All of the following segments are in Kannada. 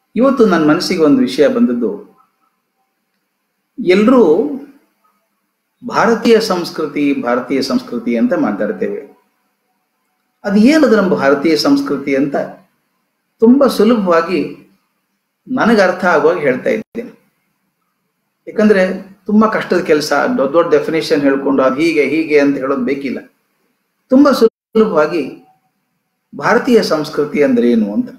ಇವತ್ತು ನನ್ನ ಮನಸ್ಸಿಗೆ ಒಂದು ವಿಷಯ ಬಂದದ್ದು ಎಲ್ಲರೂ ಭಾರತೀಯ ಸಂಸ್ಕೃತಿ ಭಾರತೀಯ ಸಂಸ್ಕೃತಿ ಅಂತ ಮಾತಾಡ್ತೇವೆ ಅದು ಏನದು ನಮ್ಮ ಭಾರತೀಯ ಸಂಸ್ಕೃತಿ ಅಂತ ತುಂಬಾ ಸುಲಭವಾಗಿ ನನಗೆ ಅರ್ಥ ಆಗುವಾಗ ಹೇಳ್ತಾ ಇದ್ದೇನೆ ಯಾಕಂದ್ರೆ ತುಂಬಾ ಕಷ್ಟದ ಕೆಲಸ ದೊಡ್ಡ ದೊಡ್ಡ ಡೆಫಿನೇಷನ್ ಹೇಳ್ಕೊಂಡು ಅದು ಹೀಗೆ ಹೀಗೆ ಅಂತ ಹೇಳೋದು ಬೇಕಿಲ್ಲ ತುಂಬಾ ಸುಲಭವಾಗಿ ಭಾರತೀಯ ಸಂಸ್ಕೃತಿ ಅಂದ್ರೆ ಏನು ಅಂತ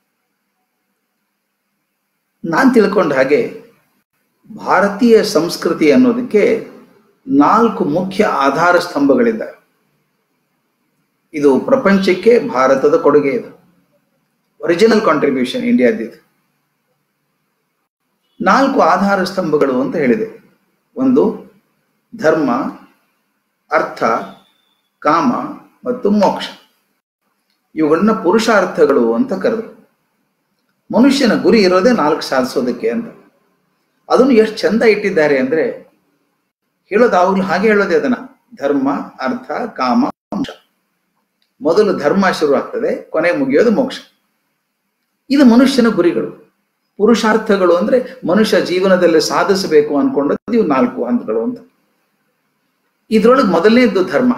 ನಾನು ತಿಳ್ಕೊಂಡ ಹಾಗೆ ಭಾರತೀಯ ಸಂಸ್ಕೃತಿ ಅನ್ನೋದಕ್ಕೆ ನಾಲ್ಕು ಮುಖ್ಯ ಆಧಾರ ಸ್ತಂಭಗಳಿದ್ದಾವೆ ಇದು ಪ್ರಪಂಚಕ್ಕೆ ಭಾರತದ ಕೊಡುಗೆ ಇದು ಒರಿಜಿನಲ್ ಕಾಂಟ್ರಿಬ್ಯೂಷನ್ ಇಂಡಿಯಾದಿದೆ ನಾಲ್ಕು ಆಧಾರ ಸ್ತಂಭಗಳು ಅಂತ ಹೇಳಿದೆ ಒಂದು ಧರ್ಮ ಅರ್ಥ ಕಾಮ ಮತ್ತು ಮೋಕ್ಷ ಇವುಗಳನ್ನ ಪುರುಷಾರ್ಥಗಳು ಅಂತ ಕರೆದ್ರು ಮನುಷ್ಯನ ಗುರಿ ಇರೋದೇ ನಾಲ್ಕು ಸಾಧಿಸೋದಕ್ಕೆ ಅಂತ ಅದನ್ನು ಎಷ್ಟು ಚಂದ ಇಟ್ಟಿದ್ದಾರೆ ಅಂದ್ರೆ ಹೇಳೋದು ಅವಾಗ್ಲೂ ಹಾಗೆ ಹೇಳೋದೇ ಅದನ್ನ ಧರ್ಮ ಅರ್ಥ ಕಾಮ ಮೋಕ್ಷ ಮೊದಲು ಧರ್ಮ ಶುರು ಆಗ್ತದೆ ಕೊನೆ ಮುಗಿಯೋದು ಮೋಕ್ಷ ಇದು ಮನುಷ್ಯನ ಗುರಿಗಳು ಪುರುಷಾರ್ಥಗಳು ಅಂದ್ರೆ ಮನುಷ್ಯ ಜೀವನದಲ್ಲಿ ಸಾಧಿಸಬೇಕು ಅನ್ಕೊಂಡದ್ದು ಇವು ನಾಲ್ಕು ಹಂತಗಳು ಅಂತ ಇದ್ರೊಳಗೆ ಮೊದಲನೇದ್ದು ಧರ್ಮ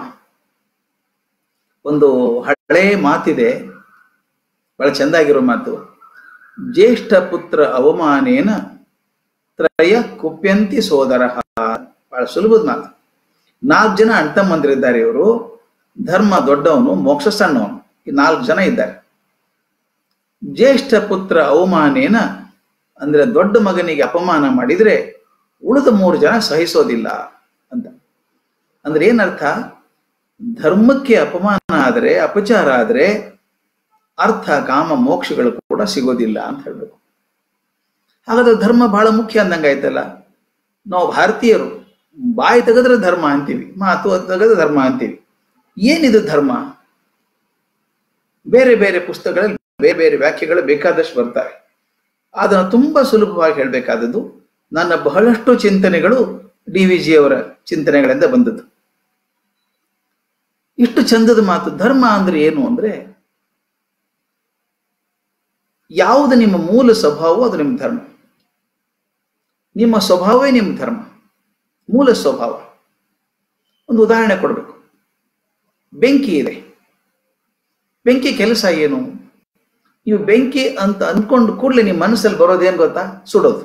ಒಂದು ಹಳೆ ಮಾತಿದೆ ಬಹಳ ಚೆಂದಾಗಿರೋ ಮಾತು ಜ್ಯೇಷ್ಠ ಪುತ್ರ ಅವಮಾನೇನ ತ್ರಯ ಕುಪ್ಯಂತಿ ಸೋದರ ಬಹಳ ಸುಲಭದ ಮಾತು ನಾಲ್ಕು ಜನ ಅಣ್ತಮ್ಮಂದಿರಿದ್ದಾರೆ ಇವರು ಧರ್ಮ ದೊಡ್ಡವನು ಮೋಕ್ಷ ಸಣ್ಣವನು ಈ ನಾಲ್ಕು ಜನ ಇದ್ದಾರೆ ಜ್ಯೇಷ್ಠ ಪುತ್ರ ಅವಮಾನೇನ ಅಂದ್ರೆ ದೊಡ್ಡ ಮಗನಿಗೆ ಅಪಮಾನ ಮಾಡಿದ್ರೆ ಉಳಿದ ಮೂರು ಜನ ಸಹಿಸೋದಿಲ್ಲ ಅಂತ ಅಂದ್ರೆ ಏನರ್ಥ ಧರ್ಮಕ್ಕೆ ಅಪಮಾನ ಆದರೆ ಅಪಚಾರ ಆದರೆ ಅರ್ಥ ಕಾಮ ಮೋಕ್ಷಗಳು ಕೂಡ ಸಿಗೋದಿಲ್ಲ ಅಂತ ಹೇಳ್ಬೇಕು ಹಾಗಾದ್ರೆ ಧರ್ಮ ಬಹಳ ಮುಖ್ಯ ಅಂದಂಗಾಯ್ತಲ್ಲ ನಾವು ಭಾರತೀಯರು ಬಾಯಿ ತೆಗೆದ್ರೆ ಧರ್ಮ ಅಂತೀವಿ ಮಾತು ತೆಗೆದ್ರೆ ಧರ್ಮ ಅಂತೀವಿ ಏನಿದು ಧರ್ಮ ಬೇರೆ ಬೇರೆ ಪುಸ್ತಕಗಳಲ್ಲಿ ಬೇರೆ ಬೇರೆ ವ್ಯಾಖ್ಯೆಗಳು ಬೇಕಾದಷ್ಟು ಬರ್ತವೆ ಅದನ್ನು ತುಂಬಾ ಸುಲಭವಾಗಿ ಹೇಳಬೇಕಾದದ್ದು ನನ್ನ ಬಹಳಷ್ಟು ಚಿಂತನೆಗಳು ಡಿ ವಿ ಜಿ ಅವರ ಚಿಂತನೆಗಳಿಂದ ಬಂದದ್ದು ಇಷ್ಟು ಚಂದದ ಮಾತು ಧರ್ಮ ಅಂದ್ರೆ ಏನು ಅಂದ್ರೆ ಯಾವುದು ನಿಮ್ಮ ಮೂಲ ಸ್ವಭಾವ ಅದು ನಿಮ್ಮ ಧರ್ಮ ನಿಮ್ಮ ಸ್ವಭಾವವೇ ನಿಮ್ಮ ಧರ್ಮ ಮೂಲ ಸ್ವಭಾವ ಒಂದು ಉದಾಹರಣೆ ಕೊಡಬೇಕು ಬೆಂಕಿ ಇದೆ ಬೆಂಕಿ ಕೆಲಸ ಏನು ನೀವು ಬೆಂಕಿ ಅಂತ ಅನ್ಕೊಂಡು ಕೂಡಲೇ ನಿಮ್ಮ ಮನಸ್ಸಲ್ಲಿ ಬರೋದೇನು ಗೊತ್ತಾ ಸುಡೋದು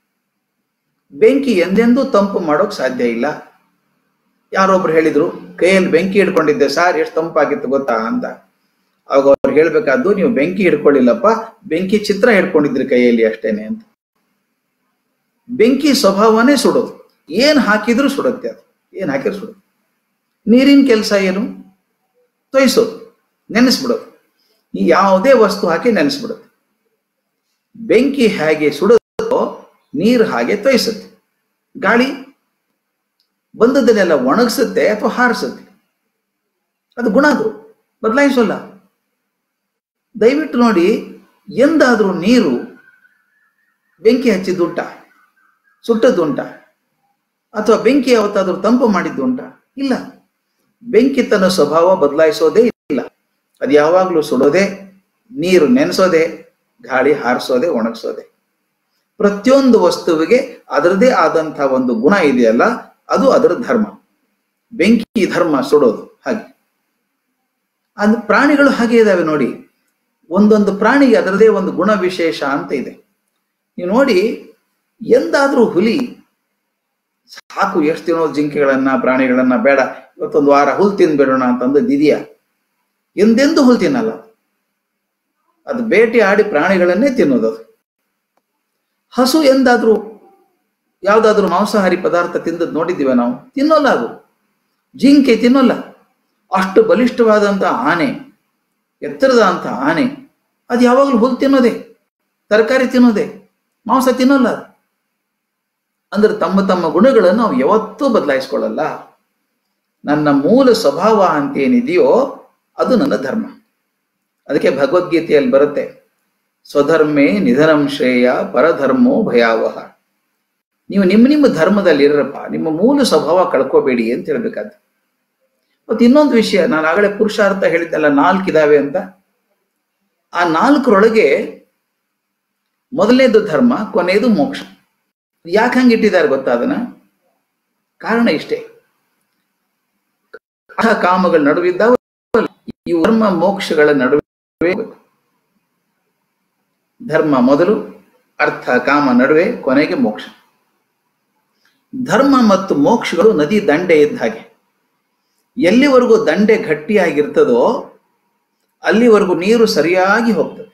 ಬೆಂಕಿ ಎಂದೆಂದೂ ತಂಪು ಮಾಡೋಕ್ ಸಾಧ್ಯ ಇಲ್ಲ ಯಾರೊಬ್ರು ಹೇಳಿದ್ರು ಕೈಯಲ್ಲಿ ಬೆಂಕಿ ಹಿಡ್ಕೊಂಡಿದ್ದೆ ಸಾರ್ ಎಷ್ಟು ತಂಪಾಗಿತ್ತು ಗೊತ್ತಾ ಅಂತ ಅವಾಗ ಅವ್ರು ಹೇಳ್ಬೇಕಾದ್ದು ನೀವು ಬೆಂಕಿ ಹಿಡ್ಕೊಳ್ಳಿಲ್ಲಪ್ಪ ಬೆಂಕಿ ಚಿತ್ರ ಹಿಡ್ಕೊಂಡಿದ್ರಿ ಕೈಯಲ್ಲಿ ಅಷ್ಟೇನೆ ಅಂತ ಬೆಂಕಿ ಸ್ವಭಾವನೇ ಸುಡೋದು ಏನ್ ಹಾಕಿದ್ರು ಸುಡುತ್ತೆ ಅದು ಏನ್ ಹಾಕಿದ್ರು ಸುಡೋದು ನೀರಿನ ಕೆಲಸ ಏನು ತೊಯ್ಸೋದು ನೆನೆಸ್ಬಿಡೋದು ಈ ಯಾವುದೇ ವಸ್ತು ಹಾಕಿ ನೆನೆಸ್ಬಿಡುತ್ತೆ ಬೆಂಕಿ ಹೇಗೆ ಸುಡುತ್ತೋ ನೀರು ಹಾಗೆ ತೊಯ್ಸುತ್ತೆ ಗಾಳಿ ಬಂದದ್ದನ್ನೆಲ್ಲ ಒಣಗಿಸುತ್ತೆ ಅಥವಾ ಹಾರಿಸುತ್ತೆ ಅದು ಗುಣ ಅದು ಬದಲಾಯಿಸೋಲ್ಲ ದಯವಿಟ್ಟು ನೋಡಿ ಎಂದಾದ್ರೂ ನೀರು ಬೆಂಕಿ ಹಚ್ಚಿದ್ದುಂಟ ಸುಟ್ಟದ್ದುಂಟ ಅಥವಾ ಬೆಂಕಿ ಯಾವತ್ತಾದ್ರೂ ತಂಪು ಮಾಡಿದ್ದುಂಟ ಇಲ್ಲ ಬೆಂಕಿ ತನ್ನ ಸ್ವಭಾವ ಬದಲಾಯಿಸೋದೇ ಇಲ್ಲ ಅದು ಯಾವಾಗಲೂ ಸುಡೋದೆ ನೀರು ನೆನೆಸೋದೆ ಗಾಳಿ ಹಾರಿಸೋದೆ ಒಣಗಿಸೋದೆ ಪ್ರತಿಯೊಂದು ವಸ್ತುವಿಗೆ ಅದರದೇ ಆದಂಥ ಒಂದು ಗುಣ ಇದೆಯಲ್ಲ ಅದು ಅದರ ಧರ್ಮ ಬೆಂಕಿ ಧರ್ಮ ಸುಡೋದು ಹಾಗೆ ಅದು ಪ್ರಾಣಿಗಳು ಹಾಗೆ ಇದಾವೆ ನೋಡಿ ಒಂದೊಂದು ಪ್ರಾಣಿಗೆ ಅದರದೇ ಒಂದು ಗುಣ ವಿಶೇಷ ಅಂತ ಇದೆ ನೀವು ನೋಡಿ ಎಂದಾದ್ರೂ ಹುಲಿ ಸಾಕು ಎಷ್ಟು ತಿನ್ನೋದು ಜಿಂಕೆಗಳನ್ನ ಪ್ರಾಣಿಗಳನ್ನ ಬೇಡ ಇವತ್ತೊಂದು ವಾರ ಹುಲ್ ತಿನ್ಬೇಡೋಣ ಅಂತಂದದ್ದು ಇದೆಯಾ ಎಂದೆಂದೂ ಹುಲ್ ತಿನ್ನಲ್ಲ ಅದು ಬೇಟೆ ಆಡಿ ಪ್ರಾಣಿಗಳನ್ನೇ ತಿನ್ನೋದು ಅದು ಹಸು ಎಂದಾದ್ರೂ ಯಾವ್ದಾದ್ರು ಮಾಂಸಾಹಾರಿ ಪದಾರ್ಥ ತಿಂದದ್ದು ನೋಡಿದ್ದೀವ ನಾವು ತಿನ್ನೋಲ್ಲ ಅದು ಜಿಂಕೆ ತಿನ್ನೋಲ್ಲ ಅಷ್ಟು ಬಲಿಷ್ಠವಾದಂಥ ಆನೆ ಎತ್ತರದ ಅಂತ ಆನೆ ಅದು ಯಾವಾಗಲೂ ಹುಲ್ ತಿನ್ನೋದೆ ತರಕಾರಿ ತಿನ್ನೋದೆ ಮಾಂಸ ತಿನ್ನೋಲ್ಲ ಅದು ಅಂದ್ರೆ ತಮ್ಮ ತಮ್ಮ ಗುಣಗಳನ್ನು ನಾವು ಯಾವತ್ತೂ ಬದಲಾಯಿಸ್ಕೊಳ್ಳಲ್ಲ ನನ್ನ ಮೂಲ ಸ್ವಭಾವ ಅಂತ ಏನಿದೆಯೋ ಅದು ನನ್ನ ಧರ್ಮ ಅದಕ್ಕೆ ಭಗವದ್ಗೀತೆಯಲ್ಲಿ ಬರುತ್ತೆ ಸ್ವಧರ್ಮೇ ನಿಧನಂ ಶ್ರೇಯ ಪರಧರ್ಮೋ ಭಯಾವಹ ನೀವು ನಿಮ್ಮ ನಿಮ್ಮ ಧರ್ಮದಲ್ಲಿ ಇರಪ್ಪ ನಿಮ್ಮ ಮೂಲ ಸ್ವಭಾವ ಕಳ್ಕೋಬೇಡಿ ಅಂತ ಹೇಳ್ಬೇಕಾದ್ರೆ ಮತ್ತೆ ಇನ್ನೊಂದು ವಿಷಯ ನಾನು ಆಗಲೇ ಪುರುಷಾರ್ಥ ಹೇಳಿದ್ದಲ್ಲ ನಾಲ್ಕು ಇದಾವೆ ಅಂತ ಆ ನಾಲ್ಕರೊಳಗೆ ಮೊದಲನೇದು ಧರ್ಮ ಕೊನೆಯದು ಮೋಕ್ಷ ಯಾಕೆ ಹಂಗೆ ಇಟ್ಟಿದ್ದಾರೆ ಗೊತ್ತಾ ಅದನ್ನ ಕಾರಣ ಇಷ್ಟೇ ಅರ್ಥ ಕಾಮಗಳ ನಡುವಿದ್ದಾವ ಈ ಧರ್ಮ ಮೋಕ್ಷಗಳ ನಡುವೆ ಹೋಗ್ಬೇಕು. ಧರ್ಮ ಮೊದಲು ಅರ್ಥ ಕಾಮ ನಡುವೆ ಕೊನೆಗೆ ಮೋಕ್ಷ ಧರ್ಮ ಮತ್ತು ಮೋಕ್ಷಗಳು ನದಿ ದಂಡೆ ಇದ್ದ ಹಾಗೆ ಎಲ್ಲಿವರೆಗೂ ದಂಡೆ ಗಟ್ಟಿಯಾಗಿರ್ತದೋ ಅಲ್ಲಿವರೆಗೂ ನೀರು ಸರಿಯಾಗಿ ಹೋಗ್ತದೆ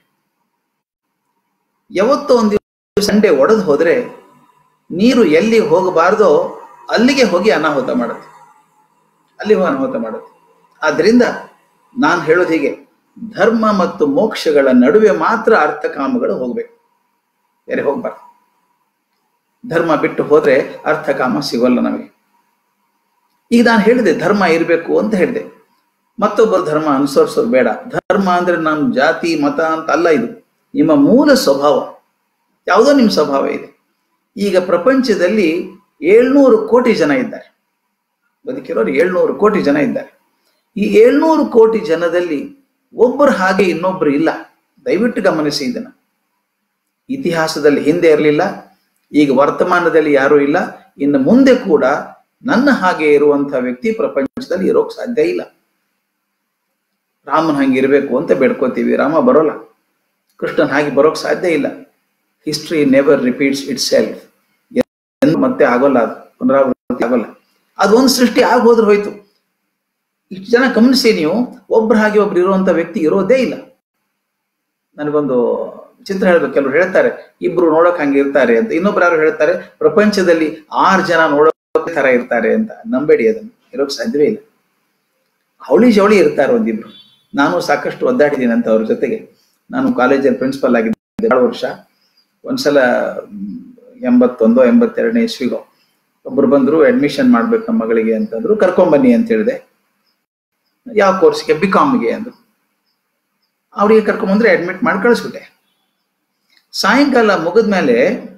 ಯಾವತ್ತೋ ಒಂದು ದಿವಸ ದಂಡೆ ಒಡೆದು ಹೋದ್ರೆ ನೀರು ಎಲ್ಲಿ ಹೋಗಬಾರ್ದೋ ಅಲ್ಲಿಗೆ ಹೋಗಿ ಅನಾಹುತ ಮಾಡುತ್ತೆ ಅಲ್ಲಿ ಹೋಗಿ ಅನಾಹುತ ಮಾಡುತ್ತೆ ಆದ್ರಿಂದ ನಾನು ಹೇಳೋದು ಹೀಗೆ ಧರ್ಮ ಮತ್ತು ಮೋಕ್ಷಗಳ ನಡುವೆ ಮಾತ್ರ ಅರ್ಥಕಾಮಗಳು ಹೋಗ್ಬೇಕು ಬೇರೆ ಹೋಗ್ಬಾರ್ದು ಧರ್ಮ ಬಿಟ್ಟು ಹೋದ್ರೆ ಅರ್ಥಕಾಮ ಸಿಗೋಲ್ಲ ನಮಗೆ ಈಗ ನಾನು ಹೇಳಿದೆ ಧರ್ಮ ಇರಬೇಕು ಅಂತ ಹೇಳಿದೆ ಮತ್ತೊಬ್ಬರು ಧರ್ಮ ಅನುಸರಿಸೋದು ಬೇಡ ಧರ್ಮ ಅಂದ್ರೆ ನಾನು ಜಾತಿ ಮತ ಅಂತ ಅಲ್ಲ ಇದು ನಿಮ್ಮ ಮೂಲ ಸ್ವಭಾವ ಯಾವುದೋ ನಿಮ್ಮ ಸ್ವಭಾವ ಇದೆ ಈಗ ಪ್ರಪಂಚದಲ್ಲಿ ಏಳ್ನೂರು ಕೋಟಿ ಜನ ಇದ್ದಾರೆ ಬದುಕಿರೋರು ಏಳ್ನೂರು ಕೋಟಿ ಜನ ಇದ್ದಾರೆ ಈ ಏಳ್ನೂರು ಕೋಟಿ ಜನದಲ್ಲಿ ಒಬ್ಬರು ಹಾಗೆ ಇನ್ನೊಬ್ರು ಇಲ್ಲ ದಯವಿಟ್ಟು ಗಮನಿಸಿ ಇದನ್ನ ಇತಿಹಾಸದಲ್ಲಿ ಹಿಂದೆ ಇರಲಿಲ್ಲ ಈಗ ವರ್ತಮಾನದಲ್ಲಿ ಯಾರೂ ಇಲ್ಲ ಇನ್ನು ಮುಂದೆ ಕೂಡ ನನ್ನ ಹಾಗೆ ಇರುವಂತಹ ವ್ಯಕ್ತಿ ಪ್ರಪಂಚದಲ್ಲಿ ಇರೋಕ್ ಸಾಧ್ಯ ಇಲ್ಲ ರಾಮನ್ ಹಂಗೆ ಇರಬೇಕು ಅಂತ ಬೇಡ್ಕೋತೀವಿ ರಾಮ ಬರೋಲ್ಲ ಕೃಷ್ಣನ್ ಹಾಗೆ ಬರೋಕ್ ಸಾಧ್ಯ ಇಲ್ಲ history never repeats itself ಮತ್ತೆ ಆಗೋಲ್ಲ ಅದು ಪುನರಾವೃತ್ತಿ ಆಗೋಲ್ಲ ಅದೊಂದು ಸೃಷ್ಟಿ ಆಗ ಹೋದ್ರೆ ಹೋಯ್ತು ಇಷ್ಟು ಜನ ಗಮನಿಸಿ ನೀವು ಒಬ್ರು ಹಾಗೆ ಒಬ್ರು ಇರುವಂತ ವ್ಯಕ್ತಿ ಇರೋದೇ ಇಲ್ಲ ನನಗೊಂದು ಚಿತ್ರ ಹೇಳ್ಬೇಕು ಕೆಲವರು ಹೇಳ್ತಾರೆ ಇಬ್ರು ನೋಡಕ್ ಹಂಗೆ ಇರ್ತಾರೆ ಅಂತ ಇನ್ನೊಬ್ರು ಯಾರು ಹೇಳ್ತಾರೆ ಪ್ರಪಂಚದಲ್ಲಿ ಆರು ಜನ ನೋಡೋಕ್ ತರ ಇರ್ತಾರೆ ಅಂತ ನಂಬೇಡಿ ಅದನ್ನು ಇರೋಕ್ ಸಾಧ್ಯವೇ ಇಲ್ಲ ಅವಳಿ ಜವಳಿ ಇರ್ತಾರೆ ಒಂದಿಬ್ರು ನಾನು ಸಾಕಷ್ಟು ಒದ್ದಾಡಿದ್ದೀನಿ ಅಂತ ಅವ್ರ ಜೊತೆಗೆ ನಾನು ಕಾಲೇಜಲ್ಲಿ ಪ್ರಿನ್ಸಿಪಲ್ ಆಗಿದ್ದೆ ಏಳು ವರ್ಷ ಒಂದ್ಸಲ ಮ್, ಎಂಬತ್ತೊಂದೋ ಎಂಬತ್ತೆರಡನೇ ಇಸ್ವಿಗೋ ಒಬ್ರು ಬಂದ್ರು ಅಡ್ಮಿಷನ್ ಮಾಡ್ಬೇಕು ನಮ್ಮ ಮಗಳಿಗೆ ಅಂತಂದ್ರು ಕರ್ಕೊಂಬನ್ನಿ ಅಂತ ಹೇಳಿದೆ ಯಾವ ಕೋರ್ಸ್ಗೆ ಬಿ ಕಾಮ್ಗೆ ಅಂದ್ರು ಅವರಿಗೆ ಕರ್ಕೊಂಬಂದ್ರೆ ಅಡ್ಮಿಟ್ ಮಾಡಿ ಕಳಿಸ್ಬಿಟ್ಟೆ ಸಾಯಂಕಾಲ ಮುಗಿದ್ಮೇಲೆ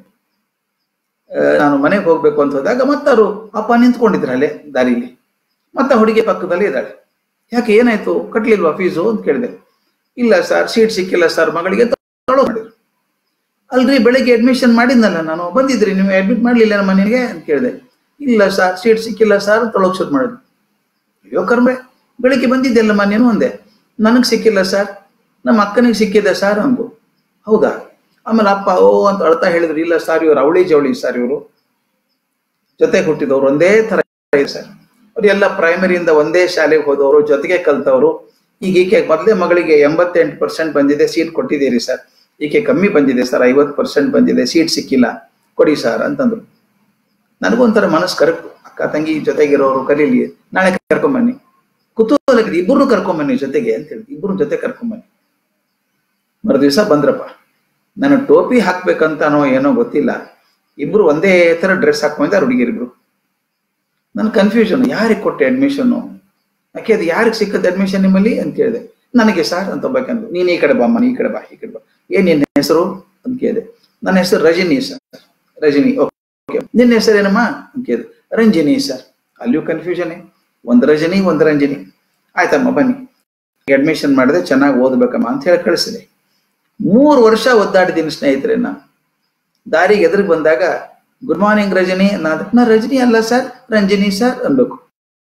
ಆ, ನಾನು ಮನೆಗೆ ಹೋಗ್ಬೇಕು ಅಂತ ಹೋದಾಗ ಮತ್ತವರು ಅಪ್ಪ ನಿಂತ್ಕೊಂಡಿದ್ರು ಅಲ್ಲೇ ದಾರಿಲಿ ಮತ್ತೆ ಹುಡುಗಿ ಪಕ್ಕದಲ್ಲಿ ಇದ್ದಾಳೆ ಯಾಕೆ ಏನಾಯ್ತು ಕಟ್ಲಿಲ್ವಾ ಫೀಸು ಅಂತ ಕೇಳಿದೆ ಇಲ್ಲ ಸರ್ ಸೀಟ್ ಸಿಕ್ಕಿಲ್ಲ ಸರ್ ಮಗಳಿಗೆ ತಗೊಳ್ಳೋ ಮಾಡಿದ್ರು ಅಲ್ರಿ ಬೆಳಿಗ್ಗೆ ಅಡ್ಮಿಷನ್ ಮಾಡಿದ್ನಲ್ಲ ನಾನು ಬಂದಿದ್ರಿ ನೀವು ಅಡ್ಮಿಟ್ ಮಾಡ್ಲಿಲ್ಲ ನಮ್ಮ ಮನೆಗೆ ಅಂತ ಕೇಳಿದೆ ಇಲ್ಲ ಸರ್ ಸೀಟ್ ಸಿಕ್ಕಿಲ್ಲ ಸರ್ ತೊಳಗ್ ಶುರು ಮಾಡಿದ್ರು ಅಯ್ಯೋ ಕರ್ಮೆ ಬೆಳಿಗ್ಗೆ ಬಂದಿದ್ದೆಲ್ಲಮ್ಮ ನೀನು ಅಂದೆ ನನಗೆ ಸಿಕ್ಕಿಲ್ಲ ಸರ್ ನಮ್ಮ ಅಕ್ಕನಿಗೆ ಸಿಕ್ಕಿದೆ ಸರ್ ಅಂದು ಹೌದಾ ಆಮೇಲೆ ಅಪ್ಪ ಓ ಅಂತ ಅಳ್ತಾ ಹೇಳಿದ್ರು ಇಲ್ಲ ಸರ್ ಇವ್ರು ಅವಳಿ ಜವಳಿ ಸರ್ ಇವರು ಜೊತೆ ಹುಟ್ಟಿದವರು ಒಂದೇ ತರ ಇದೆ ಸರ್ ಅವ್ರು ಎಲ್ಲ ಪ್ರೈಮರಿಯಿಂದ ಒಂದೇ ಶಾಲೆಗೆ ಹೋದವರು ಜೊತೆಗೆ ಕಲ್ತವರು ಈಗ ಈಕೆ ಮೊದಲೇ ಮಗಳಿಗೆ ಎಂಬತ್ತೆಂಟು ಪರ್ಸೆಂಟ್ ಬಂದಿದೆ ಸೀಟ್ ಕೊಟ್ಟಿದ್ದೀರಿ ಸರ್ ಈಕೆ ಕಮ್ಮಿ ಬಂದಿದೆ ಸರ್ ಐವತ್ತು ಪರ್ಸೆಂಟ್ ಬಂದಿದೆ ಸೀಟ್ ಸಿಕ್ಕಿಲ್ಲ ಕೊಡಿ ಸರ್ ಅಂತಂದ್ರು ನನಗೊಂಥರ ಮನಸ್ಸು ಕರೆಕ್ಟ್ ಅಕ್ಕ ತಂಗಿ ಜೊತೆಗಿರೋರು ಕರೀಲಿ ನಾಳೆ ಕರ್ಕೊಂಬನ್ನಿ ಕುತೂಹಲಕ್ಕೆ ಇಬ್ಬರು ಕರ್ಕೊಂಬನ್ನಿ ಜೊತೆಗೆ ಅಂತ ಹೇಳಿ ಇಬ್ಬರು ಜೊತೆ ಕರ್ಕೊಂಬನ್ನಿ ಮರು ದಿವಸ ಬಂದ್ರಪ್ಪ ನಾನು ಟೋಪಿ ಹಾಕ್ಬೇಕಂತಾನೋ ಏನೋ ಗೊತ್ತಿಲ್ಲ ಇಬ್ರು ಒಂದೇ ತರ ಡ್ರೆಸ್ ಹಾಕೊಂಡಿದ್ದಾರೆ ಹುಡುಗಿರಿಬ್ರು ನನ್ ಕನ್ಫ್ಯೂಷನ್ ಯಾರಿಗೆ ಕೊಟ್ಟೆ ಅಡ್ಮಿಷನ್ ಯಾಕೆ ಅದು ಯಾರಿಗೆ ಸಿಕ್ಕದ ಅಡ್ಮಿಷನ್ ನಿಮ್ಮಲ್ಲಿ ಅಂತ ಕೇಳಿದೆ ನನಗೆ ಸರ್ ಅಂತ ಒಬ್ಬಾಕಂದ್ರು ನೀನ್ ಈ ಕಡೆ ಬಾಮ್ಮ ನೀ ಈ ಕಡೆ ಬಾ ಈ ಕಡೆ ಬಾ ಏನ್ ನಿನ್ನ ಹೆಸರು ಅಂತ ಕೇಳಿದೆ ನನ್ನ ಹೆಸರು ರಜನಿ ಸರ್ ರಜನಿ ಓಕೆ ನಿನ್ನ ಹೆಸರು ಏನಮ್ಮ ಅಂತ ಕೇಳಿದೆ ರಂಜಿನಿ ಸರ್ ಅಲ್ಲಿಯೂ ಕನ್ಫ್ಯೂಷನ್ ಒಂದ್ ರಜನಿ ಒಂದ್ ರಂಜಿನಿ ಆಯ್ತಮ್ಮ ಬನ್ನಿ ಅಡ್ಮಿಷನ್ ಮಾಡಿದೆ ಚೆನ್ನಾಗಿ ಓದ್ಬೇಕಮ್ಮ ಅಂತ ಹೇಳಿ ಕಳಿಸಿದೆ ಮೂರು ವರ್ಷ ಒದ್ದಾಡಿದ್ದೀನಿ ಸ್ನೇಹಿತರೆ ನಾನು ದಾರಿಗೆ ಎದುರಿಗೆ ಬಂದಾಗ ಗುಡ್ ಮಾರ್ನಿಂಗ್ ರಜನಿ ನಾದ ನಾ ರಜನಿ ಅಲ್ಲ ಸರ್ ರಂಜನಿ ಸರ್ ಅನ್ಬೇಕು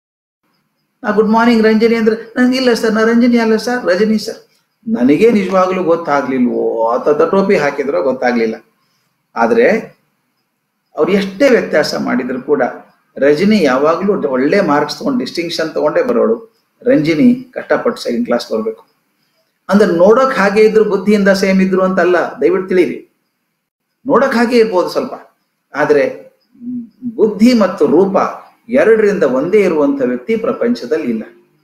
ನಾ ಗುಡ್ ಮಾರ್ನಿಂಗ್ ರಂಜನಿ ಅಂದ್ರೆ ನಂಗೆ ಇಲ್ಲ ಸರ್ ನಾ ರಂಜನಿ ಅಲ್ಲ ಸರ್ ರಜನಿ ಸರ್ ನನಗೆ ನಿಜವಾಗ್ಲೂ ಗೊತ್ತಾಗ್ಲಿಲ್ವೋ ಅಥವಾ ಟೋಪಿ ಹಾಕಿದ್ರೋ ಗೊತ್ತಾಗ್ಲಿಲ್ಲ ಆದ್ರೆ ಅವ್ರು ಎಷ್ಟೇ ವ್ಯತ್ಯಾಸ ಮಾಡಿದ್ರು ಕೂಡ ರಜನಿ ಯಾವಾಗ್ಲೂ ಒಳ್ಳೆ ಮಾರ್ಕ್ಸ್ ತಗೊಂಡು ಡಿಸ್ಟಿಂಕ್ಷನ್ ತಗೊಂಡೇ ಬರೋಳು ರಂಜಿನಿ ಕಷ್ಟಪಟ್ಟು ಸೆಕೆಂಡ್ ಕ್ಲಾಸ್ ಬರ್ಬೇಕು ಅಂದ್ರೆ ನೋಡಕ್ ಹಾಗೆ ಇದ್ರು ಬುದ್ಧಿಯಿಂದ ಸೇಮ್ ಇದ್ರು ಅಂತಲ್ಲ ದಯವಿಟ್ಟು ತಿಳಿರಿ ನೋಡಕ್ ಹಾಗೆ ಇರ್ಬೋದು ಸ್ವಲ್ಪ ಆದ್ರೆ ಬುದ್ಧಿ ಮತ್ತು ರೂಪ ಎರಡರಿಂದ ಒಂದೇ ಇರುವಂತ ವ್ಯಕ್ತಿ ಪ್ರಪಂಚದಲ್ಲಿ ಇಲ್ಲ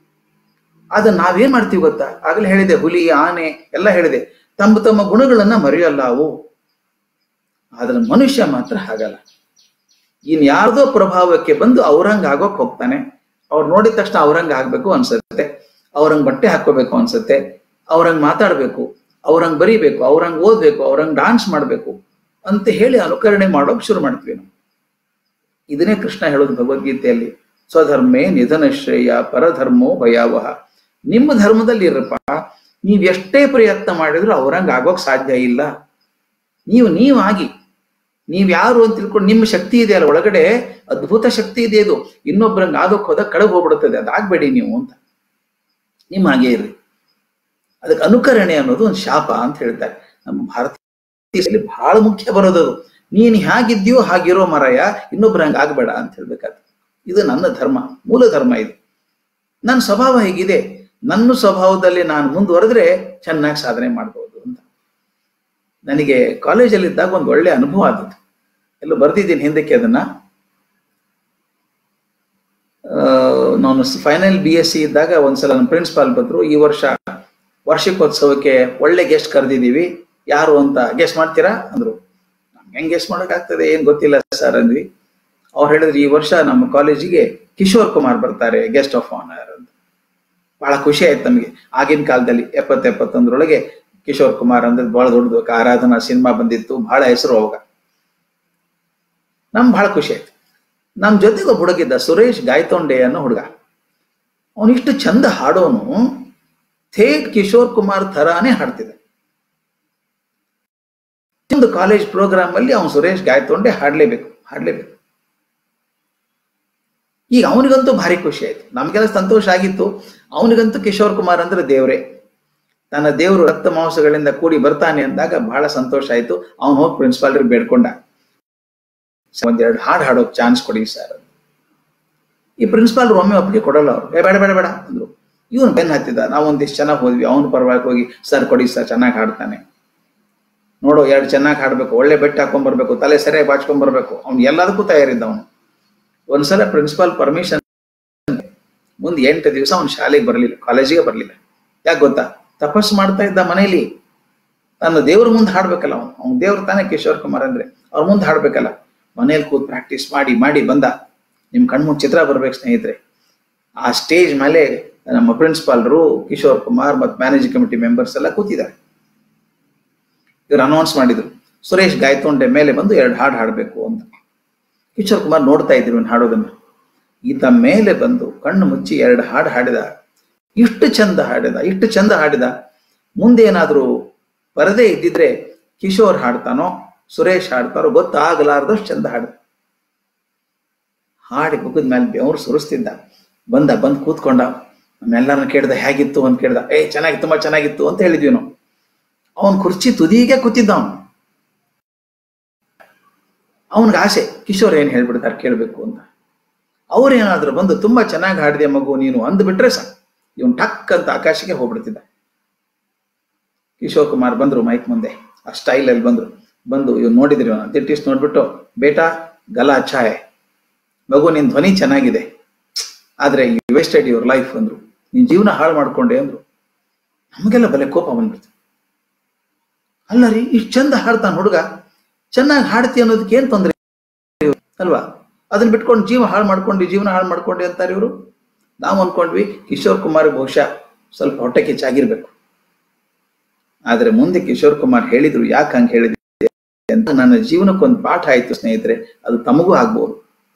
ಅದ ನಾವೇನ್ ಮಾಡ್ತೀವಿ ಗೊತ್ತಾ ಆಗ್ಲೇ ಹೇಳಿದೆ ಹುಲಿ ಆನೆ ಎಲ್ಲ ಹೇಳಿದೆ ತಮ್ಮ ತಮ್ಮ ಗುಣಗಳನ್ನ ಮರೆಯಲ್ಲ ಅವು ಆದ್ರೆ ಮನುಷ್ಯ ಮಾತ್ರ ಹಾಗಲ್ಲ ಇನ್ ಯಾರ್ದೋ ಪ್ರಭಾವಕ್ಕೆ ಬಂದು ಅವ್ರಂಗ್ ಆಗೋಕ್ ಹೋಗ್ತಾನೆ ಅವ್ರು ನೋಡಿದ ತಕ್ಷಣ ಅವ್ರಂಗ್ ಆಗ್ಬೇಕು ಅನ್ಸುತ್ತೆ ಅವ್ರಂಗ್ ಬಟ್ಟೆ ಹಾಕೋಬೇಕು ಅನ್ಸುತ್ತೆ ಅವ್ರಂಗ್ ಮಾತಾಡ್ಬೇಕು ಅವ್ರಂಗ್ ಬರಿಬೇಕು ಅವ್ರಂಗ್ ಓದ್ಬೇಕು ಅವ್ರಂಗ್ ಡಾನ್ಸ್ ಮಾಡ್ಬೇಕು ಅಂತ ಹೇಳಿ ಅನುಕರಣೆ ಮಾಡೋಕ್ ಶುರು ಮಾಡ್ತೀವಿ ನಾವು ಇದನ್ನೇ ಕೃಷ್ಣ ಹೇಳೋದು ಭಗವದ್ಗೀತೆಯಲ್ಲಿ ಸ್ವಧರ್ಮೇ ನಿಧನ ಶ್ರೇಯ ಪರಧರ್ಮೋ ಭಯಾವಹ ನಿಮ್ಮ ಧರ್ಮದಲ್ಲಿ ಇರಪ್ಪ ನೀವ್ ಎಷ್ಟೇ ಪ್ರಯತ್ನ ಮಾಡಿದ್ರು ಅವ್ರಂಗ್ ಆಗೋಕ್ ಸಾಧ್ಯ ಇಲ್ಲ ನೀವು ನೀವಾಗಿ ನೀವ್ ಯಾರು ಅಂತ ತಿಳ್ಕೊಂಡು ನಿಮ್ಮ ಶಕ್ತಿ ಇದೆ ಅಲ್ಲ ಒಳಗಡೆ ಅದ್ಭುತ ಶಕ್ತಿ ಇದೆ ಇದು ಇನ್ನೊಬ್ಬರಂಗೆ ಆದಕ್ಕೆ ಹೋದಾಗ ಕಳೆದು ಹೋಗ್ಬಿಡುತ್ತದೆ ಅದಾಗಬೇಡಿ ನೀವು ಅಂತ ನಿಮ್ಮ ಹಾಗೆ ಇರ್ರಿ ಅದಕ್ಕೆ ಅನುಕರಣೆ ಅನ್ನೋದು ಒಂದು ಶಾಪ ಅಂತ ಹೇಳ್ತಾರೆ ನಮ್ಮ ಭಾರತೀಯದಲ್ಲಿ ಬಹಳ ಮುಖ್ಯ ಬರೋದದು ನೀನು ಹೇಗಿದ್ಯೋ ಹಾಗಿರೋ ಮರಯ ಇನ್ನೊಬ್ರ ಹಂಗೆ ಆಗ್ಬೇಡ ಅಂತ ಹೇಳ್ಬೇಕಾದ್ರೆ ಇದು ನನ್ನ ಧರ್ಮ ಮೂಲ ಧರ್ಮ ಇದು ನನ್ನ ಸ್ವಭಾವ ಹೇಗಿದೆ ನನ್ನ ಸ್ವಭಾವದಲ್ಲಿ ನಾನು ಮುಂದುವರೆದ್ರೆ ಚೆನ್ನಾಗಿ ಸಾಧನೆ ಮಾಡ್ಬೋದು ಅಂತ ನನಗೆ ಕಾಲೇಜಲ್ಲಿ ಇದ್ದಾಗ ಒಂದು ಒಳ್ಳೆ ಅನುಭವ ಆದದ್ದು ಎಲ್ಲೋ ಬರ್ದಿದ್ದೀನಿ ಹಿಂದಕ್ಕೆ ಅದನ್ನ ಆ, ನಾನು ಫೈನಲ್ ಬಿ ಎಸ್ ಸಿ ಇದ್ದಾಗ ಒಂದ್ಸಲ ನಮ್ಮ ಪ್ರಿನ್ಸಿಪಾಲ್ ಬಂದ್ರು ಈ ವರ್ಷ ವಾರ್ಷಿಕೋತ್ಸವಕ್ಕೆ ಒಳ್ಳೆ ಗೆಸ್ಟ್ ಕರೆದಿದ್ದೀವಿ ಯಾರು ಅಂತ ಗೆಸ್ಟ್ ಮಾಡ್ತೀರಾ ಅಂದ್ರು ನಮ್ಗೆ ಹೆಂಗ್ ಗೆಸ್ಟ್ ಮಾಡೋಕ್ಕಾಗ್ತದೆ ಏನ್ ಗೊತ್ತಿಲ್ಲ ಸರ್ ಅಂದ್ವಿ ಅವ್ರು ಹೇಳಿದ್ರು ಈ ವರ್ಷ ನಮ್ಮ ಕಾಲೇಜಿಗೆ ಕಿಶೋರ್ ಕುಮಾರ್ ಬರ್ತಾರೆ ಗೆಸ್ಟ್ ಆಫ್ ಆನರ್ ಅಂತ ಬಹಳ ಖುಷಿ ಆಯ್ತು ನಮಗೆ ಆಗಿನ ಕಾಲದಲ್ಲಿ ಎಪ್ಪತ್ತು ಎಪ್ಪತ್ತೊಂದರೊಳಗೆ ಕಿಶೋರ್ ಕುಮಾರ್ ಅಂದ್ರೆ ಬಹಳ ದೊಡ್ಡದು ಆರಾಧನಾ ಸಿನಿಮಾ ಬಂದಿತ್ತು ಬಹಳ ಹೆಸರು ಅವಾಗ ನಮ್ಗೆ ಬಹಳ ಖುಷಿ ಆಯ್ತು ನಮ್ಮ ಜೊತೆಗೆ ಒಬ್ಬ ಹುಡುಗಿದ್ದ ಸುರೇಶ್ ಗಾಯತೊಂಡೆ ಅನ್ನೋ ಹುಡುಗ ಅವನಿಷ್ಟು ಚಂದ ಹಾಡೋನು ಥೇಟ್ ಕಿಶೋರ್ ಕುಮಾರ್ ಥರಾನೇ ಹಾಡ್ತಿದ್ದ ಒಂದು ಕಾಲೇಜ್ ಪ್ರೋಗ್ರಾಮ್ ಅಲ್ಲಿ ಅವನು ಸುರೇಶ್ ಗಾಯತೊಂಡೆ ಹಾಡ್ಲೇಬೇಕು ಹಾಡ್ಲೇಬೇಕು ಈಗ ಅವನಿಗಂತೂ ಭಾರಿ ಖುಷಿ ಆಯ್ತು ನಮ್ಗೆಲ್ಲ ಸಂತೋಷ ಆಗಿತ್ತು ಅವನಿಗಂತೂ ಕಿಶೋರ್ ಕುಮಾರ್ ಅಂದ್ರೆ ದೇವ್ರೆ ತನ್ನ ದೇವರು ರಕ್ತ ಮಾಂಸಗಳಿಂದ ಕೂಡಿ ಬರ್ತಾನೆ ಅಂದಾಗ ಬಹಳ ಸಂತೋಷ ಆಯ್ತು ಅವನು ಹೋಗಿ ಪ್ರಿನ್ಸಿಪಾಲ್ರಿಗೆ ಬೇಡ್ಕೊಂಡ ಒಂದೆರಡು ಹಾಡು ಹಾಡೋಕ್ ಚಾನ್ಸ್ ಕೊಡಿ ಸರ್ ಈ ಪ್ರಿನ್ಸಿಪಾಲ್ ಒಮ್ಮೆ ಒಪ್ಪಿಗೆ ಕೊಡಲ್ಲ ಅವ್ರು "ಏ, ಬೇಡ ಬೇಡ ಬೇಡ ಅಂದ್ರು ಇವನು ಬೆನ್ ಹತ್ತಿದ ನಾವು ಒಂದಿಷ್ಟು ಚೆನ್ನಾಗಿ ಹೋದ್ವಿ ಅವನು ಪರವಾಗಿ ಹೋಗಿ ಸರ್ ಕೊಡಿ ಸರ್ ಚೆನ್ನಾಗಿ ಹಾಡ್ತಾನೆ ನೋಡು ಎರಡು ಚೆನ್ನಾಗಿ ಹಾಡ್ಬೇಕು ಒಳ್ಳೆ ಬೆಟ್ಟ ಹಾಕೊಂಡ್ಬರ್ಬೇಕು ತಲೆ ಸರಿಯಾಗಿ ಬಾಚ್ಕೊಂಡ್ಬರ್ಬೇಕು ಅವ್ನು ಎಲ್ಲದಕ್ಕೂ ತಯಾರಿದ್ದ ಅವನು ಒಂದ್ಸಲ ಪ್ರಿನ್ಸಿಪಾಲ್ ಪರ್ಮಿಷನ್ ಮುಂದೆ ಎಂಟು ದಿವಸ ಅವ್ನು ಶಾಲೆಗೆ ಬರಲಿಲ್ಲ ಕಾಲೇಜಿಗೆ ಬರಲಿಲ್ಲ ಯಾಕೆ ಗೊತ್ತಾ ತಪಸ್ಸು ಮಾಡ್ತಾ ಇದ್ದ ಮನೇಲಿ ತನ್ನ ದೇವ್ರ ಮುಂದೆ ಹಾಡ್ಬೇಕಲ್ಲ ಅವನು ಅವ್ನ ದೇವ್ರ ತಾನೇ ಕಿಶೋರ್ ಕುಮಾರ್ ಅಂದ್ರೆ ಅವ್ರ ಮುಂದೆ ಹಾಡ್ಬೇಕಲ್ಲ ಮನೇಲಿ ಕೂತ್ ಪ್ರಾಕ್ಟೀಸ್ ಮಾಡಿ ಮಾಡಿ ಬಂದ ನಿಮ್ ಕಣ್ಮುಂದ್ ಚಿತ್ರ ಬರ್ಬೇಕು ಸ್ನೇಹಿತರೆ ಆ ಸ್ಟೇಜ್ ಮೇಲೆ ನಮ್ಮ ಪ್ರಿನ್ಸಿಪಾಲ್ರು ಕಿಶೋರ್ ಕುಮಾರ್ ಮತ್ತು ಮ್ಯಾನೇಜಿಂಗ್ ಕಮಿಟಿ ಮೆಂಬರ್ಸ್ ಎಲ್ಲ ಕೂತಿದ್ದಾರೆ ಇವ್ರು ಅನೌನ್ಸ್ ಮಾಡಿದ್ರು ಸುರೇಶ್ ಗಾಯತೊಂಡೆ ಮೇಲೆ ಬಂದು ಎರಡು ಹಾಡು ಹಾಡಬೇಕು ಅಂತ ಕಿಶೋರ್ ಕುಮಾರ್ ನೋಡ್ತಾ ಇದ್ರು ಇವ್ನು ಹಾಡೋದನ್ನ ಈತ ಮೇಲೆ ಬಂದು ಕಣ್ಣು ಮುಚ್ಚಿ ಎರಡು ಹಾಡು ಹಾಡಿದ ಇಷ್ಟು ಚಂದ ಹಾಡಿದ ಇಷ್ಟು ಚಂದ ಹಾಡಿದ ಮುಂದೆ ಏನಾದ್ರೂ ಪರದೆ ಇದ್ದಿದ್ರೆ ಕಿಶೋರ್ ಹಾಡ್ತಾನೋ ಸುರೇಶ್ ಹಾಡ್ತಾರೋ ಗೊತ್ತಾಗಲಾರ್ದಷ್ಟು ಚಂದ ಹಾಡಿದ ಹಾಡಿ ಮುಗಿದ ಮೇಲೆ ಬೆವರು ಸುರಿಸ್ತಿದ್ದ ಬಂದ ಬಂದ್ ಕೂತ್ಕೊಂಡ ನಮ್ಮೆಲ್ಲರನ್ನ ಕೇಳ್ದ ಹೇಗಿತ್ತು ಅಂತ ಕೇಳ್ದ ಏ ಚೆನ್ನಾಗಿತ್ತು ತುಂಬಾ ಚೆನ್ನಾಗಿತ್ತು ಅಂತ ಹೇಳಿದ್ವಿ ನಾವು ಅವನ್ ಕುರ್ಚಿ ತುದಿಗೆ ಕೂತಿದ್ದ ಅವನು ಅವನಿಗೆ ಆಸೆ ಕಿಶೋರ್ ಏನ್ ಹೇಳ್ಬಿಡ್ತಾರೆ ಕೇಳ್ಬೇಕು ಅಂತ ಅವ್ರೇನಾದ್ರೂ ಬಂದು ತುಂಬಾ ಚೆನ್ನಾಗಿ ಹಾಡಿದೆ ಮಗು ನೀನು ಅಂದ್ಬಿಟ್ರೆ ಸಾಕು ಇವನ್ ಟಕ್ ಅಂತ ಆಕಾಶಕ್ಕೆ ಹೋಗ್ಬಿಡ್ತಿದ್ದ ಕಿಶೋರ್ ಕುಮಾರ್ ಬಂದ್ರು ಮೈಕ್ ಮುಂದೆ ಆ ಸ್ಟೈಲ್ ಅಲ್ಲಿ ಬಂದ್ರು ಬಂದು ಇವ್ ನೋಡಿದ್ರಿ ಇವನ ತಿಟ್ಟಿಸ್ ನೋಡ್ಬಿಟ್ಟು ಬೇಟಾ ಗಲಾ ಅಚ್ಚಾ ಹೈ ಮಗು ನಿನ್ ಧ್ವನಿ ಚೆನ್ನಾಗಿದೆ ಆದ್ರೆ ಯು ವೇಸ್ಟೆಡ್ ಯುವರ್ ಲೈಫ್ ಅಂದ್ರು ನಿನ್ ಜೀವನ ಹಾಳು ಮಾಡ್ಕೊಂಡೆ ಅಂದ್ರು ನಮಗೆಲ್ಲ ಬಲೆ ಕೋಪ ಬಂದ್ಬಿಡ್ತು ಅಲ್ಲ ರೀ ಇಷ್ಟು ಚಂದ ಹಾಡ್ತಾನ ಹುಡುಗ ಚೆನ್ನಾಗಿ ಹಾಡ್ತಿ ಅನ್ನೋದಕ್ಕೆ ಏನ್ ತೊಂದರೆ ಅಲ್ವಾ ಅದನ್ನ ಬಿಟ್ಕೊಂಡು ಜೀವ ಹಾಳು ಮಾಡ್ಕೊಂಡು ಜೀವನ ಹಾಳು ಮಾಡ್ಕೊಂಡೆ ಅಂತಾರೆ ಇವರು ನಾವು ಅನ್ಕೊಂಡ್ವಿ ಕಿಶೋರ್ ಕುಮಾರ್ ಬಹುಶಃ ಸ್ವಲ್ಪ ಹೊಟ್ಟೆ ಕಿಚ್ಚಾಗಿರ್ಬೇಕು ಆದ್ರೆ ಮುಂದೆ ಕಿಶೋರ್ ಕುಮಾರ್ ಹೇಳಿದ್ರು ಯಾಕೆ ಹಂಗೆ ಹೇಳಿದ್ವಿ ಅಂತ ನನ್ನ ಜೀವನಕ್ಕೊಂದು ಪಾಠ ಆಯ್ತು ಸ್ನೇಹಿತರೆ ಅದು ತಮಗೂ ಆಗ್ಬೋದು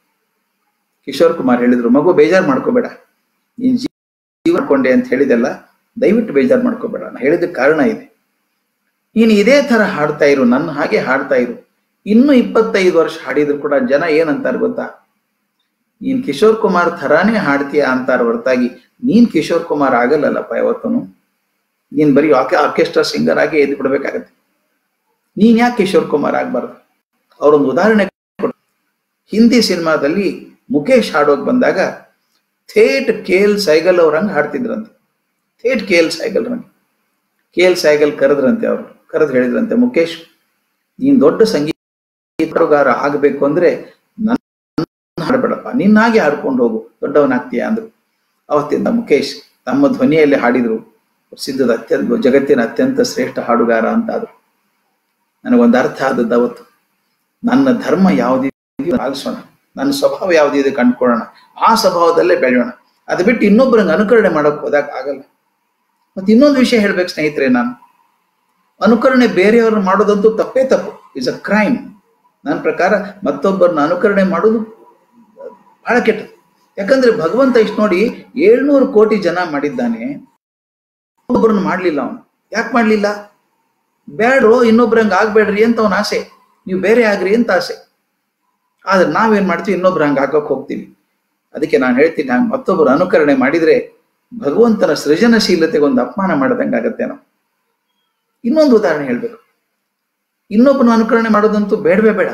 ಕಿಶೋರ್ ಕುಮಾರ್ ಹೇಳಿದ್ರು ಮಗು ಬೇಜಾರು ಮಾಡ್ಕೋಬೇಡ ನೀನ್ ಜೀವ ಕೊಂಡೆ ಅಂತ ಹೇಳಿದೆಲ್ಲ ದಯವಿಟ್ಟು ಬೇಜಾರು ಮಾಡ್ಕೋಬೇಡ ನಾನು ಹೇಳಿದಕ್ಕೆ ಕಾರಣ ಇದೆ ನೀನು ಇದೇ ತರ ಹಾಡ್ತಾ ಇರು ನನ್ನ ಹಾಗೆ ಹಾಡ್ತಾ ಇರು ಇನ್ನು ಇಪ್ಪತ್ತೈದು ವರ್ಷ ಹಾಡಿದ್ರು ಕೂಡ ಜನ ಏನಂತಾರೆ ಗೊತ್ತಾ ನೀನ್ ಕಿಶೋರ್ ಕುಮಾರ್ ಥರಾನೇ ಹಾಡ್ತೀಯ ಅಂತಾರ ಹೊರತಾಗಿ ನೀನ್ ಕಿಶೋರ್ ಕುಮಾರ್ ಆಗಲ್ಲಲ್ಲಪ್ಪ ಯಾವತ್ತೂ ನೀನ್ ಬರೀ ಆಕೆ ಆರ್ಕೆಸ್ಟ್ರಾ ಸಿಂಗರ್ ಆಗಿ ಎದ್ದು ಬಿಡ್ಬೇಕಾಗತ್ತೆ ನೀನ್ ಯಾಕೆ ಕಿಶೋರ್ ಕುಮಾರ್ ಆಗ್ಬಾರ್ದು ಅವರೊಂದು ಉದಾಹರಣೆ ಕೊಡು. ಹಿಂದಿ ಸಿನಿಮಾದಲ್ಲಿ ಮುಖೇಶ್ ಹಾಡೋಕ್ ಬಂದಾಗ ಥೇಟ್ ಕೆ ಎಲ್ ಸೈಗಲ್ ಅವ್ರಂಗ್ ಹಾಡ್ತಿದ್ರಂತೆ ಥೇಟ್ ಕೆ ಎಲ್ ಸೈಗಲ್ ರಂಗ್ ಕೆ ಎಲ್ ಸೈಗಲ್ ಕರೆದ್ರಂತೆ ಅವರು ಕರೆದು ಹೇಳಿದ್ರಂತೆ ಮುಖೇಶ್ ನೀನ್ ದೊಡ್ಡ ಸಂಗೀತಗಾರ ಆಗ್ಬೇಕು ಅಂದ್ರೆ ನನ್ನ ಹಾಡ್ಬೇಡಪ್ಪ ನಿನ್ನಾಗೆ ಹಾಡ್ಕೊಂಡು ಹೋಗು ದೊಡ್ಡವನಾಗ್ತೀಯ ಅಂದ್ರು ಅವತ್ತಿಂದ ಮುಖೇಶ್ ತಮ್ಮ ಧ್ವನಿಯಲ್ಲಿ ಹಾಡಿದ್ರು ಪ್ರಸಿದ್ಧದ ಅತ್ಯಂತ ಜಗತ್ತಿನ ಅತ್ಯಂತ ಶ್ರೇಷ್ಠ ಹಾಡುಗಾರ ಅಂತ ಆದ್ರು ನನಗೊಂದು ಅರ್ಥ ಆದದ್ದು ಅವತ್ತು ನನ್ನ ಧರ್ಮ ಯಾವುದಿದೆಯೋ ಪಾಲಿಸೋಣ ನನ್ನ ಸ್ವಭಾವ ಯಾವುದಿದೆ ಕಂಡ್ಕೊಳ್ಳೋಣ ಆ ಸ್ವಭಾವದಲ್ಲೇ ಬೆಳೆಯೋಣ ಅದು ಬಿಟ್ಟು ಇನ್ನೊಬ್ಬರಂಗೆ ಅನುಕರಣೆ ಮಾಡಕ್ ಹೋದಾಗ ಆಗಲ್ಲ ಮತ್ತೆ ಇನ್ನೊಂದು ವಿಷಯ ಹೇಳ್ಬೇಕು ಸ್ನೇಹಿತರೆ ನಾನು ಅನುಕರಣೆ ಬೇರೆಯವ್ರನ್ನ ಮಾಡೋದಂತೂ ತಪ್ಪೇ ತಪ್ಪು ಇಸ್ ಅ ಕ್ರೈಮ್ ನನ್ನ ಪ್ರಕಾರ ಮತ್ತೊಬ್ಬರನ್ನ ಅನುಕರಣೆ ಮಾಡೋದು ಬಹಳ ಕೆಟ್ಟದ್ದು ಯಾಕಂದ್ರೆ ಭಗವಂತ ಇಷ್ಟು ನೋಡಿ ಏಳ್ನೂರು ಕೋಟಿ ಜನ ಮಾಡಿದ್ದಾನೆ ಒಬ್ಬರನ್ನ ಮಾಡ್ಲಿಲ್ಲ ಅವನು ಯಾಕೆ ಮಾಡ್ಲಿಲ್ಲ ಬೇಡ್ರೋ ಇನ್ನೊಬ್ರಂಗೆ ಆಗ್ಬೇಡ್ರಿ ಅಂತ ಅವನ ಆಸೆ ನೀವು ಬೇರೆ ಆಗ್ರಿ ಅಂತ ಆಸೆ ಆದ್ರೆ ನಾವೇನ್ ಮಾಡ್ತೀವಿ ಇನ್ನೊಬ್ರು ಹಂಗೆ ಹಾಕಕ್ ಹೋಗ್ತೀವಿ ಅದಕ್ಕೆ ನಾನು ಹೇಳ್ತೀನಿ ಹಂಗೆ ಮತ್ತೊಬ್ಬರು ಅನುಕರಣೆ ಮಾಡಿದ್ರೆ ಭಗವಂತನ ಸೃಜನಶೀಲತೆಗೆ ಒಂದು ಅಪಮಾನ ಮಾಡದಂಗೆ ಆಗತ್ತೆ ನಾವು ಇನ್ನೊಂದು ಉದಾಹರಣೆ ಹೇಳ್ಬೇಕು ಇನ್ನೊಬ್ಬನ ಅನುಕರಣೆ ಮಾಡೋದಂತೂ ಬೇಡವೇ ಬೇಡ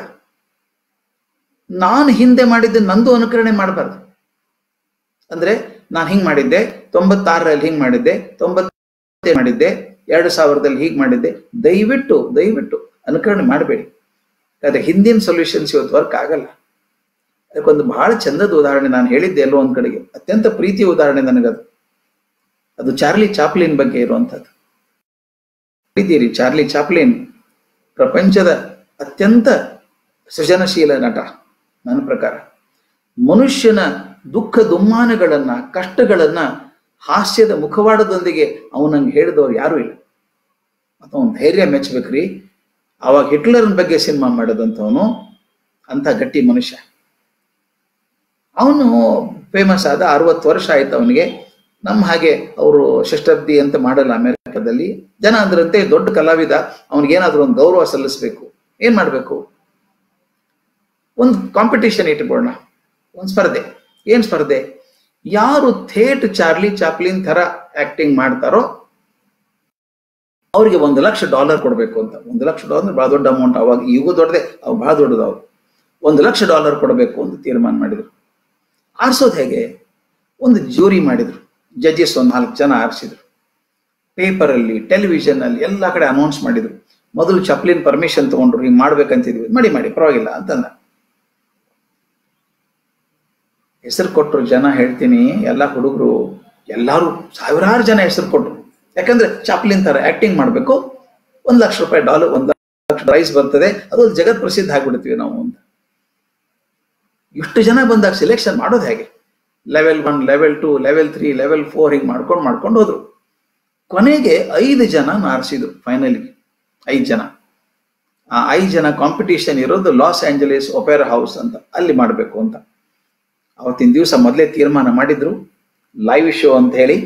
ನಾನು ಹಿಂದೆ ಮಾಡಿದ್ದೆ ನಂದು ಅನುಕರಣೆ ಮಾಡಬಾರ್ದು ಅಂದ್ರೆ ನಾನು ಹಿಂಗ್ ಮಾಡಿದ್ದೆ ತೊಂಬತ್ತಾರರಲ್ಲಿ ಹಿಂಗ್ ಮಾಡಿದ್ದೆ ತೊಂಬತ್ತೇ ಮಾಡಿದ್ದೆ ಎರಡು ಸಾವಿರದಲ್ಲಿ ಹೀಗೆ ಮಾಡಿದ್ದೆ ದಯವಿಟ್ಟು ದಯವಿಟ್ಟು ಅನುಕರಣೆ ಮಾಡಬೇಡಿ ಯಾಕಂದ್ರೆ ಹಿಂದಿನ ಸೊಲ್ಯೂಷನ್ಸ್ ಇವತ್ತು ವರ್ಕ್ ಆಗಲ್ಲ ಅದಕ್ಕೊಂದು ಬಹಳ ಚಂದದ ಉದಾಹರಣೆ ನಾನು ಹೇಳಿದ್ದೆ ಎಲ್ಲೋ ಒಂದ್ ಕಡೆಗೆ ಅತ್ಯಂತ ಪ್ರೀತಿಯ ಉದಾಹರಣೆ ನನಗದು ಅದು ಚಾರ್ಲಿ ಚಾಪ್ಲಿನ್ ಬಗ್ಗೆ ಇರುವಂಥದ್ದು ಪ್ರೀತಿರಿ ಚಾರ್ಲಿ ಚಾಪ್ಲಿನ್ ಪ್ರಪಂಚದ ಅತ್ಯಂತ ಸೃಜನಶೀಲ ನಟ ನನ್ನ ಪ್ರಕಾರ ಮನುಷ್ಯನ ದುಃಖ ದುಮ್ಮಾನಗಳನ್ನ ಕಷ್ಟಗಳನ್ನ ಹಾಸ್ಯದ ಮುಖವಾಡದೊಂದಿಗೆ ಅವನಂಗೆ ಹೇಳಿದವ್ರು ಯಾರೂ ಇಲ್ಲ ಮತ್ತು ಅವನ ಧೈರ್ಯ ಮೆಚ್ಚಬೇಕ್ರಿ ಅವಾಗ ಹಿಟ್ಲರ್ನ ಬಗ್ಗೆ ಸಿನಿಮಾ ಮಾಡಿದಂಥವನು ಅಂತ ಗಟ್ಟಿ ಮನುಷ್ಯ ಅವನು ಫೇಮಸ್ ಆದ ಅರವತ್ತು ವರ್ಷ ಆಯ್ತು ಅವನಿಗೆ ನಮ್ಮ ಹಾಗೆ ಅವರು ಷಷ್ಠಬ್ದಿ ಅಂತ ಮಾಡಲ್ಲ ಅಮೆರಿಕದಲ್ಲಿ ಜನ ಅಂದ್ರಂತೆ ದೊಡ್ಡ ಕಲಾವಿದ ಅವನಿಗೇನಾದ್ರೂ ಒಂದು ಗೌರವ ಸಲ್ಲಿಸ್ಬೇಕು ಏನ್ ಮಾಡ್ಬೇಕು ಒಂದು ಕಾಂಪಿಟಿಷನ್ ಇಟ್ಕೊಳ್ಳೋಣ ಒಂದು ಸ್ಪರ್ಧೆ ಏನ್ ಸ್ಪರ್ಧೆ ಯಾರು ಥೇಟ್ ಚಾರ್ಲಿ ಚಾಪ್ಲಿನ್ ತರ ಆಕ್ಟಿಂಗ್ ಮಾಡ್ತಾರೋ ಅವ್ರಿಗೆ ಒಂದು ಲಕ್ಷ ಡಾಲರ್ ಕೊಡಬೇಕು ಅಂತ ಒಂದು ಲಕ್ಷ ಡಾಲರ್ ಬಹಳ ದೊಡ್ಡ ಅಮೌಂಟ್ ಅವಾಗ ಈಗೂ ದೊಡ್ಡದೆ ಅವು ಬಹಳ ದೊಡ್ಡದು ಅವು ಒಂದು ಲಕ್ಷ ಡಾಲರ್ ಕೊಡಬೇಕು ಅಂತ ತೀರ್ಮಾನ ಮಾಡಿದ್ರು ಆರಿಸೋದು ಹೇಗೆ ಒಂದು ಜೂರಿ ಮಾಡಿದ್ರು ಜಡ್ಜಸ್ ಒಂದು ನಾಲ್ಕು ಜನ ಆರಿಸಿದ್ರು ಪೇಪರಲ್ಲಿ ಟೆಲಿವಿಷನ್ ಅಲ್ಲಿ ಎಲ್ಲ ಕಡೆ ಅನೌನ್ಸ್ ಮಾಡಿದ್ರು ಮೊದಲು ಚಪ್ಲಿನ್ ಪರ್ಮಿಷನ್ ತಗೊಂಡ್ರು ಹಿಂಗೆ ಮಾಡ್ಬೇಕಂತಿದ್ವಿ ಮಾಡಿ ಮಾಡಿ ಪರವಾಗಿಲ್ಲ ಅಂತಂದ ಹೆಸರು ಕೊಟ್ಟರು ಜನ ಹೇಳ್ತೀನಿ ಎಲ್ಲ ಹುಡುಗರು ಎಲ್ಲರೂ ಸಾವಿರಾರು ಜನ ಹೆಸರು ಕೊಟ್ರು ಯಾಕಂದ್ರೆ ಚಾಪ್ಲಿನ್ ತರ ಆಕ್ಟಿಂಗ್ ಮಾಡಬೇಕು ಒಂದು ಲಕ್ಷ ರೂಪಾಯಿ ಡಾಲರ್ ಒಂದು ಲಕ್ಷ ಪ್ರೈಸ್ ಬರ್ತದೆ ಅದು ಒಂದು ಜಗತ್ ಪ್ರಸಿದ್ಧ ಆಗ್ಬಿಡ್ತೀವಿ ನಾವು ಅಂತ ಇಷ್ಟು ಜನ ಬಂದಾಗ ಸೆಲೆಕ್ಷನ್ ಮಾಡೋದು ಹೇಗೆ level one level two level three level four ಹಿಂಗೆ ಮಾಡ್ಕೊಂಡು ಮಾಡ್ಕೊಂಡು ಹೋದ್ರು ಕೊನೆಗೆ ಐದು ಜನ ಆರಿಸಿದ್ರು ಫೈನಲಿಗೆ ಐದು ಜನ ಆ ಐದು ಜನ ಕಾಂಪಿಟಿಷನ್ ಇರೋದು ಲಾಸ್ ಆಂಜಲೀಸ್ ಒಪೆರಾ ಹೌಸ್ ಅಂತ ಅಲ್ಲಿ ಮಾಡಬೇಕು ಅಂತ ಅವತ್ತಿನ ದಿವಸ ಮೊದಲೇ ತೀರ್ಮಾನ ಮಾಡಿದ್ರು ಲೈವ್ ಶೋ ಅಂತ ಹೇಳಿ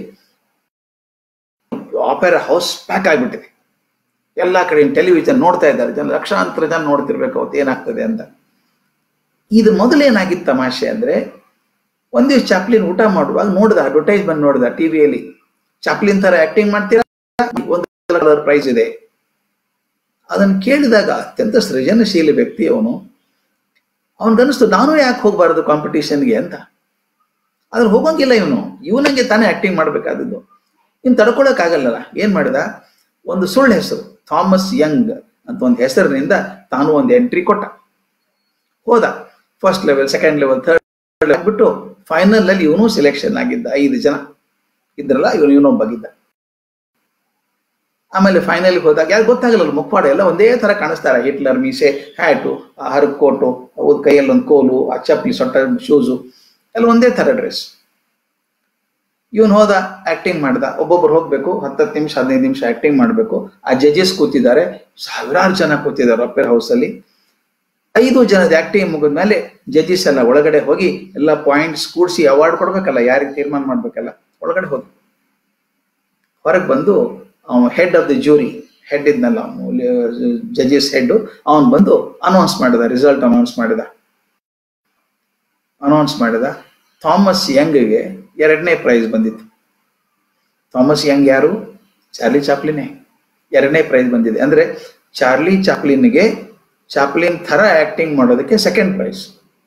ಆಪೆರಾ ಹೌಸ್ ಪ್ಯಾಕ್ ಆಗಿಬಿಟ್ಟಿದೆ ಎಲ್ಲ ಕಡೆ ಟೆಲಿವಿಷನ್ ನೋಡ್ತಾ ಇದ್ದಾರೆ ಜನ ಲಕ್ಷಾಂತರ ಜನ ನೋಡ್ತಿರ್ಬೇಕು ಅವತ್ತು ಏನಾಗ್ತದೆ ಅಂತ ಇದು ಮೊದಲೇನಾಗಿತ್ತು ತಮಾಷೆ ಅಂದ್ರೆ ಒಂದ್ ದಿವ್ಸ ಚಾಪ್ಲಿನ್ ಊಟ ಮಾಡುವಾಗ ನೋಡಿದ ಅಡ್ವರ್ಟೈಸ್ಮೆಂಟ್ ನೋಡಿದ ಟಿವಿಯಲ್ಲಿ ಚಾಪ್ಲಿನ್ ತರ ಆಕ್ಟಿಂಗ್ ಮಾಡ್ತೀರಾ ಒಂದು ಡಾಲರ್ ಪ್ರೈಸ್ ಇದೆ ಅದನ್ನು ಕೇಳಿದಾಗ ಅತ್ಯಂತ ಸೃಜನಶೀಲ ವ್ಯಕ್ತಿ ಅವನು ಅವನಿಗನ್ನಿಸ್ತು ನಾನು ಯಾಕೆ ಹೋಗಬಾರದು ಕಾಂಪಿಟೇಷನ್ಗೆ ಅಂತ ಆದ್ರೆ ಹೋಗಂಗಿಲ್ಲ ಇವನು ಇವನಿಗೆ ತಾನೇ ಆಕ್ಟಿಂಗ್ ಮಾಡ್ಬೇಕಾದದ್ದು ಇನ್ ತಡ್ಕೊಳಕ್ಕಾಗಲ್ಲಲ್ಲ ಏನ್ ಮಾಡಿದ ಒಂದು ಸುಳ್ಳು ಹೆಸರು ಥಾಮಸ್ ಯಂಗ್ ಅಂತ ಒಂದು ಹೆಸರಿನಿಂದ ತಾನು ಒಂದು ಎಂಟ್ರಿ ಕೊಟ್ಟ ಹೋದ first level second level third ಆಗ್ಬಿಟ್ಟು ಫೈನಲ್ ಅಲ್ಲಿ ಇವನು ಸೆಲೆಕ್ಷನ್ ಆಗಿದ್ದ ಐದು ಜನ ಇದ್ರಲ್ಲ ಇವನು ಇವನೊಬ್ಬಗಿದ್ದ ಆಮೇಲೆ ಫೈನಲ್ ಹೋದಾಗ ಯಾರು ಗೊತ್ತಾಗಲ್ಲ ಮುಖವಾಡ ಎಲ್ಲ ಒಂದೇ ತರ ಕಾಣಿಸ್ತಾರೆ ಹಿಟ್ಲರ್ ಮೀಸೆ ಹ್ಯಾಟು ಆ ಹರಕ್ ಕೋಟು ಒಂದು ಕೈಯಲ್ಲಿ ಒಂದು ಕೋಲು ಆ ಚಪ್ಪಲಿ ಸೊಟ್ಟ ಶೂಸು ಎಲ್ಲ ಒಂದೇ ತರ ಡ್ರೆಸ್ ಇವನು ಹೋದ ಆಕ್ಟಿಂಗ್ ಮಾಡ್ದ ಒಬ್ಬೊಬ್ರು ಹೋಗ್ಬೇಕು ಹತ್ತತ್ತು ನಿಮಿಷ ಹದಿನೈದು ನಿಮಿಷ ಆಕ್ಟಿಂಗ್ ಮಾಡಬೇಕು ಆ ಜಡ್ಜಸ್ ಕೂತಿದ್ದಾರೆ ಸಾವಿರಾರು ಜನ ಕೂತಿದ್ದಾರೆ ಅಪ್ಪರ್ ಹೌಸ್ ಅಲ್ಲಿ ಐದು ಜನದ ಆಕ್ಟಿಂಗ್ ಮುಗಿದ್ಮೇಲೆ ಜಡ್ಜಸ್ ಎಲ್ಲ ಒಳಗಡೆ ಹೋಗಿ ಎಲ್ಲ ಪಾಯಿಂಟ್ಸ್ ಕೂಡಿಸಿ ಅವಾರ್ಡ್ ಕೊಡ್ಬೇಕಲ್ಲ ಯಾರಿಗೆ ತೀರ್ಮಾನ ಮಾಡ್ಬೇಕಲ್ಲ ಒಳಗಡೆ ಹೋದ ಹೊರಗೆ ಬಂದು head of the jury head ಇದ್ನಲ್ಲ ಅವನು ಜಡ್ಜಸ್ ಹೆಡ್ ಅವನು ಬಂದು ಅನೌನ್ಸ್ ಮಾಡಿದ ರಿಸಲ್ಟ್ ಅನೌನ್ಸ್ ಮಾಡಿದ ಅನೌನ್ಸ್ ಮಾಡಿದ ಥಾಮಸ್ ಯಂಗ್ಗೆ ಎರಡನೇ ಪ್ರೈಸ್ ಬಂದಿತ್ತು ಥಾಮಸ್ ಯಂಗ್ ಯಾರು ಚಾರ್ಲಿ ಚಾಪ್ಲಿನೇ ಎರಡನೇ ಪ್ರೈಸ್ ಬಂದಿದೆ ಅಂದ್ರೆ ಚಾರ್ಲಿ ಚಾಪ್ಲಿನ್ಗೆ ಚಾಪ್ಲಿನ್ ಥರ ಆಕ್ಟಿಂಗ್ ಮಾಡೋದಕ್ಕೆ ಸೆಕೆಂಡ್ ಪ್ರೈಸ್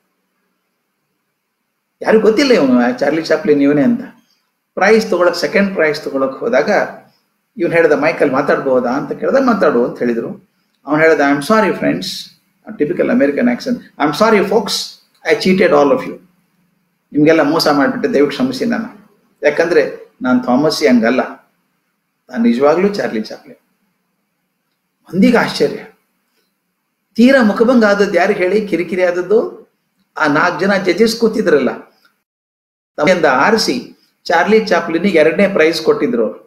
ಯಾರಿಗೂ ಗೊತ್ತಿಲ್ಲ ಇವನು ಚಾರ್ಲಿ ಚಾಪ್ಲಿನ್ ಇವನೇ ಅಂತ ಪ್ರೈಸ್ ತಗೊಳಕ್ ಸೆಕೆಂಡ್ ಪ್ರೈಸ್ ತಗೊಳಕ್ ಹೋದಾಗ ಇವನು ಹೇಳ್ದ ಮೈಕಲ್ ಮಾತಾಡ್ಬೋದಾ ಅಂತ ಕೇಳ್ದ ಮಾತಾಡು ಅಂತ ಹೇಳಿದ್ರು ಅವನು ಹೇಳ್ದ I am sorry friends typical American action I am sorry folks I cheated all of you ನಿಮಗೆಲ್ಲ ಮೋಸ ಮಾಡಿಬಿಟ್ಟೆ ದಯವಿಟ್ಟು ಕ್ಷಮಿಸಿ ನಾನು ಯಾಕಂದ್ರೆ ನಾನು ಥಾಮಸ್ ಯಂಗ್ ಅಲ್ಲ ನಾನು ನಿಜವಾಗ್ಲೂ ಚಾರ್ಲಿ ಚಾಪ್ಲಿನ್ ಮಂದಿಗೆ ಆಶ್ಚರ್ಯ ತೀರಾ ಮುಖಭಂಗ ಆದದ್ದು ಯಾರು ಹೇಳಿ ಕಿರಿಕಿರಿ ಆದದ್ದು ಆ ನಾಲ್ಕು ಜನ ಜಡ್ಜಸ್ ಕೂತಿದ್ರಲ್ಲ ತಮ್ಮಿಂದ ಆರಿಸಿ ಚಾರ್ಲಿ ಚಾಪ್ಲಿನಿಗೆ ಎರಡನೇ ಪ್ರೈಸ್ ಕೊಟ್ಟಿದ್ರು ಅವರು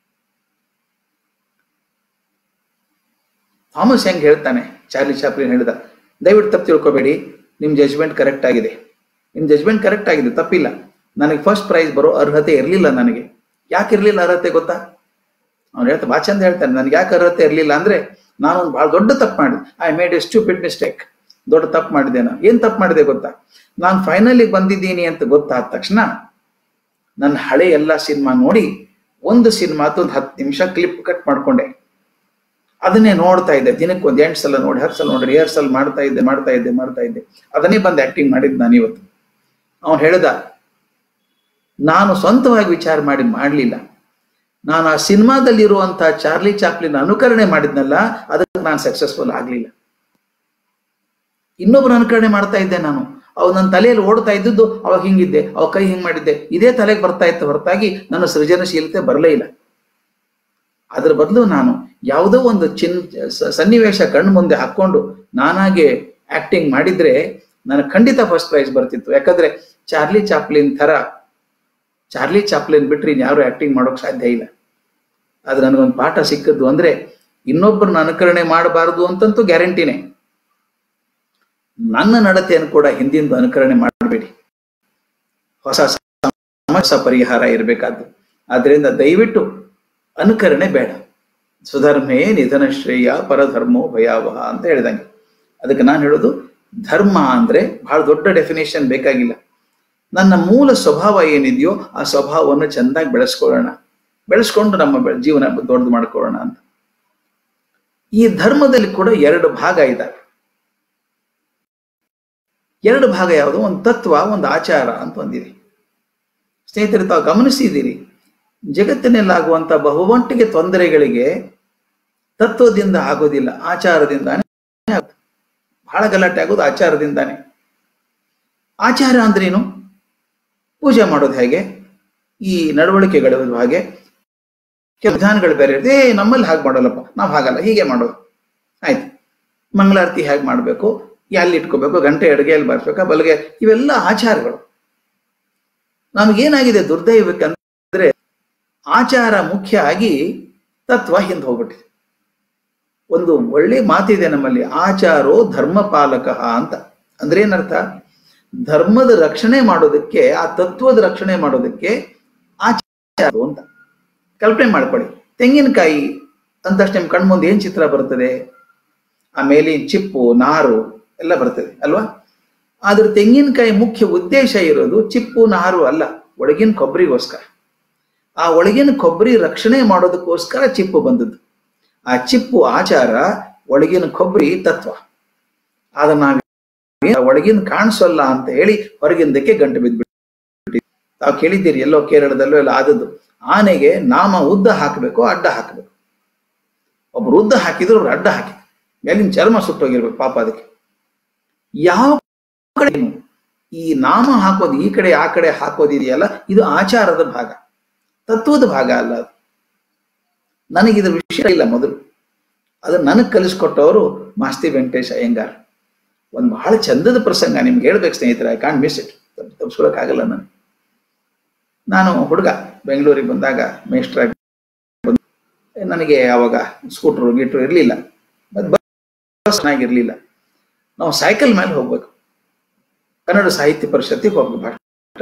ಥಾಮಸ್ ಹೆಂಗ್ ಹೇಳ್ತಾನೆ ಚಾರ್ಲಿ ಚಾಪ್ಲಿನ್ ಹೇಳಿದ ದಯವಿಟ್ಟು ತಪ್ಪು ತಿಳ್ಕೊಬೇಡಿ ನಿಮ್ ಜಜ್ಮೆಂಟ್ ಕರೆಕ್ಟ್ ಆಗಿದೆ ನಿಮ್ ಜಜ್ಮೆಂಟ್ ಕರೆಕ್ಟ್ ಆಗಿದೆ ತಪ್ಪಿಲ್ಲ ನನಗೆ ಫಸ್ಟ್ ಪ್ರೈಸ್ ಬರೋ ಅರ್ಹತೆ ಇರಲಿಲ್ಲ ನನಗೆ ಯಾಕೆ ಇರಲಿಲ್ಲ ಅರ್ಹತೆ ಗೊತ್ತಾ ಅವ್ನು ಹೇಳ್ತಾ ಬಾ ಚಂದ ಹೇಳ್ತಾನೆ ನನಗೆ ಯಾಕೆ ಅರ್ಹತೆ ಇರಲಿಲ್ಲ ಅಂದ್ರೆ ನಾನೊಂದು ಬಹಳ ದೊಡ್ಡ ತಪ್ಪು ಮಾಡಿದೆ I made a stupid mistake ದೊಡ್ಡ ತಪ್ಪು ಮಾಡಿದೆ ನಾನು ಏನ್ ತಪ್ಪು ಮಾಡಿದೆ ಗೊತ್ತಾ ನಾನು ಫೈನಲಿಗೆ ಬಂದಿದ್ದೀನಿ ಅಂತ ಗೊತ್ತಾದ ತಕ್ಷಣ ನನ್ನ ಹಳೆ ಎಲ್ಲ ಸಿನಿಮಾ ನೋಡಿ ಒಂದು ಸಿನಿಮಾದ ಒಂದು ಹತ್ತು ನಿಮಿಷ ಕ್ಲಿಪ್ ಕಟ್ ಮಾಡ್ಕೊಂಡೆ ಅದನ್ನೇ ನೋಡ್ತಾ ಇದ್ದೆ ದಿನಕ್ಕೆ ಒಂದು ಎಂಟು ಸಲ ನೋಡಿ ಹತ್ತು ಸಲ ನೋಡಿ ರಿಹರ್ಸಲ್ ಮಾಡ್ತಾ ಇದ್ದೆ ಮಾಡ್ತಾ ಇದ್ದೆ ಮಾಡ್ತಾ ಇದ್ದೆ ಅದನ್ನೇ ಬಂದು ಆಕ್ಟಿಂಗ್ ಮಾಡಿದ್ದು ನಾನು ಇವತ್ತು ಅವನು ಹೇಳ್ದ ನಾನು ಸ್ವಂತವಾಗಿ ವಿಚಾರ ಮಾಡಿ ಮಾಡಲಿಲ್ಲ ನಾನು ಆ ಸಿನಿಮಾದಲ್ಲಿರುವಂತಹ ಚಾರ್ಲಿ ಚಾಪ್ಲಿನ್ ಅನುಕರಣೆ ಮಾಡಿದ್ನಲ್ಲ ಅದಕ್ಕೆ ನಾನು ಸಕ್ಸಸ್ಫುಲ್ ಆಗಲಿಲ್ಲ ಇನ್ನೊಬ್ಬರು ಅನುಕರಣೆ ಮಾಡ್ತಾ ಇದ್ದೆ ನಾನು ಅವ್ ನನ್ನ ತಲೆಯಲ್ಲಿ ಓಡ್ತಾ ಇದ್ದದ್ದು ಅವಾಗ ಹಿಂಗಿದ್ದೆ ಅವ ಕೈ ಹಿಂಗ್ ಮಾಡಿದ್ದೆ ಇದೇ ತಲೆಗೆ ಬರ್ತಾ ಇತ್ತು ಹೊರತಾಗಿ ನನ್ನ ಸೃಜನಶೀಲತೆ ಬರಲೇ ಇಲ್ಲ ಅದ್ರ ಬದಲು ನಾನು ಯಾವುದೋ ಒಂದು ಚಿನ್ ಸ- ಸನ್ನಿವೇಶ ಕಣ್ಣು ಮುಂದೆ ಹಾಕೊಂಡು ನಾನಾಗೆ ಆಕ್ಟಿಂಗ್ ಮಾಡಿದ್ರೆ ನನಗೆ ಖಂಡಿತ ಫಸ್ಟ್ ಪ್ರೈಸ್ ಬರ್ತಿತ್ತು ಯಾಕಂದ್ರೆ ಚಾರ್ಲಿ ಚಾಪ್ಲಿನ್ ಥರ ಚಾರ್ಲಿ ಚಾಪ್ಲಿನ್ ಬಿಟ್ರೆ ಯಾರು ಆಕ್ಟಿಂಗ್ ಮಾಡೋಕ್ ಸಾಧ್ಯ ಇಲ್ಲ ಅದು ನನಗೊಂದು ಪಾಠ ಸಿಕ್ಕದ್ದು ಅಂದ್ರೆ ಇನ್ನೊಬ್ಬರನ್ನ ಅನುಕರಣೆ ಮಾಡಬಾರದು ಅಂತಂತೂ ಗ್ಯಾರಂಟಿನೇ ನನ್ನ ನಡತೆಯನ್ನು ಕೂಡ ಹಿಂದಿಂದು ಅನುಕರಣೆ ಮಾಡಬೇಡಿ ಹೊಸ ಸಮಸ್ಯೆ ಪರಿಹಾರ ಇರಬೇಕಾದ್ದು ಆದ್ರಿಂದ ದಯವಿಟ್ಟು ಅನುಕರಣೆ ಬೇಡ ಸ್ವಧರ್ಮೇ ನಿಧನ ಶ್ರೇಯ ಪರಧರ್ಮೋ ಭಯಾವಹ ಅಂತ ಹೇಳಿದಂಗೆ ಅದಕ್ಕೆ ನಾನು ಹೇಳೋದು ಧರ್ಮ ಅಂದ್ರೆ ಬಹಳ ದೊಡ್ಡ ಡೆಫಿನೇಷನ್ ಬೇಕಾಗಿಲ್ಲ ನನ್ನ ಮೂಲ ಸ್ವಭಾವ ಏನಿದೆಯೋ ಆ ಸ್ವಭಾವವನ್ನು ಚೆಂದಾಗಿ ಬೆಳೆಸ್ಕೊಳ್ಳೋಣ ಬೆಳೆಸ್ಕೊಂಡು ನಮ್ಮ ಬೆ- ಜೀವನ ದೊಡ್ಡದು ಮಾಡ್ಕೊಳ್ಳೋಣ ಅಂತ ಈ ಧರ್ಮದಲ್ಲಿ ಕೂಡ ಎರಡು ಭಾಗ ಇದ್ದಾವೆ ಎರಡು ಭಾಗ ಯಾವುದು ಒಂದು ತತ್ವ ಒಂದು ಆಚಾರ ಅಂತ ಒಂದಿದೆ ಸ್ನೇಹಿತರೆ ತಾವು ಗಮನಿಸಿದ್ದೀರಿ ಜಗತ್ತಿನಲ್ಲಾಗುವಂತ ಬಹುಮಟ್ಟಿಗೆ ತೊಂದರೆಗಳಿಗೆ ತತ್ವದಿಂದ ಆಗೋದಿಲ್ಲ ಆಚಾರದಿಂದಾನೇ ಆಗುತ್ತೆ. ಬಹಳ ಗಲಾಟೆ ಆಗೋದು ಆಚಾರದಿಂದಾನೇ ಆಚಾರ ಅಂದ್ರೇನು ಪೂಜೆ ಮಾಡೋದು ಹೇಗೆ ಈ ನಡವಳಿಕೆಗಳು ಹಾಗೆ ಕೆಲವು ವಿಧಾನಗಳು ಬೇರೆ ಇರುತ್ತೆ ಏ ನಮ್ಮಲ್ಲಿ ಹಾಗೆ ಮಾಡೋಲ್ಲಪ್ಪ ನಾವು ಹಾಗಲ್ಲ ಹೀಗೆ ಮಾಡೋದು ಆಯ್ತು ಮಂಗಳಾರತಿ ಹೇಗೆ ಮಾಡಬೇಕು ಎಲ್ಲಿ ಇಟ್ಕೋಬೇಕು ಗಂಟೆ ಅಡುಗೆಯಲ್ಲಿ ಬಾರಿಸ್ಬೇಕಾ ಬಲಗೆ ಇವೆಲ್ಲ ಆಚಾರಗಳು ನಮಗೇನಾಗಿದೆ ದುರ್ದೈವಕ್ಕಂದ್ರೆ ಆಚಾರ ಮುಖ್ಯ ಆಗಿ ತತ್ವ ಹಿಂದೆ ಹೋಗ್ಬಿಟ್ಟಿದೆ ಒಂದು ಒಳ್ಳೆ ಮಾತಿದೆ ನಮ್ಮಲ್ಲಿ ಆಚಾರೋ ಧರ್ಮಪಾಲಕ ಅಂತ ಅಂದ್ರೆ ಏನರ್ಥ ಧರ್ಮದ ರಕ್ಷಣೆ ಮಾಡೋದಕ್ಕೆ ಆ ತತ್ವದ ರಕ್ಷಣೆ ಮಾಡೋದಕ್ಕೆ ಆಚಾರ ಅಂತ ಕಲ್ಪನೆ ಮಾಡ್ಕೊಳ್ಳಿ ತೆಂಗಿನಕಾಯಿ ಅಂತಷ್ಟು ನಿಮ್ ಕಣ್ಮುಂದೆ ಏನ್ ಚಿತ್ರ ಬರ್ತದೆ ಆ ಮೇಲಿನ ಚಿಪ್ಪು ನಾರು ಎಲ್ಲ ಬರ್ತದೆ ಅಲ್ವಾ ಆದ್ರೆ ತೆಂಗಿನಕಾಯಿ ಮುಖ್ಯ ಉದ್ದೇಶ ಇರೋದು ಚಿಪ್ಪು ನಾರು ಅಲ್ಲ ಒಳಗಿನ ಕೊಬ್ಬರಿಗೋಸ್ಕರ ಆ ಒಳಗಿನ ಕೊಬ್ಬರಿ ರಕ್ಷಣೆ ಮಾಡೋದಕ್ಕೋಸ್ಕರ ಚಿಪ್ಪು ಬಂದದ್ದು ಆ ಚಿಪ್ಪು ಆಚಾರ ಒಳಗಿನ ಕೊಬ್ಬರಿ ತತ್ವ ಆದ್ರೆ ನಾವು ಒಳಗಿನ ಕಾಣಿಸೋಲ್ಲ ಅಂತ ಹೇಳಿ ಹೊರಗಿಂದಕ್ಕೆ ಗಂಟು ಬಿದ್ದ್ಬಿಟ್ಟು ತಾವು ಕೇಳಿದ್ದೀರಿ ಎಲ್ಲೋ ಕೇರಳದಲ್ಲೋ ಎಲ್ಲ ಆದದ್ದು ಆನೆಗೆ ನಾಮ ಉದ್ದ ಹಾಕಬೇಕು ಅಡ್ಡ ಹಾಕಬೇಕು ಒಬ್ರು ಉದ್ದ ಹಾಕಿದ್ರು ಒಬ್ರು ಅಡ್ಡ ಹಾಕಿದ್ರು ಮೇಲಿನ ಚರ್ಮ ಸುಟ್ಟೋಗಿರ್ಬೇಕು ಪಾಪ ಅದಕ್ಕೆ ಯಾವ ಕಡೆ ಈ ನಾಮ ಹಾಕೋದು ಈ ಕಡೆ ಆ ಕಡೆ ಹಾಕೋದಿದೆಯಲ್ಲ ಇದು ಆಚಾರದ ಭಾಗ ತತ್ವದ ಭಾಗ ಅಲ್ಲ ಅದು ನನಗಿದ್ರ ವಿಷಯ ಇಲ್ಲ ಮೊದಲು ಅದನ್ನ ನನಗೆ ಕಲಿಸ್ಕೊಟ್ಟವರು ಮಾಸ್ತಿ ವೆಂಕಟೇಶ್ ಅಯ್ಯಂಗಾರ್ ಒಂದು ಬಹಳ ಚಂದದ ಪ್ರಸಂಗ ನಿಮ್ಗೆ ಹೇಳ್ಬೇಕು ಸ್ನೇಹಿತರೆ ಐ ಕಾಂಟ್ ಮಿಸ್ ಇಟ್ ತಪ್ಪಿಸ್ಕೊಳಕ್ಕಾಗಲ್ಲ ನಾನು ನಾನು ಹುಡುಗ ಬೆಂಗಳೂರಿಗೆ ಬಂದಾಗ ಮೇಷ್ಟ್ರಾಗಿ ಬಂದು ನನಗೆ ಅವಾಗ ಸ್ಕೂಟ್ರು ಗೀಟ್ರು ಇರಲಿಲ್ಲ ಬಸ್ ಚೆನ್ನಾಗಿರ್ಲಿಲ್ಲ ನಾವು ಸೈಕಲ್ ಮೇಲೆ ಹೋಗ್ಬೇಕು ಕನ್ನಡ ಸಾಹಿತ್ಯ ಪರಿಷತ್ತಿಗೆ ಹೋಗ್ಬೇಕು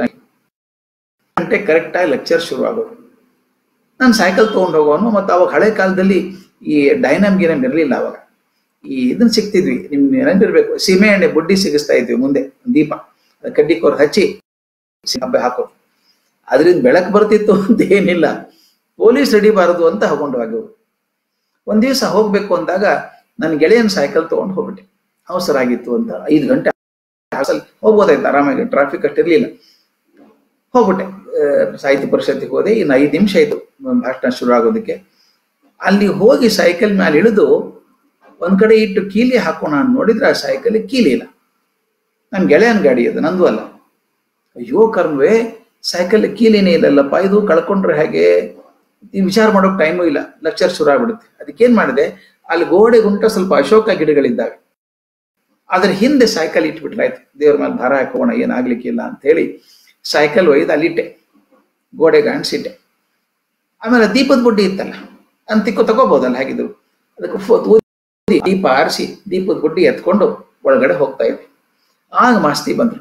ಗಂಟೆ ಕರೆಕ್ಟಾಗಿ ಲೆಕ್ಚರ್ ಶುರು ಆಗೋದು ನಾನು ಸೈಕಲ್ ತೊಗೊಂಡು ಹೋಗೋನು ಮತ್ತು ಅವಾಗ ಹಳೆ ಕಾಲದಲ್ಲಿ ಈ ಡೈನಮ್ ಗಿನಮ್ ಇರಲಿಲ್ಲ ಅವಾಗ ಈ ಇದನ್ನ ಸಿಗ್ತಿದ್ವಿ ನಿಮ್ಗೆ ನೆನಪಿರ್ಬೇಕು ಸೀಮೆ ಎಣ್ಣೆ ಬುಡ್ಡಿ ಸಿಗಿಸ್ತಾ ಇದ್ವಿ ಮುಂದೆ ದೀಪ ಅದ್ ಕಡ್ಡಿ ಕೋರ್ ಹಚ್ಚಿ ಹಬ್ಬ ಹಾಕೋದು ಅದರಿಂದ ಬೆಳಕು ಬರ್ತಿತ್ತು ಅಂತ ಏನಿಲ್ಲ ಪೊಲೀಸ್ ಹಿಡಿಬಾರದು ಅಂತ ಹಾಕೊಂಡು ಹೋಗೋರು ಒಂದ್ ದಿವಸ ಹೋಗ್ಬೇಕು ಅಂದಾಗ ನನ್ನ ಗೆಳೆಯನ್ ಸೈಕಲ್ ತಗೊಂಡು ಹೋಗ್ಬಿಟ್ಟೆ ಅವಸರ ಆಗಿತ್ತು ಅಂತ ಐದು ಗಂಟೆ ಅಸಲ್ ಹೋಗ್ಬೋದಾಯ್ತು ಆರಾಮಾಗಿ ಟ್ರಾಫಿಕ್ ಅಷ್ಟಿರ್ಲಿಲ್ಲ ಹೋಗ್ಬಿಟ್ಟೆ ಆ, ಸಾಹಿತ್ಯ ಪರಿಷತ್ತಿಗೆ ಹೋದೆ ಇನ್ನು ಐದು ನಿಮಿಷ ಆಯ್ತು ಭಾಷಣ ಶುರು ಆಗೋದಕ್ಕೆ ಅಲ್ಲಿ ಹೋಗಿ ಸೈಕಲ್ ಮೇಲೆ ಇಳಿದು ಒಂದ್ ಕಡೆ ಇಟ್ಟು ಕೀಲಿ ಹಾಕೋಣ ಅಂತ ನೋಡಿದ್ರೆ ಆ ಸೈಕಲ್ ಕೀಲಿ ಇಲ್ಲ ನನ್ನ ಗೆಳೆಯನ್ ಗಾಡಿ ಅದು ನಂದು ಅಲ್ಲ ಅಯ್ಯೋ ಕರ್ಮವೇ ಸೈಕಲ್ ಕೀಲಿನೇ ಇಲ್ಲಲ್ಲಪ್ಪ ಇದು ಕಳ್ಕೊಂಡ್ರೆ ಹೇಗೆ ಈ ವಿಚಾರ ಮಾಡೋಕ್ ಟೈಮು ಇಲ್ಲ ಲೆಕ್ಚರ್ ಶುರು ಆಗ್ಬಿಡುತ್ತೆ ಅದಕ್ಕೇನ್ ಮಾಡಿದೆ ಅಲ್ಲಿ ಗೋಡೆ ಗುಂಟ ಸ್ವಲ್ಪ ಅಶೋಕ ಗಿಡಗಳಿದ್ದಾವೆ ಅದ್ರ ಹಿಂದೆ ಸೈಕಲ್ ಇಟ್ಬಿಟ್ರೆ ಆಯ್ತು ದೇವ್ರ ಮೇಲೆ ಭಾರ ಹಾಕೋಣ ಏನಾಗ್ಲಿಕ್ಕಿಲ್ಲ ಅಂತ ಹೇಳಿ ಸೈಕಲ್ ಒಯ್ದು ಅಲ್ಲಿಟ್ಟೆ ಗೋಡೆಗೆ ಅಂಟಿಸಿಟ್ಟೆ ಆಮೇಲೆ ದೀಪದ ಬುಡ್ಡಿ ಇತ್ತಲ್ಲ ಅಂತಿಕ್ಕೋ ತಗೋಬಹುದಲ್ಲ ಹಾಗಿದ್ರು ಅದಕ್ಕೆ ಫೋ- ಊದಿ ದೀಪ ಆರಿಸಿ ದೀಪದ ಬುಡ್ಡಿ ಎತ್ಕೊಂಡು ಒಳಗಡೆ ಹೋಗ್ತಾ ಇದ್ದೆ ಆಗ ಮಾಸ್ತಿ ಬಂದ್ರು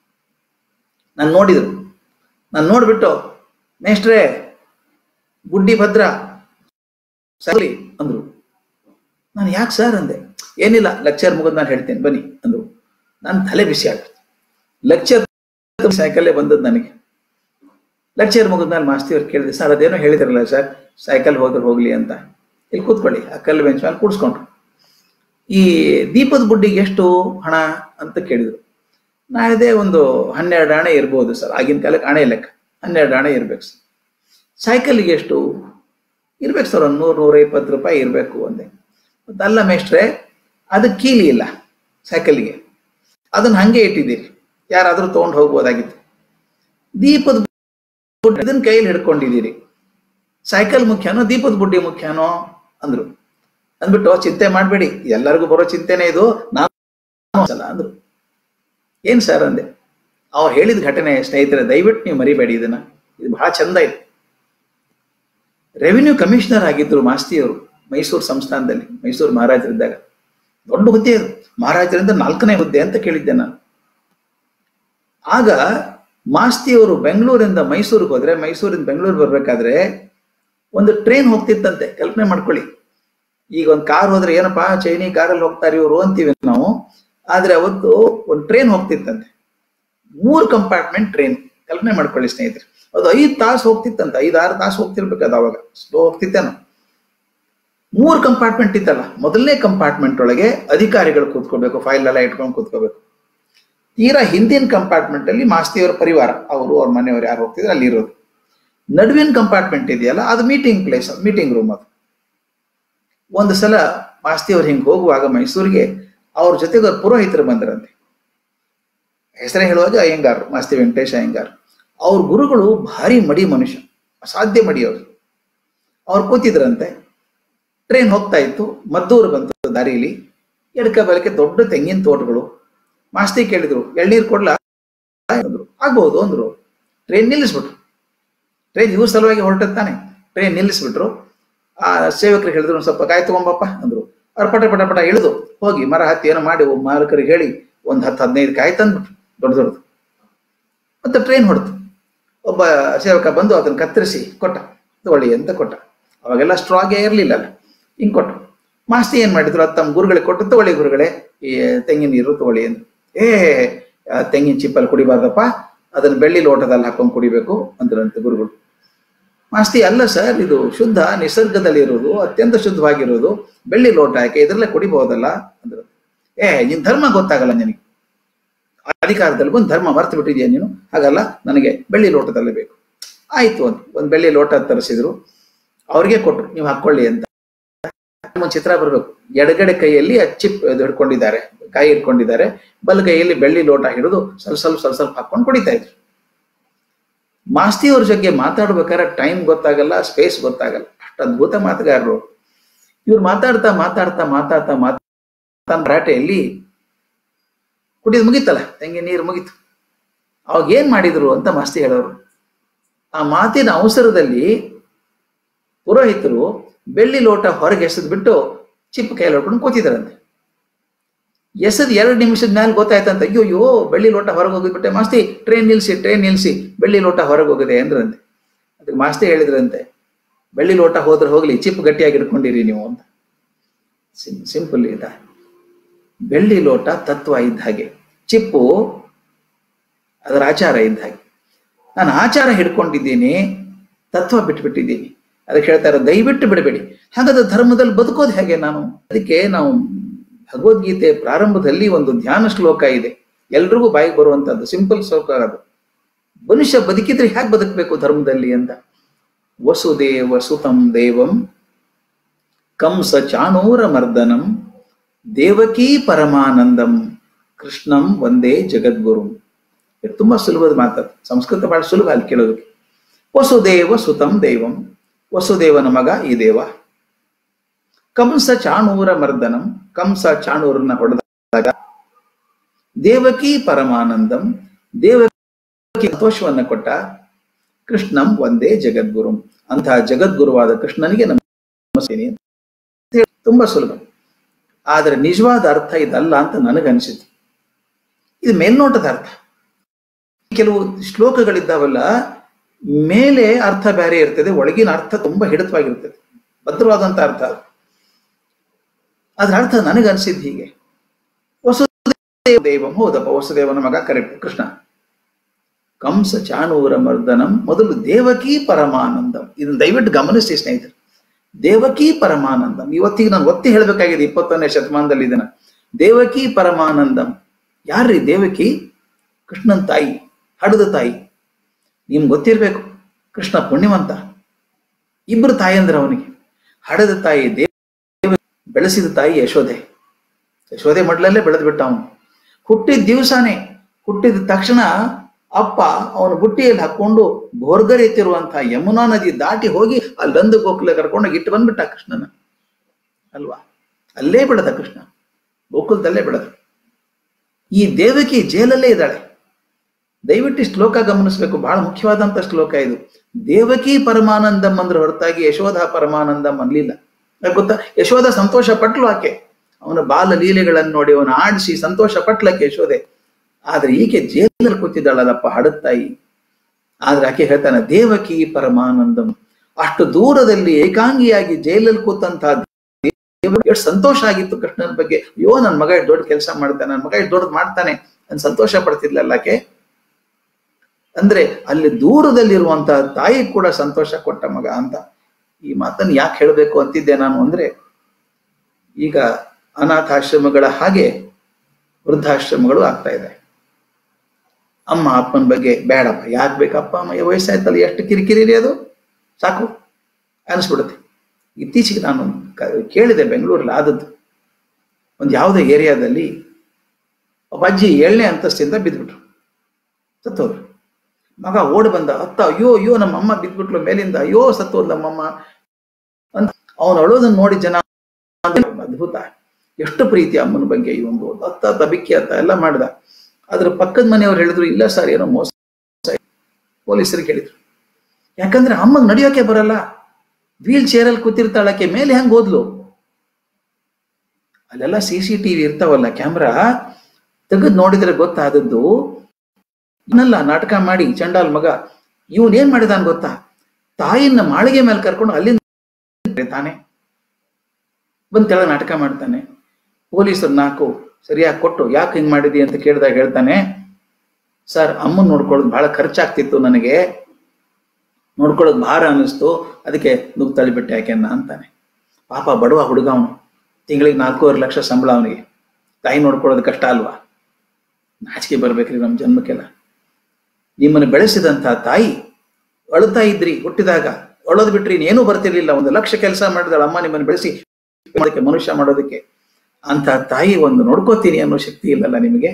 ನಾನು ನೋಡಿದ್ರು ನಾನು ನೋಡ್ಬಿಟ್ಟು ಮೇಷ್ಟ್ರೇ ಬುಡ್ಡಿ ಭದ್ರ ಸರಿ ಅಂದ್ರು ನಾನು ಯಾಕೆ ಸರ್ ಅಂದೆ ಏನಿಲ್ಲ ಲೆಕ್ಚರ್ ಮುಗಿದ್ ನಾನು ಹೇಳ್ತೇನೆ ಬನ್ನಿ ಅಂದ್ರು ನಾನು ತಲೆ ಬಿಸಿ ಆಗ್ಬಿಡ್ತು ಲೆಕ್ಚರ್ ಸೈಕಲ್ಲೇ ಬಂದದ್ದು ನನಗೆ ಲೆಕ್ಚರ್ ಮುಗಿದ್ಮೇಲೆ ಮಾಸ್ತಿಯವ್ರು ಕೇಳಿದೆ ಸರ್ ಅದೇನೋ ಹೇಳಿದ್ರಲ್ಲ ಸರ್ ಸೈಕಲ್ ಹೋದ್ರೆ ಹೋಗ್ಲಿ ಅಂತ ಇಲ್ಲಿ ಕೂತ್ಕೊಳ್ಳಿ ಆ ಕಲ್ಲು ಬೆಂಚ್ ಮೇಲೆ ಕೂಡಿಸ್ಕೊಂಡ್ರು ಈ ದೀಪದ ಬುಡ್ಡಿಗೆ ಎಷ್ಟು ಹಣ ಅಂತ ಕೇಳಿದ್ರು ನಾ ಹೇಳಿದೆ ಒಂದು ಹನ್ನೆರಡು ಹಣೆ ಇರ್ಬೋದು ಸರ್ ಆಗಿನ ಕಾಲಕ್ಕೆ ಹಣೆ ಲೆಕ್ಕ ಹನ್ನೆರಡು ಹಣೆ ಇರ್ಬೇಕು ಸರ್ ಸೈಕಲ್ಗೆ ಎಷ್ಟು ಇರ್ಬೇಕು ಸರ್ ಒಂದು ನೂರು ನೂರ ಇಪ್ಪತ್ತು ರೂಪಾಯಿ ಇರಬೇಕು ಅಂದೆ ಮತ್ತೆ ಅಲ್ಲ ಮೇಷ್ಟ್ರೆ ಅದು ಕೀಲಿ ಇಲ್ಲ ಸೈಕಲ್ಗೆ ಅದನ್ನ ಹಂಗೆ ಇಟ್ಟಿದ್ದೀರಿ ಯಾರಾದರೂ ತೊಗೊಂಡು ಹೋಗ್ಬೋದಾಗಿತ್ತು ದೀಪದ ಬುಡ್ಡಿ ಇದನ್ನ ಕೈಯಲ್ಲಿ ಹಿಡ್ಕೊಂಡಿದ್ದೀರಿ ಸೈಕಲ್ ಮುಖ್ಯನೋ ದೀಪದ ಬುಡ್ಡಿ ಮುಖ್ಯನೋ ಅಂದ್ರು ಅಂದ್ಬಿಟ್ಟು ಚಿಂತೆ ಮಾಡಬೇಡಿ ಎಲ್ಲರಿಗೂ ಬರೋ ಚಿಂತೆನೇ ಇದು ನಾನು ಸಲ ಅಂದ್ರು ಏನ್ ಸರ್ ಅಂದೆ ಅವ್ರು ಹೇಳಿದ ಘಟನೆ ಸ್ನೇಹಿತರೆ ದಯವಿಟ್ಟು ನೀವು ಮರಿಬೇಡಿ ಇದನ್ನ ಇದು ಬಹಳ ಚಂದ ಇದೆ ರೆವಿನ್ಯೂ ಕಮಿಷನರ್ ಆಗಿದ್ರು ಮಾಸ್ತಿಯವರು ಮೈಸೂರು ಸಂಸ್ಥಾನದಲ್ಲಿ ಮೈಸೂರು ಮಹಾರಾಜರಿದ್ದಾಗ ದೊಡ್ಡ ಹುದ್ದೆ ಅದು ಮಹಾರಾಜರಿಂದ ನಾಲ್ಕನೇ ಹುದ್ದೆ ಅಂತ ಕೇಳಿದ್ದೆ ನಾನು ಆಗ ಮಾಸ್ತಿಯವರು ಬೆಂಗಳೂರಿಂದ ಮೈಸೂರಿಗೆ ಹೋದ್ರೆ ಮೈಸೂರಿಂದ ಬೆಂಗಳೂರು ಬರ್ಬೇಕಾದ್ರೆ ಒಂದು ಟ್ರೈನ್ ಹೋಗ್ತಿತ್ತಂತೆ ಕಲ್ಪನೆ ಮಾಡ್ಕೊಳ್ಳಿ ಈಗ ಒಂದು ಕಾರ್ ಹೋದ್ರೆ ಏನಪ್ಪಾ ಚೈನಿ ಕಾರಲ್ಲಿ ಹೋಗ್ತಾರೆ ಇವರು ಅಂತೀವಿ ನಾವು ಆದ್ರೆ ಅವತ್ತು ಒಂದು ಟ್ರೈನ್ ಹೋಗ್ತಿತ್ತಂತೆ ಮೂರು ಕಂಪಾರ್ಟ್ಮೆಂಟ್ ಟ್ರೈನ್ ಕಲ್ಪನೆ ಮಾಡ್ಕೊಳ್ಳಿ ಸ್ನೇಹಿತರೆ ಅದು ಐದು ತಾಸು ಹೋಗ್ತಿತ್ತಂತ ಐದು ಆರು ತಾಸು ಹೋಗ್ತಿರ್ಬೇಕು ಅದು ಅವಾಗ ಸ್ಲೋ ಹೋಗ್ತಿತ್ತೇನೋ ಮೂರು ಕಂಪಾರ್ಟ್ಮೆಂಟ್ ಇತ್ತಲ್ಲ ಮೊದಲನೇ ಕಂಪಾರ್ಟ್ಮೆಂಟ್ ಒಳಗೆ ಅಧಿಕಾರಿಗಳು ಕೂತ್ಕೋಬೇಕು ಫೈಲ್ ಎಲ್ಲ ಇಟ್ಕೊಂಡು ಕೂತ್ಕೋಬೇಕು ತೀರಾ ಹಿಂದಿನ ಕಂಪಾರ್ಟ್ಮೆಂಟ್ ಅಲ್ಲಿ ಮಾಸ್ತಿಯವರ ಪರಿವಾರ ಅವರು ಅವ್ರ ಮನೆಯವರು ಯಾರು ಹೋಗ್ತಿದ್ರು ಅಲ್ಲಿ ಇರೋದು ನಡುವಿನ ಕಂಪಾರ್ಟ್ಮೆಂಟ್ ಇದೆಯಲ್ಲ ಅದು ಮೀಟಿಂಗ್ ಪ್ಲೇಸ್ ಮೀಟಿಂಗ್ ರೂಮ್ ಅದು ಒಂದು ಸಲ ಮಾಸ್ತಿಯವ್ರು ಹಿಂಗೆ ಹೋಗುವಾಗ ಮೈಸೂರಿಗೆ ಅವ್ರ ಜೊತೆಗೆ ಅವ್ರ ಪುರೋಹಿತರು ಬಂದರಂತೆ ಹೆಸರೇ ಹೇಳುವಾಗ ಅಯ್ಯಂಗಾರ್ ಮಾಸ್ತಿ ವೆಂಕಟೇಶ ಅಯ್ಯಂಗಾರ್ ಅವ್ರ ಗುರುಗಳು ಭಾರಿ ಮಡಿ ಮನುಷ್ಯ ಅಸಾಧ್ಯ ಮಡಿ ಅವರು ಅವ್ರು ಕೂತಿದ್ರಂತೆ ಟ್ರೈನ್ ಹೋಗ್ತಾ ಇತ್ತು ಮದ್ದೂರು ಬಂತು ದಾರಿಯಲ್ಲಿ ಎಡಕ ಬಲಕ್ಕೆ ದೊಡ್ಡ ತೆಂಗಿನ ತೋಟಗಳು ಮಾಸ್ತಿ ಕೇಳಿದ್ರು ಎಳ್ನೀರು ಕೊಡ್ಲಾ ಅಂದ್ರು ಆಗ್ಬಹುದು ಅಂದ್ರು ಟ್ರೈನ್ ನಿಲ್ಲಿಸ್ಬಿಟ್ರು ಟ್ರೈನ್ ಇವ್ರ ಸಲುವಾಗಿ ಹೊರಟತ್ತಾನೆ ಟ್ರೈನ್ ನಿಲ್ಲಿಸ್ಬಿಟ್ರು ಆ ಸೇವಕರಿಗೆ ಹೇಳಿದ್ರು ಒಂದು ಸ್ವಲ್ಪ ಕಾಯಿ ತಗೊಂಬಪ್ಪ ಅಂದ್ರು ಅವ್ರು ಪಟ ಪಟ ಪಟ ಇಳಿದು ಹೋಗಿ ಮರ ಹತ್ತಿ ಏನೋ ಮಾಡಿ ಒಬ್ಬ ಮಾಲಕರಿಗೆ ಹೇಳಿ ಒಂದು ಹತ್ತು ಹದಿನೈದು ಕಾಯಿ ತಂದ್ಬಿಟ್ರು ದೊಡ್ಡ ದೊಡ್ಡದು ಮತ್ತೆ ಟ್ರೈನ್ ಹೊಡ್ತು ಒಬ್ಬ ಸೇವಕ ಬಂದು ಅದನ್ನ ಕತ್ತರಿಸಿ ಕೊಟ್ಟ ತಗೊಳ್ಳಿ ಅಂತ ಕೊಟ್ಟ ಅವಾಗೆಲ್ಲ ಸ್ಟ್ರಾಗೇ ಇರಲಿಲ್ಲ ಹಿಂಗ್ ಕೊಟ್ಟು ಮಾಸ್ತಿ ಏನ್ ಮಾಡಿದ್ರು ಅದು ತಮ್ಮ ಗುರುಗಳಿಗೆ ಕೊಟ್ಟು ತಗೊಳ್ಳಿ ಗುರುಗಳೇ ಈ ತೆಂಗಿನ ನೀರು ತಗೊಳ್ಳಿ ಅಂತ ಏ ಆ ತೆಂಗಿನ ಚಿಪ್ಪಲ್ಲಿ ಕುಡಿಬಾರ್ದಪ್ಪ ಅದನ್ನ ಬೆಳ್ಳಿ ಲೋಟದಲ್ಲಿ ಹಾಕೊಂಡು ಕುಡಿಬೇಕು ಅಂದ್ರಂತೆ ಗುರುಗಳು ಮಾಸ್ತಿ ಅಲ್ಲ ಸರ್ ಇದು ಶುದ್ಧ ನಿಸರ್ಗದಲ್ಲಿ ಇರೋದು ಅತ್ಯಂತ ಶುದ್ಧವಾಗಿರೋದು ಬೆಳ್ಳಿ ಲೋಟ ಯಾಕೆ ಇದರಲ್ಲೇ ಕುಡಿಬಹುದಲ್ಲ ಅಂದ್ರು ಏ ನಿನ್ ಧರ್ಮ ಗೊತ್ತಾಗಲ್ಲ ನಿನಗೆ ಅಧಿಕಾರದಲ್ಲಿ ಬಂದು ಧರ್ಮ ಮರ್ತು ಬಿಟ್ಟಿದ್ಯಾ ನೀನು ಹಾಗಲ್ಲ ನನಗೆ ಬೆಳ್ಳಿ ಲೋಟದಲ್ಲೇ ಬೇಕು ಆಯ್ತು ಅಂತ ಒಂದು ಬೆಳ್ಳಿ ಲೋಟ ತರಿಸಿದ್ರು ಅವ್ರಿಗೆ ಕೊಟ್ರು ನೀವು ಹಾಕೊಳ್ಳಿ ಅಂತ ಒಂದು ಚಿತ್ರ ಬರಬೇಕು ಎಡಗಡೆ ಕೈಯಲ್ಲಿ ಆ ಚಿಪ್ ಇದು ಹಿಡ್ಕೊಂಡಿದ್ದಾರೆ ಕಾಯಿ ಹಿಡ್ಕೊಂಡಿದ್ದಾರೆ ಬಲಗೈಯಲ್ಲಿ ಬೆಳ್ಳಿ ಲೋಟ ಹಿಡಿದು ಸ್ವಲ್ಪ ಸ್ವಲ್ಪ ಸ್ವಲ್ಪ ಸ್ವಲ್ಪ ಹಾಕೊಂಡು ಕುಡಿತಾ ಇದ್ರು ಮಾಸ್ತಿ ಅವ್ರ ಜೊತೆ ಮಾತಾಡ್ಬೇಕಾದ್ರೆ ಟೈಮ್ ಗೊತ್ತಾಗಲ್ಲ ಸ್ಪೇಸ್ ಗೊತ್ತಾಗಲ್ಲ ಅಷ್ಟು ಅದ್ಭುತ ಮಾತುಗಾರರು ಇವ್ರು ಮಾತಾಡ್ತಾ ಮಾತಾಡ್ತಾ ಮಾತಾಡ್ತಾ ಮಾತಾಡ್ತಾ ಮರಾಠೆಯಲ್ಲಿ ಕುಡಿದು ಮುಗೀತಲ್ಲ ತೆಂಗಿನ ನೀರು ಮುಗೀತು ಅವಾಗ ಏನ್ ಮಾಡಿದ್ರು ಅಂತ ಮಾಸ್ತಿ ಹೇಳೋರು ಆ ಮಾತಿನ ಅವಸರದಲ್ಲಿ ಪುರೋಹಿತರು ಬೆಳ್ಳಿ ಲೋಟ ಹೊರಗೆ ಎಸೆದು ಬಿಟ್ಟು ಚಿಪ್ ಕೈಯಲ್ಲಿ ಹೊಡ್ಕೊಂಡು ಕೂತಿದಾರಂತೆ ಎಸದ್ ಎರಡು ನಿಮಿಷದ ಮೇಲೆ ಗೊತ್ತಾಯ್ತಂತ ಅಯ್ಯೋ ಅಯ್ಯೋ ಬೆಳ್ಳಿ ಲೋಟ ಹೊರಗೆ ಹೋಗಿದ್ಬಿಟ್ಟೆ ಮಾಸ್ತಿ ಟ್ರೈನ್ ನಿಲ್ಸಿ ಟ್ರೈನ್ ನಿಲ್ಸಿ ಬೆಳ್ಳಿ ಲೋಟ ಹೊರಗೆ ಹೋಗಿದೆ ಅಂದ್ರಂತೆ ಅದಕ್ಕೆ ಮಾಸ್ತಿ ಹೇಳಿದ್ರಂತೆ ಬೆಳ್ಳಿ ಲೋಟ ಹೋದ್ರೆ ಹೋಗ್ಲಿ ಚಿಪ್ ಗಟ್ಟಿಯಾಗಿ ಇಟ್ಕೊಂಡಿರಿ ನೀವು ಅಂತ ಸಿಂ ಸಿಂಪಲ್ ಇದ ಬೆಳ್ಳಿ ಲೋಟ ತತ್ವ ಇದ್ದ ಹಾಗೆ ಚಿಪ್ಪು ಅದರ ಆಚಾರ ಇದ್ದ ಹಾಗೆ ನಾನು ಆಚಾರ ಹಿಡ್ಕೊಂಡಿದ್ದೀನಿ ತತ್ವ ಬಿಟ್ಬಿಟ್ಟಿದ್ದೀನಿ ಅದಕ್ಕೆ ಹೇಳ್ತಾರೆ ದಯವಿಟ್ಟು ಬಿಡಬೇಡಿ ಹಾಗಾದ್ರೆ ಧರ್ಮದಲ್ಲಿ ಬದುಕೋದು ಹೇಗೆ ನಾನು ಅದಕ್ಕೆ ನಾವು ಭಗವದ್ಗೀತೆ ಪ್ರಾರಂಭದಲ್ಲಿ ಒಂದು ಧ್ಯಾನ ಶ್ಲೋಕ ಇದೆ ಎಲ್ರಿಗೂ ಬಾಯಿಗೆ ಬರುವಂತದ್ದು ಸಿಂಪಲ್ ಶ್ಲೋಕ ಅದು ಮನುಷ್ಯ ಬದುಕಿದ್ರೆ ಹೇಗೆ ಬದುಕಬೇಕು ಧರ್ಮದಲ್ಲಿ ಅಂತ ವಸುದೇವ ಸುತಂ ದೇವಂ ಕಂಸ ಚಾಣೂರ ಮರ್ದನಂ ದೇವಕೀ ಪರಮಾನಂದಂ ಕೃಷ್ಣಂ ಒಂದೇ ಜಗದ್ಗುರು ಇದು ತುಂಬಾ ಸುಲಭದ ಮಾತದು ಸಂಸ್ಕೃತ ಬಹಳ ಸುಲಭ ಅಲ್ಲಿ ಕೇಳೋದಕ್ಕೆ ವಸುದೇವ ಸುತಂ ದೇವಂ ವಸುದೇವನ ಮಗ ಈ ದೇವ ಕಂಸ ಚಾಣೂರ ಮರ್ದನಂ ಕಂಸ ಚಾಣೂರನ್ನ ಹೊಡೆದಾಗ ದೇವಕಿ ಪರಮಾನಂದಂ ದೇವಕಿ ಸಂತೋಷವನ್ನ ಕೊಟ್ಟ ಕೃಷ್ಣಂ ಒಂದೇ ಜಗದ್ಗುರು ಅಂತಹ ಜಗದ್ಗುರುವಾದ ಕೃಷ್ಣನಿಗೆ ನಮಸ್ತೀನಿ ಅಂತ ಹೇಳಿ ತುಂಬಾ ಸುಲಭ ಆದರೆ ನಿಜವಾದ ಅರ್ಥ ಇದಲ್ಲ ಅಂತ ನನಗನ್ಸಿತು ಇದು ಮೇಲ್ನೋಟದ ಅರ್ಥ ಕೆಲವು ಶ್ಲೋಕಗಳಿದ್ದಾವಲ್ಲ ಮೇಲೆ ಅರ್ಥ ಬೇರೆ ಇರ್ತದೆ ಒಳಗಿನ ಅರ್ಥ ತುಂಬಾ ಹಿಡಿತವಾಗಿರ್ತದೆ ಭದ್ರವಾದಂತ ಅರ್ಥ ಅದು ಅದ್ರ ಅರ್ಥ ನನಗನ್ಸಿದ್ದು ಹೀಗೆ ವಸುದೇವ ದೇವಂ ಹೌದಪ್ಪ ವಸುದೇವನ ಮಗ ಕರೆಕ್ಟ್ ಕೃಷ್ಣ ಕಂಸ ಚಾಣೂರ ಮರ್ದನಂ ಮೊದಲು ದೇವಕಿ ಪರಮಾನಂದಂ ಇದನ್ನ ದಯವಿಟ್ಟು ಗಮನಿಸಿ ಸ್ನೇಹಿತರೆ ದೇವಕಿ ಪರಮಾನಂದಂ ಇವತ್ತಿಗೆ ನಾನು ಒತ್ತಿ ಹೇಳಬೇಕಾಗಿದೆ ಇಪ್ಪತ್ತೊಂದನೇ ಶತಮಾನದಲ್ಲಿ ಇದನ್ನ ದೇವಕಿ ಪರಮಾನಂದಂ ಯಾರ್ರೀ ದೇವಕಿ ಕೃಷ್ಣನ್ ತಾಯಿ ಹಡದ ತಾಯಿ ನಿಮ್ಗೆ ಗೊತ್ತಿರ್ಬೇಕು ಕೃಷ್ಣ ಪುಣ್ಯವಂತ ಇಬ್ಬರು ತಾಯಂದ್ರ ಅವನಿಗೆ ಹಡದ ತಾಯಿ ದೇವ ಬೆಳೆಸಿದ ತಾಯಿ ಯಶೋದೆ ಯಶೋದೆ ಮಡ್ಲಲ್ಲೇ ಬೆಳೆದು ಬಿಟ್ಟ ಅವನು ಹುಟ್ಟಿದ ದಿವಸನೇ ಹುಟ್ಟಿದ ತಕ್ಷಣ ಅಪ್ಪ ಅವನ ಬುಟ್ಟಿಯಲ್ಲಿ ಹಾಕೊಂಡು ಬೋರ್ಗರ್ ಎತ್ತಿರುವಂತಹ ಯಮುನಾ ನದಿ ದಾಟಿ ಹೋಗಿ ಅಲ್ಲಿ ನಂದು ಗೋಕುಲ ಕರ್ಕೊಂಡು ಇಟ್ಟು ಬಂದ್ಬಿಟ್ಟ ಕೃಷ್ಣನ ಅಲ್ವಾ ಅಲ್ಲೇ ಬೆಳೆದ ಕೃಷ್ಣ ಗೋಕುಲದಲ್ಲೇ ಬೆಳೆದ ಈ ದೇವಕಿ ಜೈಲಲ್ಲೇ ಇದ್ದಾಳೆ ದಯವಿಟ್ಟು ಈ ಶ್ಲೋಕ ಗಮನಿಸಬೇಕು ಬಹಳ ಮುಖ್ಯವಾದಂತ ಶ್ಲೋಕ ಇದು ದೇವಕಿ ಪರಮಾನಂದಂ ಅಂದ್ರೆ ಹೊರತಾಗಿ ಯಶೋಧ ಪರಮಾನಂದಂ ಅನ್ಲಿಲ್ಲ ಯಾಕ್ ಗೊತ್ತಾ ಯಶೋಧ ಸಂತೋಷ ಪಟ್ಲು ಆಕೆ ಅವನ ಬಾಲ ಲೀಲೆಗಳನ್ನು ನೋಡಿ ಅವನ ಆಡಿಸಿ ಸಂತೋಷ ಪಟ್ಲಕ್ಕೆ ಯಶೋದೆ ಆದ್ರೆ ಈಕೆ ಜೈಲಲ್ಲಿ ಕೂತಿದ್ದಾಳಲ್ಲಪ್ಪ ಹಡತ್ತಾಯಿ ಆದ್ರೆ ಆಕೆ ಹೇಳ್ತಾನೆ ದೇವಕಿ ಪರಮಾನಂದಂ ಅಷ್ಟು ದೂರದಲ್ಲಿ ಏಕಾಂಗಿಯಾಗಿ ಜೈಲಲ್ಲಿ ಕೂತಂತಹ ದೇವರಿಗೆ ಎಷ್ಟು ಸಂತೋಷ ಆಗಿತ್ತು ಕೃಷ್ಣನ ಬಗ್ಗೆ ಅಯ್ಯೋ ನನ್ನ ಮಗ ಎಷ್ಟು ದೊಡ್ಡ ಕೆಲಸ ಮಾಡ್ತಾನೆ ನನ್ನ ಮಗ ಎಷ್ಟು ದೊಡ್ಡದು ಮಾಡ್ತಾನೆ ಅಂತ ಸಂತೋಷ ಪಡ್ತಿದ್ಲಲ್ಲ ಆಕೆ ಅಂದ್ರೆ ಅಲ್ಲಿ ದೂರದಲ್ಲಿರುವಂತಹ ತಾಯಿ ಕೂಡ ಸಂತೋಷ ಕೊಟ್ಟ ಮಗ ಅಂತ ಈ ಮಾತನ್ನು ಯಾಕೆ ಹೇಳಬೇಕು ಅಂತಿದ್ದೆ ನಾನು ಅಂದ್ರೆ ಈಗ ಅನಾಥಾಶ್ರಮಗಳ ಹಾಗೆ ವೃದ್ಧಾಶ್ರಮಗಳು ಆಗ್ತಾ ಇದೆ ಅಮ್ಮ ಅಪ್ಪನ ಬಗ್ಗೆ ಬೇಡಪ್ಪ ಯಾಕೆ ಬೇಕಪ್ಪ ಅಮ್ಮ ವಯಸ್ಸಾಯ್ತಲ್ಲ ಎಷ್ಟು ಕಿರಿಕಿರಿ ರೀ ಅದು ಸಾಕು ಅನಿಸ್ಬಿಡುತ್ತೆ ಇತ್ತೀಚೆಗೆ ನಾನು ಕ- ಕೇಳಿದೆ ಬೆಂಗಳೂರಲ್ಲಿ ಆದದ್ದು ಒಂದು ಯಾವುದೋ ಏರಿಯಾದಲ್ಲಿ ಒಬ್ಬ ಅಜ್ಜಿ ಏಳನೇ ಅಂತಸ್ತಿಂದ ಬಿದ್ಬಿಟ್ರು ಸತ್ತೋದ್ರು ಮಗ ಓಡಿ ಬಂದ ಅತ್ತ ಅಯ್ಯೋ ಅಯ್ಯೋ ನಮ್ಮ ಅಮ್ಮ ಬಿದ್ಬಿಟ್ಲು ಮೇಲಿಂದ ಅಯ್ಯೋ ಸತ್ತೋದ್ ನಮ್ಮಮ್ಮ ಅಂತ ಅವನು ಅಳೋದನ್ನ ನೋಡಿ ಜನ ಅದ್ಭುತ ಎಷ್ಟು ಪ್ರೀತಿ ಅಮ್ಮನ ಬಗ್ಗೆ ಈ ಒಂದು ಅತ್ತ ತಬಿಕ್ಕಿ ಅತ್ತ ಎಲ್ಲ ಮಾಡ್ದ ಅದ್ರ ಪಕ್ಕದ ಮನೆಯವ್ರು ಹೇಳಿದ್ರು ಇಲ್ಲ ಸರ್ ಏನೋ ಮೋಸ ಪೊಲೀಸರಿಗೆ ಹೇಳಿದ್ರು ಯಾಕಂದ್ರೆ ಅಮ್ಮಗ್ ನಡೆಯೋಕೆ ಬರಲ್ಲ ವೀಲ್ ಚೇರಲ್ಲಿ ಕೂತಿರ್ತಾಳಕ್ಕೆ ಮೇಲೆ ಹೆಂಗ್ ಓದ್ಲು ಅಲ್ಲೆಲ್ಲ ಸಿ ಸಿ ಟಿವಿ ಇರ್ತಾವಲ್ಲ ಕ್ಯಾಮ್ರಾ ತೆಗೆದು ನೋಡಿದ್ರೆ ಗೊತ್ತಾದದ್ದು ಇನ್ನಲ್ಲ ನಾಟಕ ಮಾಡಿ ಚಂಡಾಲ್ ಮಗ ಇವನ್ ಏನ್ ಮಾಡಿದಾನ್ ಗೊತ್ತಾ ತಾಯಿನ ಮಾಳಿಗೆ ಮೇಲೆ ಕರ್ಕೊಂಡು ಅಲ್ಲಿಂದ ತಾನೆ ಬಂದ್ ತೆಳ ನಾಟಕ ಮಾಡ್ತಾನೆ ಪೊಲೀಸರು ನಾಲ್ಕು ಸರಿಯಾಗಿ ಕೊಟ್ಟು ಯಾಕೆ ಹಿಂಗ್ ಮಾಡಿದಿ ಅಂತ ಕೇಳಿದಾಗ ಹೇಳ್ತಾನೆ ಸರ್ ಅಮ್ಮನ್ ನೋಡ್ಕೊಳ್ಳೋದು ಬಹಳ ಖರ್ಚಾಗ್ತಿತ್ತು ನನಗೆ ನೋಡ್ಕೊಳ್ಳೋದು ಭಾರ ಅನ್ನಿಸ್ತು ಅದಕ್ಕೆ ನುಗ್గు ತಳ್ಳಿಬಿಟ್ಟೆ ಯಾಕೆನ್ನ ಅಂತಾನೆ ಪಾಪ ಬಡವ ಹುಡುಗ ಅವನು ತಿಂಗಳಿಗೆ ನಾಲ್ಕೂವರೆ ಲಕ್ಷ ಸಂಬಳ ಅವನಿಗೆ ತಾಯಿ ನೋಡ್ಕೊಳ್ಳೋದು ಕಷ್ಟ ಅಲ್ವಾ ನಾಚಿಕೆ ಬರ್ಬೇಕ್ರಿ ನಮ್ಮ ಜನ್ಮಕ್ಕೆಲ್ಲ ನಿಮ್ಮನ್ನು ಬೆಳೆಸಿದಂತ ತಾಯಿ ಅಳುತ್ತಾ ಇದ್ರಿ ಹುಟ್ಟಿದಾಗ ಅಳೋದು ಬಿಟ್ರಿ ಇನ್ನೇನೂ ಬರ್ತಿರ್ಲಿಲ್ಲ ಒಂದು ಲಕ್ಷ ಕೆಲಸ ಮಾಡಿದಾಳ ಅಮ್ಮ ನಿಮ್ಮನ್ನು ಬೆಳೆಸಿ ಮಾಡೋದಕ್ಕೆ ಮನುಷ್ಯ ಮಾಡೋದಕ್ಕೆ ಅಂತ ತಾಯಿ ಒಂದು ನೋಡ್ಕೋತೀನಿ ಅನ್ನೋ ಶಕ್ತಿ ಇಲ್ಲಲ್ಲ ನಿಮಗೆ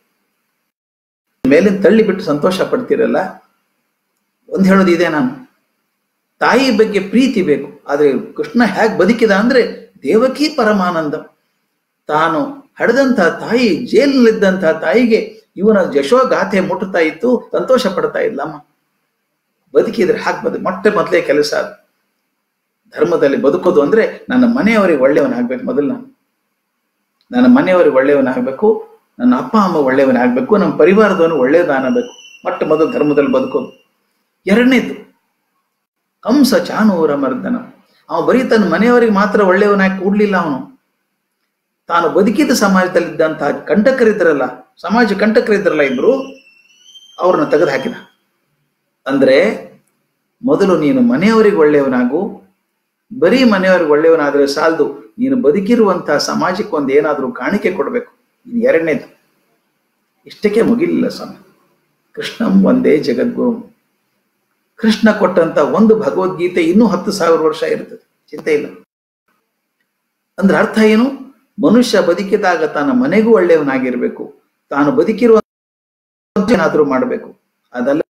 ಮೇಲಿಂದ ತಳ್ಳಿ ಬಿಟ್ಟು ಸಂತೋಷ ಪಡ್ತೀರಲ್ಲ ಒಂದ್ ಹೇಳೋದು ಇದೆ ನಾನು ತಾಯಿ ಬಗ್ಗೆ ಪ್ರೀತಿ ಬೇಕು ಆದ್ರೆ ಕೃಷ್ಣ ಹೇಗ್ ಬದುಕಿದ ಅಂದ್ರೆ ದೇವಕಿ ಪರಮಾನಂದ ತಾನು ಹಡೆದಂತಹ ತಾಯಿ ಜೈಲಿನಲ್ಲಿದ್ದಂತಹ ತಾಯಿಗೆ ಇವನ ಯಶೋಗಾಥೆ ಮುಟ್ಟುತ್ತಾ ಇತ್ತು ಸಂತೋಷ ಪಡ್ತಾ ಇಲ್ಲಮ್ಮ ಬದುಕಿದ್ರೆ ಹಾಗೆ ಬದು ಮೊಟ್ಟೆ ಮೊದಲೇ ಕೆಲಸ ಅದು ಧರ್ಮದಲ್ಲಿ ಬದುಕೋದು ಅಂದ್ರೆ ನನ್ನ ಮನೆಯವರಿಗೆ ಒಳ್ಳೆಯವನಾಗ್ಬೇಕು ಮೊದಲು ನಾನು ನನ್ನ ಮನೆಯವರಿಗೆ ಒಳ್ಳೆಯವನಾಗಬೇಕು ನನ್ನ ಅಪ್ಪ ಅಮ್ಮ ಒಳ್ಳೆಯವನಾಗಬೇಕು ನಮ್ಮ ಪರಿವಾರದವನು ಒಳ್ಳೆಯದಾನಬೇಕು ಮೊಟ್ಟ ಮೊದಲು ಧರ್ಮದಲ್ಲಿ ಬದುಕೋದು ಎರಡನೇದು ಕಂಸ ಚಾನೂರ ಮರ್ದನ ಅವ ಬರೀ ತನ್ನ ಮನೆಯವರಿಗೆ ಮಾತ್ರ ಒಳ್ಳೆಯವನಾಗಿ ಕೂಡ್ಲಿಲ್ಲ ಅವನು ತಾನು ಬದುಕಿದ ಸಮಾಜದಲ್ಲಿದ್ದಂತಹ ಕಂಟಕರಿದ್ರಲ್ಲ ಸಮಾಜ ಕಂಟಕರಿದ್ರಲ್ಲ ಇಬ್ರು ಅವ್ರನ್ನ ತೆಗೆದು ಹಾಕಿದ ಅಂದ್ರೆ ಮೊದಲು ನೀನು ಮನೆಯವರಿಗೆ ಒಳ್ಳೆಯವನಾಗು ಬರೀ ಮನೆಯವರಿಗೆ ಒಳ್ಳೆಯವನಾದ್ರೆ ಸಾಲದು ನೀನು ಬದುಕಿರುವಂತಹ ಸಮಾಜಕ್ಕೆ ಒಂದು ಏನಾದರೂ ಕಾಣಿಕೆ ಕೊಡಬೇಕು ಇದು ಎರಡನೇದು ಇಷ್ಟಕ್ಕೆ ಮುಗಿಲಿಲ್ಲ ಸ್ವಾಮಿ ಕೃಷ್ಣಂ ಒಂದೇ ಜಗದ್ಗುರು ಕೃಷ್ಣ ಕೊಟ್ಟಂತ ಒಂದು ಭಗವದ್ಗೀತೆ ಇನ್ನೂ ಹತ್ತು ಸಾವಿರ ವರ್ಷ ಇರ್ತದೆ ಚಿಂತೆ ಇಲ್ಲ ಅಂದ್ರೆ ಅರ್ಥ ಏನು ಮನುಷ್ಯ ಬದುಕಿದಾಗ ತನ್ನ ಮನೆಗೂ ಒಳ್ಳೆಯವನಾಗಿರ್ಬೇಕು ತಾನು ಬದುಕಿರುವ ಏನಾದ್ರೂ ಮಾಡಬೇಕು ಅದಲ್ಲ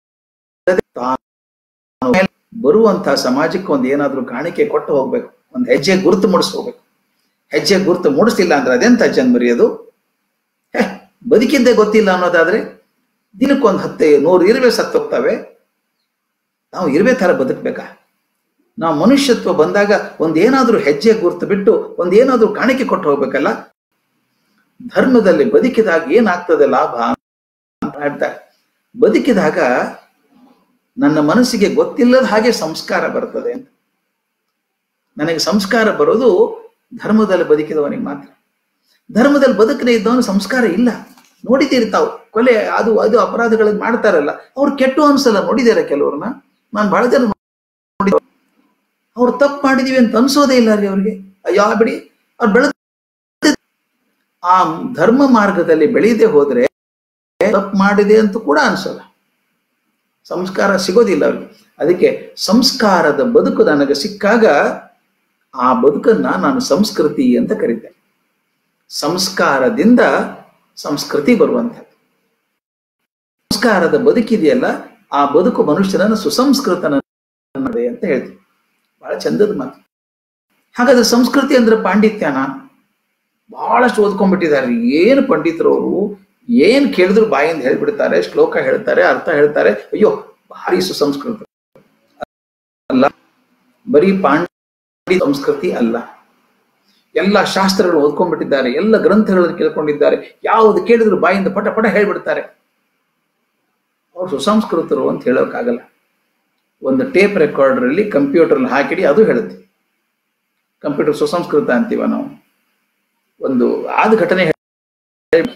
ತಾನು ಬರುವಂತಹ ಸಮಾಜಕ್ಕೆ ಒಂದು ಏನಾದ್ರೂ ಕಾಣಿಕೆ ಕೊಟ್ಟು ಹೋಗ್ಬೇಕು ಒಂದು ಹೆಜ್ಜೆ ಗುರುತು ಮೂಡಿಸ್ಕೋಬೇಕು ಹೆಜ್ಜೆ ಗುರುತು ಮೂಡಿಸ್ತಿಲ್ಲ ಅಂದ್ರೆ ಅದೆಂತ ಜನ್ಮರಿ ಅದು ಹೇ ಬದುಕಿದ್ದೇ ಗೊತ್ತಿಲ್ಲ ಅನ್ನೋದಾದ್ರೆ ದಿನಕ್ಕೊಂದು ಹತ್ತೆ ನೂರು ಇರುವೆ ಸತ್ತೋಗ್ತವೆ ನಾವು ಇರುವೆ ತರ ಬದುಕ್ಬೇಕಾ ನಾವು ಮನುಷ್ಯತ್ವ ಬಂದಾಗ ಒಂದೇನಾದ್ರೂ ಹೆಜ್ಜೆ ಗುರುತು ಬಿಟ್ಟು ಒಂದೇನಾದ್ರೂ ಕಾಣಿಕೆ ಕೊಟ್ಟು ಹೋಗ್ಬೇಕಲ್ಲ ಧರ್ಮದಲ್ಲಿ ಬದುಕಿದಾಗ ಏನಾಗ್ತದೆ ಲಾಭ ಅಂತ ಹೇಳ್ತಾರೆ ಬದುಕಿದಾಗ ನನ್ನ ಮನಸ್ಸಿಗೆ ಗೊತ್ತಿಲ್ಲದ ಹಾಗೆ ಸಂಸ್ಕಾರ ಬರ್ತದೆ ಅಂತ ನನಗೆ ಸಂಸ್ಕಾರ ಬರೋದು ಧರ್ಮದಲ್ಲಿ ಬದುಕಿದವನಿಗೆ ಮಾತ್ರ ಧರ್ಮದಲ್ಲಿ ಬದುಕದೇ ಇದ್ದವನು ಸಂಸ್ಕಾರ ಇಲ್ಲ ನೋಡಿದ್ದೀರಿ ತಾವು ಕೊಲೆ ಅದು ಅದು ಅಪರಾಧಗಳನ್ನು ಮಾಡ್ತಾರಲ್ಲ ಅವ್ರು ಕೆಟ್ಟು ಅನ್ಸಲ್ಲ ನೋಡಿದಾರೆ ಕೆಲವ್ರನ್ನ ನಾನು ಬಹಳ ಜನ ನೋಡಿ ಅವ್ರು ತಪ್ಪು ಮಾಡಿದೀವಿ ಅಂತ ಅನ್ಸೋದೇ ಇಲ್ಲ ರೀ ಅವ್ರಿಗೆ ಅಯ್ಯೋ ಬಿಡಿ ಅವ್ರು ಬೆಳೆದ ಆ ಧರ್ಮ ಮಾರ್ಗದಲ್ಲಿ ಬೆಳೆಯದೆ ಹೋದ್ರೆ ತಪ್ಪು ಮಾಡಿದೆ ಅಂತ ಕೂಡ ಅನ್ಸಲ್ಲ ಸಂಸ್ಕಾರ ಸಿಗೋದಿಲ್ಲ ಅವ್ರಿಗೆ ಅದಕ್ಕೆ ಸಂಸ್ಕಾರದ ಬದುಕು ನನಗೆ ಸಿಕ್ಕಾಗ ಆ ಬದುಕನ್ನ ನಾನು ಸಂಸ್ಕೃತಿ ಅಂತ ಕರೀತೇನೆ ಸಂಸ್ಕಾರದಿಂದ ಸಂಸ್ಕೃತಿ ಬರುವಂಥದ್ದು ಸಂಸ್ಕಾರದ ಬದುಕಿದೆಯಲ್ಲ ಆ ಬದುಕು ಮನುಷ್ಯನನ್ನು ಸುಸಂಸ್ಕೃತನ ಮಾಡಿದೆ ಅಂತ ಹೇಳ್ತೀವಿ ಬಹಳ ಚಂದದ ಮಾತು ಹಾಗಾದ್ರೆ ಸಂಸ್ಕೃತಿ ಅಂದ್ರೆ ಪಾಂಡಿತ್ಯನ ಬಹಳಷ್ಟು ಓದ್ಕೊಂಡ್ಬಿಟ್ಟಿದ್ದಾರೆ ಏನು ಪಂಡಿತರವರು ಏನ್ ಕೇಳಿದ್ರು ಬಾಯಿಂದ ಹೇಳ್ಬಿಡ್ತಾರೆ ಶ್ಲೋಕ ಹೇಳ್ತಾರೆ ಅರ್ಥ ಹೇಳ್ತಾರೆ ಅಯ್ಯೋ ಭಾರಿ ಸುಸಂಸ್ಕೃತ ಅಲ್ಲ ಬರೀ ಪಾಂಡಿ ಸಂಸ್ಕೃತಿ ಅಲ್ಲ ಎಲ್ಲ ಶಾಸ್ತ್ರಗಳು ಓದ್ಕೊಂಡ್ಬಿಟ್ಟಿದ್ದಾರೆ ಎಲ್ಲ ಗ್ರಂಥಗಳನ್ನು ಕೇಳ್ಕೊಂಡಿದ್ದಾರೆ ಯಾವುದು ಕೇಳಿದ್ರು ಬಾಯಿಂದ ಪಟ ಪಟ ಹೇಳ್ಬಿಡ್ತಾರೆ ಅವ್ರು ಸುಸಂಸ್ಕೃತರು ಅಂತ ಹೇಳೋಕ್ಕಾಗಲ್ಲ ಒಂದು ಟೇಪ್ ರೆಕಾರ್ಡರಲ್ಲಿ ಕಂಪ್ಯೂಟರ್ ಹಾಕಿಡಿ ಅದು ಹೇಳುತ್ತೆ ಕಂಪ್ಯೂಟರ್ ಸುಸಂಸ್ಕೃತ ಅಂತೀವ ನಾವು ಒಂದು ಆದ ಘಟನೆ ಹೇಳ್-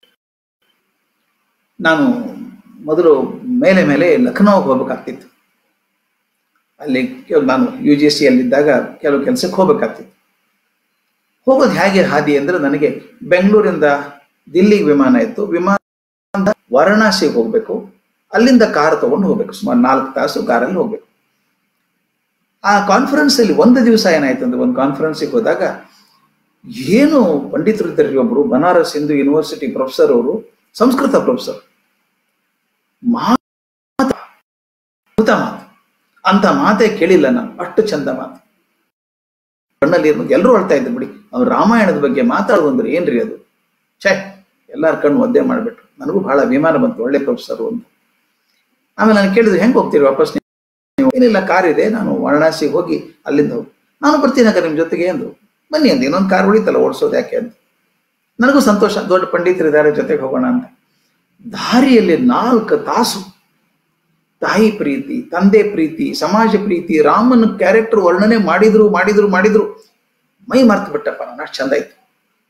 ನಾನು ಮೊದಲು ಮೇಲೆ ಮೇಲೆ ಲಖನೌಗೆ ಹೋಗ್ಬೇಕಾಗ್ತಿತ್ತು ಅಲ್ಲಿ ಕೆಲ- ನಾನು ಯು ಜಿ ಸಿ ಅಲ್ಲಿದ್ದಾಗ ಕೆಲವು ಕೆಲಸಕ್ಕೆ ಹೋಗ್ಬೇಕಾಗ್ತಿತ್ತು ಹೋಗೋದು ಹೇಗೆ ಹಾದಿ ಅಂದ್ರೆ ನನಗೆ ಬೆಂಗಳೂರಿಂದ ದಿಲ್ಲಿಗೆ ವಿಮಾನ ಇತ್ತು ವಿಮಾನ ವಾರಣಾಸಿಗೆ ಹೋಗ್ಬೇಕು ಅಲ್ಲಿಂದ ಕಾರ್ ತಗೊಂಡು ಹೋಗ್ಬೇಕು ಸುಮಾರು ನಾಲ್ಕು ತಾಸು ಕಾರಲ್ಲಿ ಹೋಗ್ಬೇಕು ಆ ಕಾನ್ಫರೆನ್ಸ್ ಅಲ್ಲಿ ಒಂದು ದಿವಸ ಏನಾಯ್ತು ಅಂದ್ರೆ ಒಂದು ಕಾನ್ಫರೆನ್ಸಿಗೆ ಹೋದಾಗ ಏನು ಪಂಡಿತರು ಇದ್ದಾರೆ ಒಬ್ರು ಬನಾರಸ್ ಹಿಂದೂ ಯೂನಿವರ್ಸಿಟಿ ಪ್ರೊಫೆಸರ್ ಅವರು ಸಂಸ್ಕೃತ ಪ್ರೊಫೆಸರ್ ಮಾತು ಅದ್ಭುತ ಮಾತು ಅಂತ ಮಾತೇ ಕೇಳಿಲ್ಲ ನಾನು ಅಷ್ಟು ಚಂದ ಮಾತು ಕಣ್ಣಲ್ಲಿ ಇರ್ಬೋದು ಎಲ್ಲರೂ ಅಳ್ತಾ ಇದ್ರು ಬಿಡಿ ಅವ್ರು ರಾಮಾಯಣದ ಬಗ್ಗೆ ಮಾತಾಡುವಂದ್ರೆ ಏನ್ರಿ ಅದು ಛೇ ಎಲ್ಲಾರ ಕಣ್ಣು ಒದ್ದೆ ಮಾಡ್ಬಿಟ್ರು ನನಗೂ ಬಹಳ ಅಭಿಮಾನ ಬಂತು ಒಳ್ಳೆ ಪ್ರೊಫೆಸರ್ ಅಂತ ಆಮೇಲೆ ನಾನು ಕೇಳಿದ್ರು ಹೆಂಗ್ ಹೋಗ್ತೀರಿ ವಾಪಸ್ ನೀವು ಏನಿಲ್ಲ ಕಾರ್ ಇದೆ ನಾನು ವಾರಣಾಸಿಗೆ ಹೋಗಿ ಅಲ್ಲಿಂದ ಹೋಗಿ ನಾನು ಬರ್ತೀನಿ ಹಾಗಾದ್ರೆ ನಿಮ್ ಜೊತೆಗೆ ಅಂದ್ರು ಬನ್ನಿ ಅಂತ ಇನ್ನೊಂದು ಕಾರ್ ಉಳಿತಲ್ಲ ಓಡಿಸೋದು ಯಾಕೆ ಅಂತ ನನಗೂ ಸಂತೋಷ ದೊಡ್ಡ ಪಂಡಿತರಿದ್ದಾರೆ ಜೊತೆಗೆ ಹೋಗೋಣ ಅಂತ ದಾರಿಯಲ್ಲಿ ನಾಲ್ಕು ತಾಸು ತಾಯಿ ಪ್ರೀತಿ ತಂದೆ ಪ್ರೀತಿ ಸಮಾಜ ಪ್ರೀತಿ ರಾಮನ ಕ್ಯಾರೆಕ್ಟರ್ ವರ್ಣನೆ ಮಾಡಿದ್ರು ಮಾಡಿದ್ರು ಮಾಡಿದ್ರು ಮೈ ಮರ್ತು ಬಿಟ್ಟಪ್ಪ ನಾನು ಅಷ್ಟು ಚಂದ ಇತ್ತು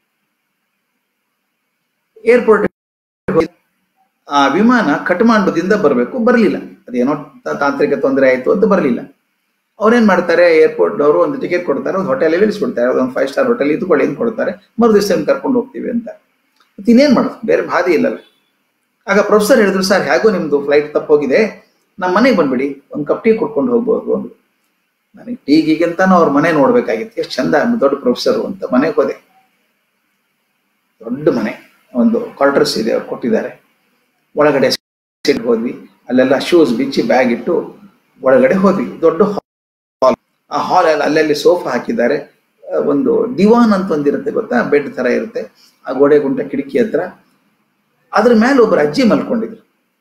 ಏರ್ಪೋರ್ಟ್ ಆ ವಿಮಾನ ಕಠ್ಮಾಂಡುದಿಂದ ಬರಬೇಕು ಬರಲಿಲ್ಲ ಅದೇನೋ ತ- ತಾಂತ್ರಿಕ ತೊಂದರೆ ಆಯ್ತು ಅಂತ ಬರಲಿಲ್ಲ ಅವ್ರೇನ್ ಮಾಡ್ತಾರೆ ಏರ್ಪೋರ್ಟ್ ಅವರು ಒಂದು ಟಿಕೆಟ್ ಕೊಡ್ತಾರೆ ಒಂದು ಹೋಟೆಲ್ ಇಳಿಸ್ಬಿಡ್ತಾರೆ ಒಂದು ಫೈವ್ ಸ್ಟಾರ್ ಹೋಟೆಲ್ ಇದ್ಕೊಳ್ಳಿ ಅಂತ ಕೊಡ್ತಾರೆ ಮರು ದಿವಸ ಕರ್ಕೊಂಡು ಹೋಗ್ತೀವಿ ಅಂತ ಮತ್ತೆ ಇನ್ನೇನ್ ಮಾಡೋದು ಬೇರೆ ಬಾಧೆ ಇಲ್ಲಲ್ಲ ಆಗ ಪ್ರೊಫೆಸರ್ ಹೇಳಿದ್ರು ಸರ್ ಹೇಗೋ ನಿಮ್ದು ಫ್ಲೈಟ್ ತಪ್ಪೋಗಿದೆ ನಮ್ಮ ಮನೆಗೆ ಬಂದ್ಬಿಡಿ ಒಂದು ಕಪ್ ಟೀ ಕುಡ್ಕೊಂಡು ಹೋಗ್ಬೋದು ಅಂದ್ರು ನನಗೆ ಟೀ ಗೀಗಂತಾನು ಅವ್ರ ಮನೆ ನೋಡ್ಬೇಕಾಗಿತ್ತು ಎಷ್ಟು ಚಂದ ದೊಡ್ಡ ಪ್ರೊಫೆಸರ್ ಅಂತ ಮನೆಗೆ ಹೋದೆ ದೊಡ್ಡ ಮನೆ ಒಂದು ಕ್ವಾರ್ಟರ್ಸ್ ಇದೆ ಅವ್ರು ಕೊಟ್ಟಿದ್ದಾರೆ ಒಳಗಡೆ ಸೀಟ್ ಹೋದ್ವಿ ಅಲ್ಲೆಲ್ಲ ಶೂಸ್ ಬಿಚ್ಚಿ ಬ್ಯಾಗ್ ಇಟ್ಟು ಒಳಗಡೆ ಹೋದ್ವಿ ದೊಡ್ಡ ಹಾಲ್ ಆ ಹಾಲ್ ಅಲ್ಲಿ ಅಲ್ಲಲ್ಲಿ ಸೋಫಾ ಹಾಕಿದ್ದಾರೆ ಆ, ಒಂದು ದಿವಾನ್ ಅಂತ ಒಂದಿರುತ್ತೆ ಗೊತ್ತಾ ಬೆಡ್ ತರ ಇರುತ್ತೆ ಆ ಗೋಡೆ ಗುಂಟ ಕಿಟಕಿ ಹತ್ರ ಅದ್ರ ಮೇಲೆ ಒಬ್ಬರು ಅಜ್ಜಿ ಮಲ್ಕೊಂಡಿದ್ರು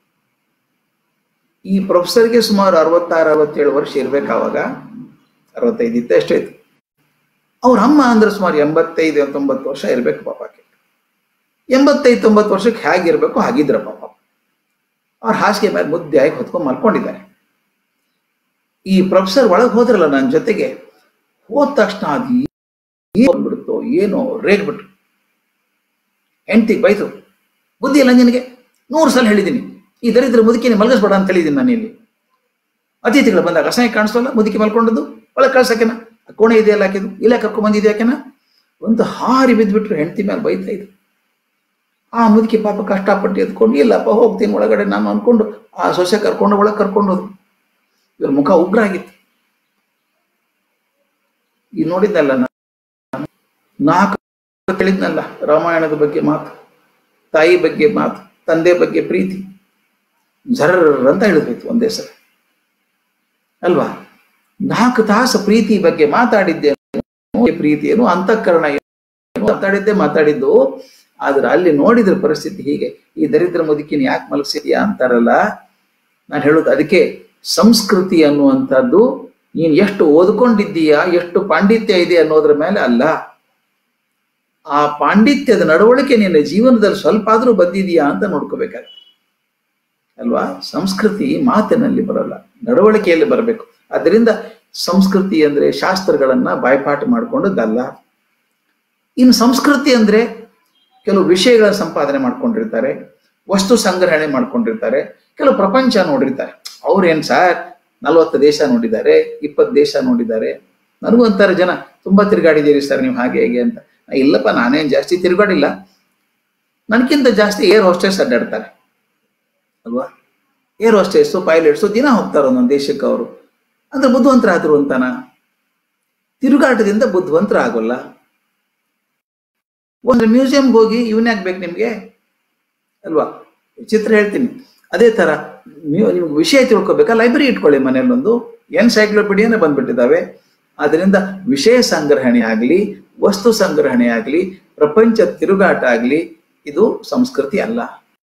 ಈ ಪ್ರೊಫೆಸರ್ಗೆ ಸುಮಾರು ಅರವತ್ತಾರು ಅರವತ್ತೇಳು ವರ್ಷ ಇರ್ಬೇಕು ಅವಾಗ ಅರವತ್ತೈದು ಇತ್ತು ಎಷ್ಟಾಯ್ತು ಅವ್ರ ಅಮ್ಮ ಅಂದ್ರೆ ಸುಮಾರು ಎಂಬತ್ತೈದು ಎಂಬತ್ತೊಂಬತ್ತು ವರ್ಷ ಇರ್ಬೇಕು ಪಾಪಕ್ಕೆ ಎಂಬತ್ತೈದು ತೊಂಬತ್ತು ವರ್ಷಕ್ಕೆ ಹೇಗಿರ್ಬೇಕು ಹಾಗಿದ್ರ ಪಾಪ ಅವ್ರ ಹಾಸಿಗೆ ಮೇಲೆ ಮುದ್ದೆ ಆಗಿ ಹೊತ್ಕೊಂಡು ಮಲ್ಕೊಂಡಿದ್ದಾರೆ ಈ ಪ್ರೊಫೆಸರ್ ಒಳಗೆ ಹೋದ್ರಲ್ಲ ನನ್ನ ಜೊತೆಗೆ ಹೋದ ತಕ್ಷಣ ಅದು ಏನ್ ಬಂದ್ಬಿಡುತ್ತೋ ಏನೋ ರೇಗ್ಬಿಟ್ರು ಹೆಂಡ್ತಿಗೆ ಬೈತು ಬುದ್ಧಿ ಇಲ್ಲ ನಿನಗೆ ನೂರು ಸಲ ಹೇಳಿದ್ದೀನಿ ಈ ದರಿದ್ರ ಮುದುಕಿನ ಮಲಗಿಸ್ಬೇಡ ಅಂತ ಹೇಳಿದ್ದೀನಿ ನಾನು ಇಲ್ಲಿ ಅತಿಥಿಗಳು ಬಂದಾಗ ಅಸಹ್ಯ ಕಾಣಿಸೋಲ್ಲ ಮುದುಕಿ ಮಲ್ಕೊಂಡದ್ದು ಒಳಗೆ ಕಳ್ಸಕ್ಕೆನ ಕೋಣೆ ಇದೆಯಲ್ಲ ಹಾಕಿದ್ದು ಇಲ್ಲ ಕರ್ಕೊಂಡ್ ಬಂದಿದೆ ಯಾಕೆನ ಒಂದು ಹಾರಿ ಬಿದ್ದುಬಿಟ್ರು ಹೆಂಡತಿ ಮೇಲೆ ಬೈತಾ ಇದ್ರು ಆ ಮುದುಕಿ ಪಾಪ ಕಷ್ಟಪಟ್ಟು ಎದ್ಕೊಂಡು ಇಲ್ಲಪ್ಪ ಹೋಗ್ತೀನಿ ಒಳಗಡೆ ನಾನು ಅನ್ಕೊಂಡು ಆ ಸೊಸೆ ಕರ್ಕೊಂಡು ಒಳಗೆ ಕರ್ಕೊಂಡು ಹೋದ್ರು ಇವ್ರ ಮುಖ ಉಗ್ರ ಆಗಿತ್ತು ಈ ನೋಡಿದ್ನಲ್ಲ ನಾನು ನಾಲ್ಕು ಹೇಳಿದ್ನಲ್ಲ ರಾಮಾಯಣದ ಬಗ್ಗೆ ಮಾತು ತಾಯಿ ಬಗ್ಗೆ ಮಾತು ತಂದೆ ಬಗ್ಗೆ ಪ್ರೀತಿ ಜರ್ರ ಅಂತ ಹೇಳಿದ್ಬೇಕು ಒಂದೇ ಸಲ ಅಲ್ವಾ ನಾಲ್ಕು ತಾಸು ಪ್ರೀತಿ ಬಗ್ಗೆ ಮಾತಾಡಿದ್ದೇನು ಪ್ರೀತಿ ಏನು ಅಂತಃಕರಣ ಏನು ಮಾತಾಡಿದ್ದೆ ಮಾತಾಡಿದ್ದು ಆದ್ರೆ ಅಲ್ಲಿ ನೋಡಿದ್ರ ಪರಿಸ್ಥಿತಿ ಹೀಗೆ ಈ ದರಿದ್ರ ಮುದುಕಿನ ಯಾಕೆ ಮಲಗಿಸಿದ್ಯಾ ಅಂತಾರಲ್ಲ ನಾನು ಹೇಳೋದು ಅದಕ್ಕೆ ಸಂಸ್ಕೃತಿ ಅನ್ನುವಂಥದ್ದು ನೀನ್ ಎಷ್ಟು ಓದ್ಕೊಂಡಿದ್ದೀಯಾ ಎಷ್ಟು ಪಾಂಡಿತ್ಯ ಇದೆ ಅನ್ನೋದ್ರ ಮೇಲೆ ಅಲ್ಲ ಆ ಪಾಂಡಿತ್ಯದ ನಡವಳಿಕೆ ನಿನ್ನ ಜೀವನದಲ್ಲಿ ಸ್ವಲ್ಪ ಆದ್ರೂ ಬಂದಿದೆಯಾ ಅಂತ ನೋಡ್ಕೋಬೇಕಾಗುತ್ತೆ ಅಲ್ವಾ ಸಂಸ್ಕೃತಿ ಮಾತಿನಲ್ಲಿ ಬರಲ್ಲ ನಡವಳಿಕೆಯಲ್ಲಿ ಬರಬೇಕು ಅದರಿಂದ ಸಂಸ್ಕೃತಿ ಅಂದ್ರೆ ಶಾಸ್ತ್ರಗಳನ್ನ ಬಾಯ್ಪಾಠ ಮಾಡ್ಕೊಂಡದ್ದಲ್ಲ ಇನ್ನು ಸಂಸ್ಕೃತಿ ಅಂದ್ರೆ ಕೆಲವು ವಿಷಯಗಳ ಸಂಪಾದನೆ ಮಾಡ್ಕೊಂಡಿರ್ತಾರೆ ವಸ್ತು ಸಂಗ್ರಹಣೆ ಮಾಡ್ಕೊಂಡಿರ್ತಾರೆ ಕೆಲವು ಪ್ರಪಂಚ ನೋಡಿರ್ತಾರೆ ಅವ್ರೇನ್ ಸರ್ ನಲ್ವತ್ತು ದೇಶ ನೋಡಿದ್ದಾರೆ ಇಪ್ಪತ್ತು ದೇಶ ನೋಡಿದ್ದಾರೆ ನನಗೂ ಅಂತಾರೆ ಜನ ತುಂಬಾ ತಿರುಗಾಡಿದ್ದೀರಿ ಸರ್ ನೀವು ಹಾಗೆ ಹೇಗೆ ಅಂತ ಇಲ್ಲಪ್ಪ ನಾನೇನ್ ಜಾಸ್ತಿ ತಿರುಗಾಡಿಲ್ಲ ನನಗಿಂತ ಜಾಸ್ತಿ ಏರ್ ಹೋಸ್ಟೆಸ್ ಅಡ್ಡಾಡ್ತಾರೆ ಅಲ್ವಾ ಏರ್ ಹೋಸ್ಟೆಸ್ಸು ಪೈಲಟ್ಸು ದಿನ ಹೋಗ್ತಾರೆ ಒಂದೊಂದು ದೇಶಕ್ಕೆ ಅವರು ಅಂದ್ರೆ ಬುದ್ಧಿವಂತರಾದ್ರು ಅಂತಾನ ತಿರುಗಾಟದಿಂದ ಬುದ್ಧಿವಂತರ ಆಗೋಲ್ಲ ಒಂದು ಮ್ಯೂಸಿಯಂಗೆ ಹೋಗಿ ಇವನ್ ಬೇಕು ನಿಮ್ಗೆ ಅಲ್ವಾ ಚಿತ್ರ ಹೇಳ್ತೀನಿ ಅದೇ ತರ ನೀವು ನಿಮ್ಗೆ ವಿಷಯ ತಿಳ್ಕೊಬೇಕಾ ಲೈಬ್ರರಿ ಇಟ್ಕೊಳ್ಳಿ ಮನೇಲಿ ಒಂದು ಎನ್ಸೈಕ್ಲೋಪೀಡಿಯಾನೇ ಬಂದ್ಬಿಟ್ಟಿದ್ದಾವೆ ಅದರಿಂದ ವಿಷಯ ಸಂಗ್ರಹಣೆ ಆಗಲಿ ವಸ್ತು ಸಂಗ್ರಹಣೆ ಆಗಲಿ ಪ್ರಪಂಚ ತಿರುಗಾಟ ಆಗಲಿ ಇದು ಸಂಸ್ಕೃತಿ ಅಲ್ಲ